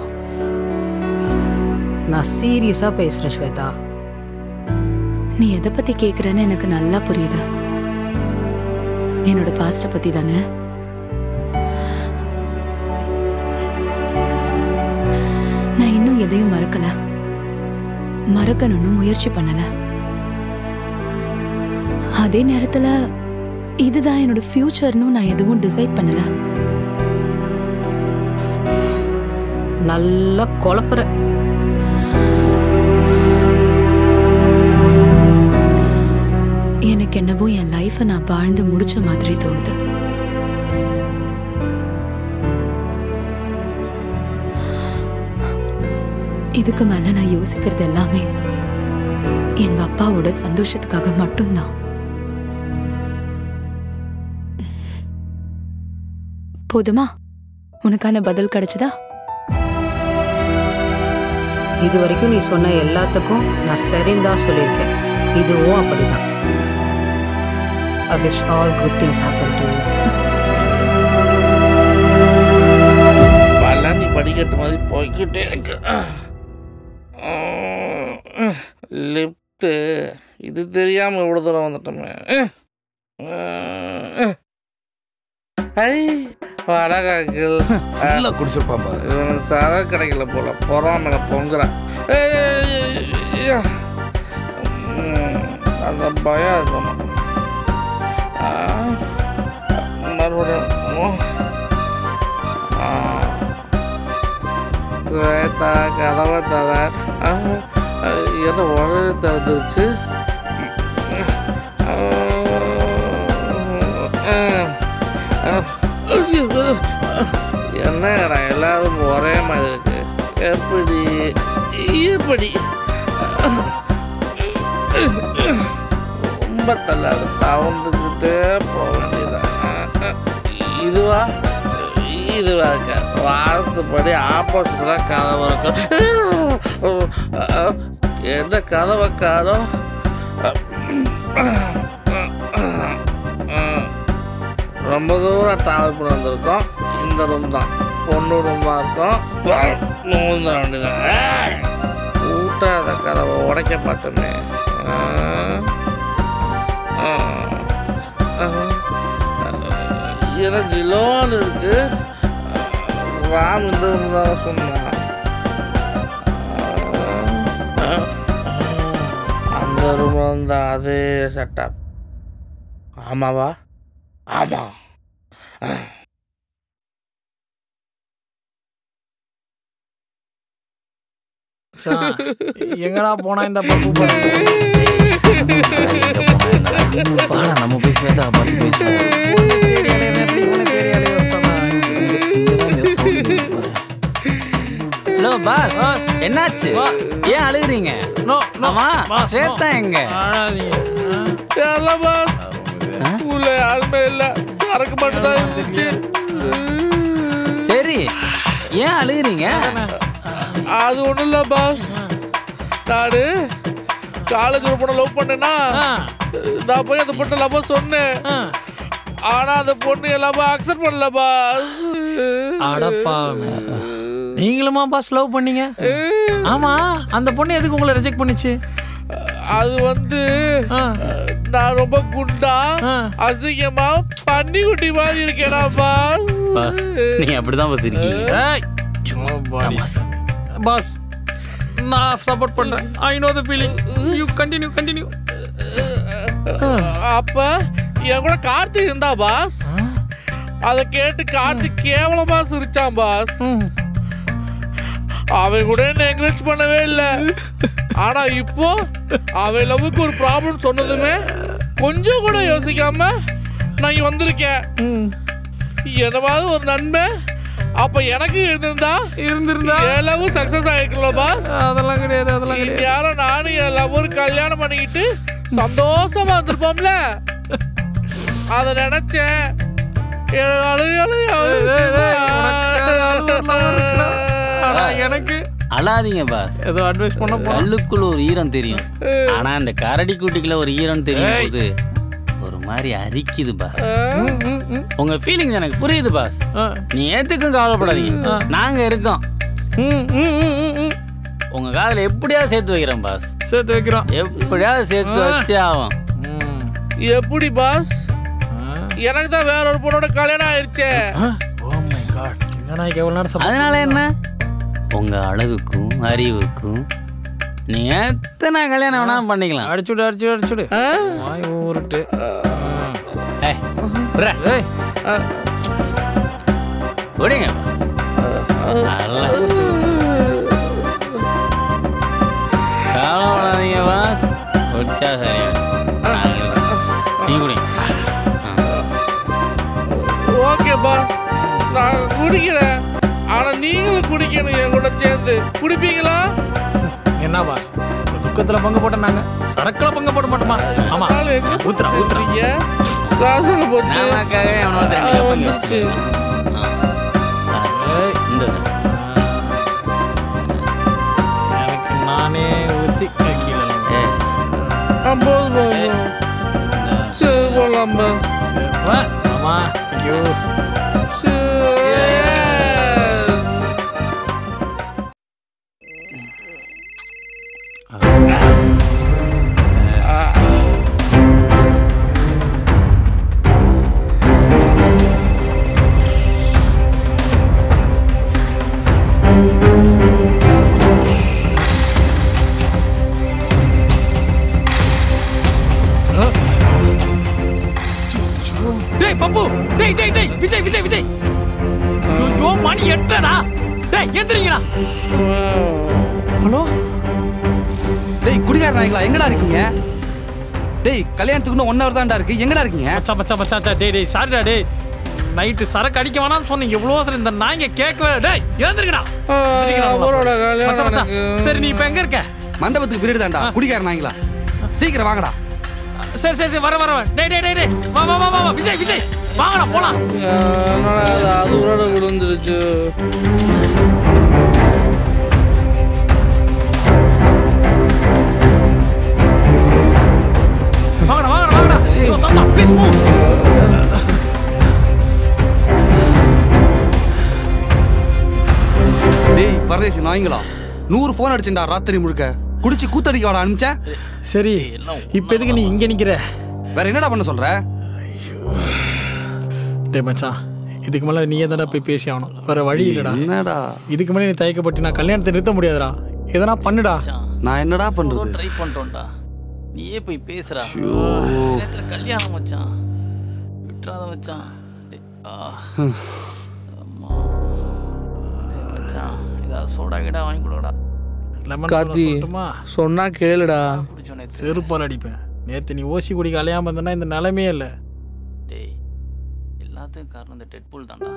நான் சீரியஸா பேசுறேன் ஸ்வேதா நீ எதை பத்தி கேக்குறேன்னு எனக்கு நல்லா புரியுது என்னோட பாஸ்ட பத்தி தானே நான் இன்னும் எதையும் மறக்கல மறக்கணும்னு முயற்சி பண்ணல அதே நேரத்துல இதுதான் என்னோட ஃபியூச்சர்னு நான் எதுவும் டிசைட் பண்ணல நல்லா குழப்புற எனக்கு என்னவோ என் லைஃப்பை நான் வாழ்ந்து முடிச்ச மாதிரி தோணுது இதுக்கு மேல நான் யோசிக்கிறது எல்லாமே எங்க அப்பாவோட சந்தோஷத்துக்காக மட்டும்தான் போதுமா உனக்கான பதில் கிடைச்சதா இது வரைக்கும் நீ சொன்ன எல்லாத்துக்கும் நான் சரிந்தா சொல்லியிருக்கேன் இதுவும் அப்படிதான் I wish all good things happen to you. Palani படிக்கட்டு மாதிரி போய்கிட்டே இருக்கு லிஃப்ட்டு இது தெரியாமல் இவ்வளோ தூரம் வந்துட்டோமே ஐ வடகாக்கில் நல்லா குடிச்சிருப்பான் பாரு இவனுக்கு சரக்கு கிடைக்கல போல பொறாமல பொங்குறான் அந்த பயம் இருக்கணும் ஆ, மறுபடியும் ஆ. ஸ்வேதா கதவை தர ஆ, ஏதோ உடனே திறந்துருச்சு ஆ, ஆ, ஐயோ. என்னடா எல்லாரும் ஒரே மாதிரி இருக்கு எப்படி எப்படி ரொம்ப தள்ளாது தவந்துக்கிட்டே போக வேண்டியதான் இதுவா இதுவா இருக்க வாஸ்துப்படி ஆப்போசிட்ல கதவை இருக்கும் என்ன கதவை காணும் ரொம்ப தூரம் ட்ராவல் பண்ணி வந்திருக்கோம் இந்த ரூம் தான் பொண்ணு ரூமாக இருக்கும் மூந்த வேண்டியதான் கூட்டாத கதவை உடைக்க பார்த்தோமே ஆ, ஆ, ஆ. ஏன்னா ஜிலோன்னு இருக்கு ராம் இந்த ரூம் தான் சொன்னான் ஆ, அந்த ரூம் வந்து அதே செட்டப் ஆமாவா ஆமா ஆ. மச்சான், எங்கடா போனா இந்த பப்பு பப்பு? வாடா நம்ம போய் ஸ்வேதா பார்த்து பேசுவோம் உன்னை தேடி அலைய நேரத்துல இவனை தேடி அலைய வச்சிட்டானா? ஹலோ பாஸ் என்னாச்சு ஏன் அழுகுறீங்க நோ நோ ஆமா பாஸ், நோ. ஸ்வேதா எங்க அழாதீங்க. எல்லாம் பாஸ் உள்ள யாருமே இல்ல சரக்கு மட்டும் தான் இருந்துச்சு சரி ஏன் அழுகுறீங்க அது ஒண்ணும் இல்ல பாஸ் நானு காலேஜ் ஒரு பொண்ணை லவ் பண்ணேன்னா நான் போய் அந்த பொண்ணை லவ் சொன்னேன் ஆனா அந்த பொண்ணு எல்லாமே அக்செப்ட் பண்ணல பாஸ் அடப்பாவி. நீங்களுமா பாஸ் லவ் பண்ணீங்க ஆமா அந்த பொண்ணு எதுக்கு உங்களை ரிஜெக்ட் பண்ணுச்சு அது வந்து நான் ரொம்ப குண்டா அசிங்கமா பன்னி குட்டி மாதிரி இருக்கேனா பாஸ் பாஸ் நீங்க அப்படிதான் பாஸ் இருக்கீங்க ஏய், சும்மா பாஸ் பாஸ் நான் சப்போர்ட் பண்றேன் I know the feeling you continue continue அப்ப என் கூட கார்த்திக் இருந்தா பாஸ் அத கேட்டு கார்த்திக் கேவலமா சிரிச்சான் பாஸ் அவன் கூட என்ன என்கரேஜ் பண்ணவே இல்ல ஆனா இப்போ அவன் லவ்வுக்கு ஒரு ப்ராப்ளம் சொன்னதுமே கொஞ்சம் கூட யோசிக்காம நான் இங்க வந்திருக்கேன் என்னவாவது ஒரு நன்மை அப்ப எனக்கு இருந்திருந்தா இருந்திருந்தா என் லவ் சக்சஸ் ஆயிருக்குல்ல பாஸ் அதெல்லாம் கிடையாது அதெல்லாம் கிடையாது யாரும் நானும் என் லவ்வர் கல்யாணம் பண்ணிக்கிட்டு சந்தோஷமா இருந்திருப்போம்ல அத நினைச்சேன் எனக்கு அழுகை ஆனா எனக்கு அழாதீங்க பாஸ் ஏதோ அட்வைஸ் பண்ண போனா கல்லுக்குள்ள ஒரு ஈரம் தெரியும் ஆனா அந்த கரடி குட்டிக்குள்ள ஒரு ஈரம் தெரியும் போது ஒரு மாதிரி அரிக்குது பாஸ் உங்க ஃபீலிங்ஸ் எனக்கு புரியுது பாஸ் நீ ஏத்துக்கும் கவலைப்படாதீங்க நாங்க இருக்கோம் உங்க காதல எப்படியாவது சேர்த்து வைக்கிறோம் பாஸ் சேர்த்து வைக்கிறோம் எப்படியாவது சேர்த்து வச்சே ஆகும் எப்படி பாஸ் எனக்கு தான் வேற ஒரு பொண்ணோட கல்யாணம் ஆயிருச்சே ஓ மை காட் இந்த நாய்க்கு எவ்வளவு நேரம் support அதனால என்ன உங்க அழகுக்கும் அறிவுக்கும் நீ எத்தனை கல்யாணம் வேணாலும் பண்ணிக்கலாம் அடிச்சுடு அடிச்சுடு அடிச்சுடு வாய் ஊருட்டு ஏய், விட்றா. ஏய் விடுங்க நல்லா கவலைப்படாதீங்க பாஸ் குடிச்சா சரியா நீ குடி ஓகே பாஸ் நான் குடிக்கிறேன் ஆனா நீங்களும் குடிக்கணும் என் கூட சேர்ந்து குடிப்பீங்களா என்ன பாஸ் துக்கத்துல பங்கு போட்ட நாங்க சரக்குல பங்கு போட மாட்டோமா ஆமா ஊத்துறா ஊத்துறா காசுல போச்சு நமக்காகவே அவனை வந்து ரெண்டு கப் வாங்கி வச்சுட்டு இந்த எனக்கு நானே ஊத்தி கீழே ஆ, போதும் போதும் சரி போகலாம் பாஸ் ஆமா ஐயோ டேய் பப்பு டேய் டேய் டேய் விஜய் விஜய் விஜய் ஐயோ மணி எட்டடா டேய் எந்திரிங்கடா ஹலோ டேய் குடிகார நாய்ங்களா எங்கடா இருக்கீங்க டேய் கல்யாணத்துக்கு இன்னும் ஒன் ஹவர் தான்டா இருக்கு எங்கடா இருக்கீங்க மச்சான் மச்சான் மச்சான் மச்சான், டேய் டேய் சாரிடா டேய் நைட்டு சரக்கு அடிக்க வேணாம்னு சொன்னீங்க எவ்வளோ சரி இந்த நாய்ங்க கேட்கவே டேய் எழுந்திருக்கடா எந்திரிங்கடா, அவரோட மச்சான், கல்யாணம் மச்சான். எனக்கு. சரி நீ இப்போ எங்க இருக்க மண்டபத்துக்கு பீரியட் தான்டா குடிகார நாய்ங்களா சீக்கிரம் வாங்கடா சரி சரி சரி வர வர வர. டேய் டேய் டேய் டேய் வா வா வா வா வா. விஜய் விஜய் வாங்கடா போலாம் என்னடா அது அது உரோட விழுந்துருச்சு வாங்கடா வாங்கடா வாங்கடா ஐயோ, தாத்தா ப்ளீஸ் மூவ் டேய் பரதேசி நாய்ங்களா நூறு ஃபோன் அடிச்சேன்டா ராத்திரி முழுக்க குடிச்சு கூத்தடிக்க வாடா அனுப்பிச்சேன் சரி இப்போ எதுக்கு நீ இங்க நிக்கிற வேற என்னடா பண்ண சொல்ற டேய் மச்சான் இதுக்கு மேல நீயே தானே போய் பேசி ஆகணும் வேற வழி இல்லடா என்னடா இதுக்கு மேல நீ தயக்கப்பட்டு நான் கல்யாணத்தை நிறுத்த முடியாதுடா எதனா பண்ணுடா நான் என்னடா பண்றது ட்ரை பண்ணிட்டோம்டா நீயே போய் பேசுறா ஐயோ. நேத்துல கல்யாணம் மச்சான் விட்டுறாத மச்சான் டேய், ஆ. அம்மா. டேய் மச்சான் ஏதாவது சோடா கிடா வாங்கி கொடுடா லெமன் கார்த்தி சொல்லட்டுமா சொன்னா கேளுடா செருப்பால் அடிப்பேன் நேத்து நீ ஓசி குடிக்க அலையாம இருந்தனா இந்த நிலைமையே இல்லை டேய் எல்லாத்துக்கும் காரணம் இந்த டெட்பூல் தான்டா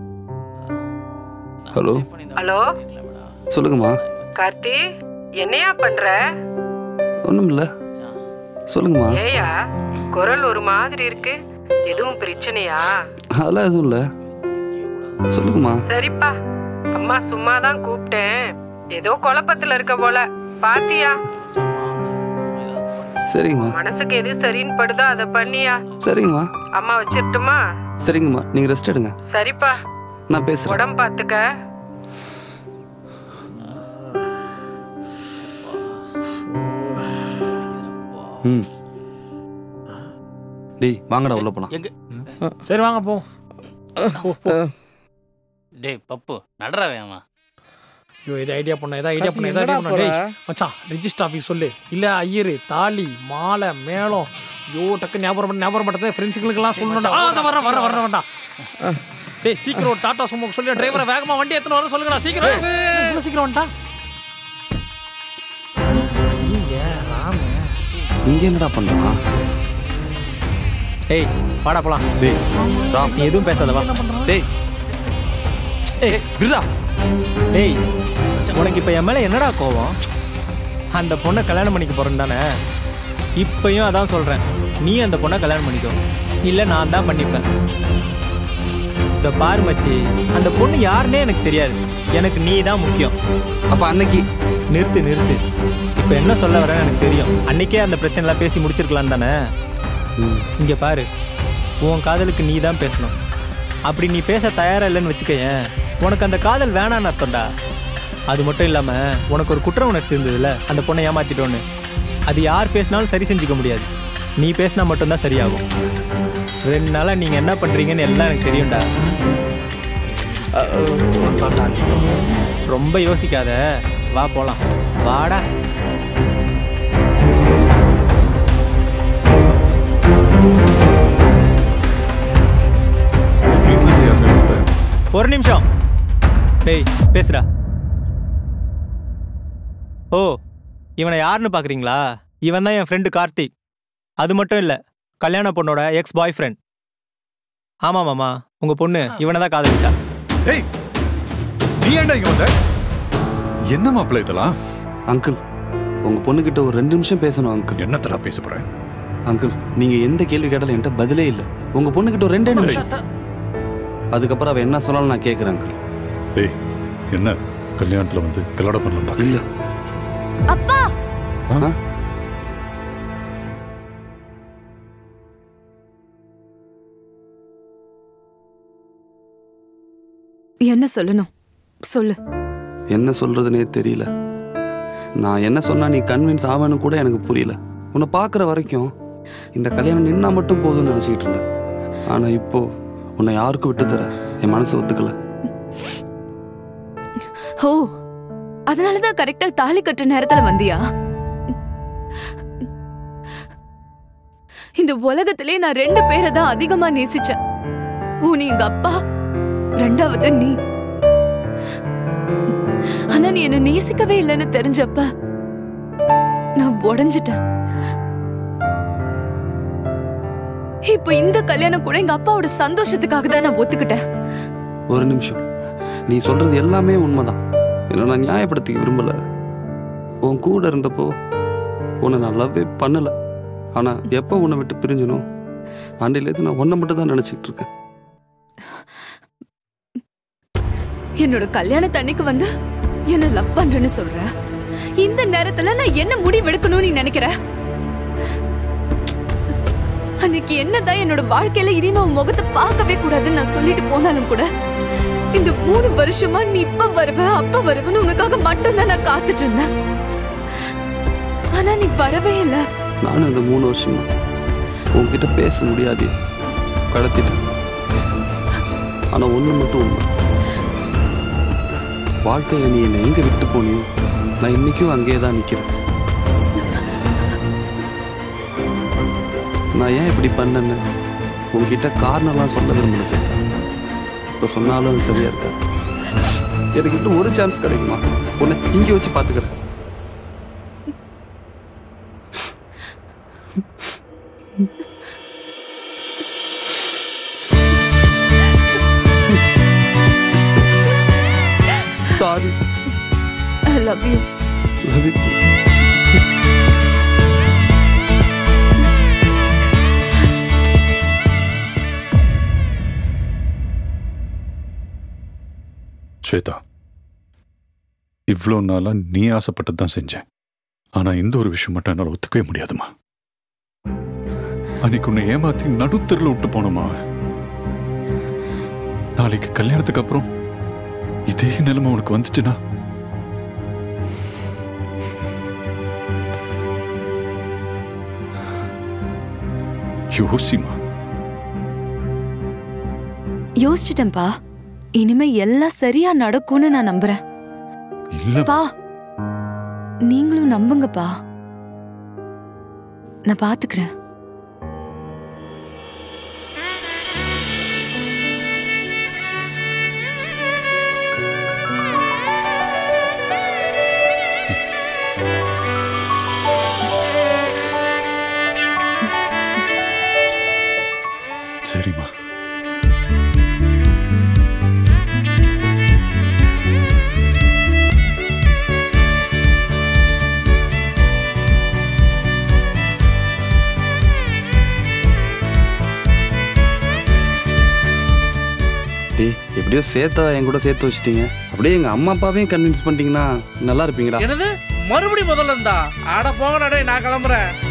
ஹலோ ஹலோ சொல்லுங்கம்மா கார்த்தி என்னையா பண்ற ஒன்றும் இல்லை சொல்லுங்கம்மா ஏயா குரல் ஒரு மாதிரி இருக்கு எதுவும் பிரச்சனையா அதெல்லாம் எதுவும் இல்லை சொல்லுங்கம்மா சரிப்பா அம்மா சும்மா தான் கூப்பிட்டேன் ஏதோ குழப்பத்துல இருக்க போல பாத்தியா சரிங்கம்மா மனசுக்கு எது சரின்னு படுதோ அதை பண்ணியா சரிங்கம்மா அம்மா வச்சிரட்டுமா சரிங்கம்மா நீங்கள் ரெஸ்ட் எடுங்க சரிப்பா நான் பேசுகிறேன் உடம்பு பாத்துக்க ம் டேய் வாங்கடா உள்ள போலாம் எங்க சரி வாங்க போ டேய் பப்பு நடராவேமா ஐயோ இது ஐடியா பண்ண ஏதாவது ஐடியா பண்ண ஏதாவது எங்கடா ஐடியா பண்ண டேய் போற? மச்சான் ரெஜிஸ்டர் ஆஃபீஸ் சொல்லு இல்ல ஐயரு தாலி மாலை மேளம் ஐயோ டக்கு ஞாபகம் பண்ண ஞாபகம் பண்றது ஃப்ரெண்ட்ஸுங்களுக்கெல்லாம் சொல்லணும்டா ஆ அதை வர வர வர வேண்டாம் டேய் சீக்கிரம் ஒரு டாடா சுமோ சொல்லி டிரைவரை வேகமா வண்டி எத்தனை வர சொல்லுங்கடா சீக்கிரம் இவ்வளவு சீக்கிரம் வந்துட்டான் ஐயே ராம இங்கே என்னடா பண்ணுறான் ஏய் வாடா போலாம் டேய் ராம் நீ எதுவும் பேசாத வா டேய் ஏய் விடுடா டேய் உனக்கு இப்போ என் மேலே என்னடா கோவம் அந்த பொண்ணை கல்யாணம் பண்ணிக்க போறேன் தானே இப்பயும் அதான் சொல்கிறேன் நீ அந்த பொண்ணை கல்யாணம் பண்ணிக்கோ இல்லை நான் தான் பண்ணிப்பேன் இந்த பாரு மச்சி அந்த பொண்ணு யாருன்னே எனக்கு தெரியாது எனக்கு நீ தான் முக்கியம் அப்போ அன்னைக்கு நிறுத்து நிறுத்து இப்போ என்ன சொல்ல வரேன்னு எனக்கு தெரியும் அன்னைக்கே அந்த பிரச்சனைலாம் பேசி முடிச்சிருக்கலாம் தானே இங்கே பாரு உன் காதலுக்கு நீ தான் பேசணும் அப்படி நீ பேச தயாரா இல்லைன்னு வச்சுக்கயேன் உனக்கு அந்த காதல் வேணான்னு அர்த்தம்டா அது மட்டும் இல்லாமல் உனக்கு ஒரு குற்ற உணர்ச்சி இருந்ததுல அந்த பொண்ணை ஏமாத்திட்டோன்னு அது யார் பேசினாலும் சரி செஞ்சுக்க முடியாது நீ பேசினா மட்டும்தான் சரியாகும் ரெண்டு நாளாக நீங்கள் என்ன பண்ணுறீங்கன்னு எல்லாம் எனக்கு தெரியும்டா ரொம்ப யோசிக்காத வா போலாம் வாடா ஒரு நிமிஷம் டேய் பேசுடா ஓ இவனை யாருன்னு பார்க்குறீங்களா இவன் தான் என் ஃப்ரெண்டு கார்த்திக் அது மட்டும் இல்லை கல்யாண பொண்ணோட எக்ஸ் பாய் ஃப்ரெண்ட் ஆமாம் மாமா உங்கள் பொண்ணு இவனை தான் காதலிச்சா ஏய் நீ ஏன்டா இங்க வந்த என்ன மாப்பிள்ள இதெல்லாம் அங்கிள் உங்க பொண்ணுகிட்ட ஒரு ரெண்டு நிமிஷம் பேசணும் அங்கிள் என்னத்தடா பேச போறேன் அங்கிள் நீங்க எந்த கேள்வி கேட்டாலும் என்கிட்ட பதிலே இல்லை உங்க பொண்ணுகிட்ட ஒரு ரெண்டே நிமிஷம் அதுக்கப்புறம் அவ என்ன சொன்னாலும் நான் கேட்கறேன் அங்கிள் ஏய் என்ன கல்யாணத்துல வந்து கல்யாணம் பண்ணலாம் பாக்க இல்ல அப்பா என்ன சொல்லணும் சொல்லு என்ன சொல்றதுனே தெரியல நான் என்ன சொன்னா நீ கன்வின்ஸ் ஆவேன்னு கூட எனக்கு புரியல உன்னை பார்க்குற வரைக்கும் இந்த கல்யாணம் நின்னா மட்டும் போதும்னு நினச்சிக்கிட்டு இருந்தேன் ஆனா இப்போ உன்னை யாருக்கும் விட்டு தர என் மனசு ஒத்துக்கல ஓ அதனாலதான் கரெக்டா தாலி கட்டுற நேரத்துல வந்தியா இந்த உலகத்திலே நான் ரெண்டு பேரை தான் அதிகமா நேசிச்சேன் உன் எங்க அப்பா ரெண்டாவது நீ ஆனா நீ என்ன நேசிக்கவே இல்லைன்னு தெரிஞ்சப்ப நான் உடைஞ்சிட்டேன் இப்ப இந்த கல்யாணம் கூட எங்க அப்பாவோட சந்தோஷத்துக்காக தான் நான் ஒத்துக்கிட்டேன் ஒரு நிமிஷம் நீ சொல்றது எல்லாமே உண்மைதான் என்ன நான் நியாயப்படுத்திக்க விரும்பல உன் கூட இருந்தப்போ உன்னை நான் லவ்வே பண்ணல ஆனா எப்போ உன்னை விட்டு பிரிஞ்சனோ ஆண்டிலேருந்து நான் உன்னை மட்டும் தான் நினைச்சிட்டு இருக்கேன் என்னோட கல்யாணத்தன்னைக்கு வந்து என்ன லவ் பண்றேன்னு சொல்ற இந்த நேரத்துல நான் என்ன முடிவெடுக்கணும்னு நீ நினைக்கிற அன்னைக்கு என்னதான் என்னோட வாழ்க்கையில இனிமே உன் முகத்தை பார்க்கவே கூடாதுன்னு நான் சொல்லிட்டு போனாலும் கூட இந்த மூணு வருஷமா நீ இப்ப வருவ அப்ப வருவன்னு உனக்காக மட்டும்தான் நான் காத்துட்டு இருந்தேன் ஆனா நீ வரவே இல்ல நானும் இந்த மூணு வருஷமா உன்கிட்ட பேச முடியாது கடத்திட்டேன் ஆனா ஒண்ணு மட்டும் உண்மை வாழ்க்கையில நீ என்னை எங்க விட்டு போனியோ நான் இன்னைக்கும் அங்கேயே தான் நிக்கிறேன் நான் ஏன் இப்படி பண்ணேன்னு உன்கிட்ட காரணம்லாம் சொல்ல விரும்பல சேர்த்தா இப்ப சொன்னாலும் அது சரியா இருக்கா எனக்கு இன்னும் ஒரு சான்ஸ் கிடைக்குமா உன்னை இங்கே வச்சு பாத்துக்கிறேன் sorry I love you love you Shweta இவ்வளோ நாளா நீ ஆசைப்பட்டது தான் செஞ்சேன் ஆனா இந்த ஒரு விஷயம் மட்டும் என்னால் ஒத்துக்கவே முடியாதுமா அன்னைக்கு உன்னை ஏமாத்தி நடுத்தரில் விட்டு போனோமா நாளைக்கு கல்யாணத்துக்கு அப்புறம் இதே நிலைமை உனக்கு வந்துச்சுன்னா யோசிமா யோசிச்சிட்டேன்பா இனிமே எல்லாம் சரியா நடக்கும்னு நான் நம்புறேன் இல்ல பா நீங்களும் நம்புங்கப்பா நான் பாத்துக்கிறேன் சரிம்மா டேய் எப்படியோ சேர்த்தா என் கூட சேர்த்து வச்சிட்டீங்க அப்படியே எங்க அம்மா அப்பாவையும் கன்வின்ஸ் பண்ணிட்டீங்கன்னா நல்லா இருப்பீங்களா என்னது மறுபடியும் முதல்ல இருந்தா ஆட போங்கடா டேய் நான் கிளம்புறேன்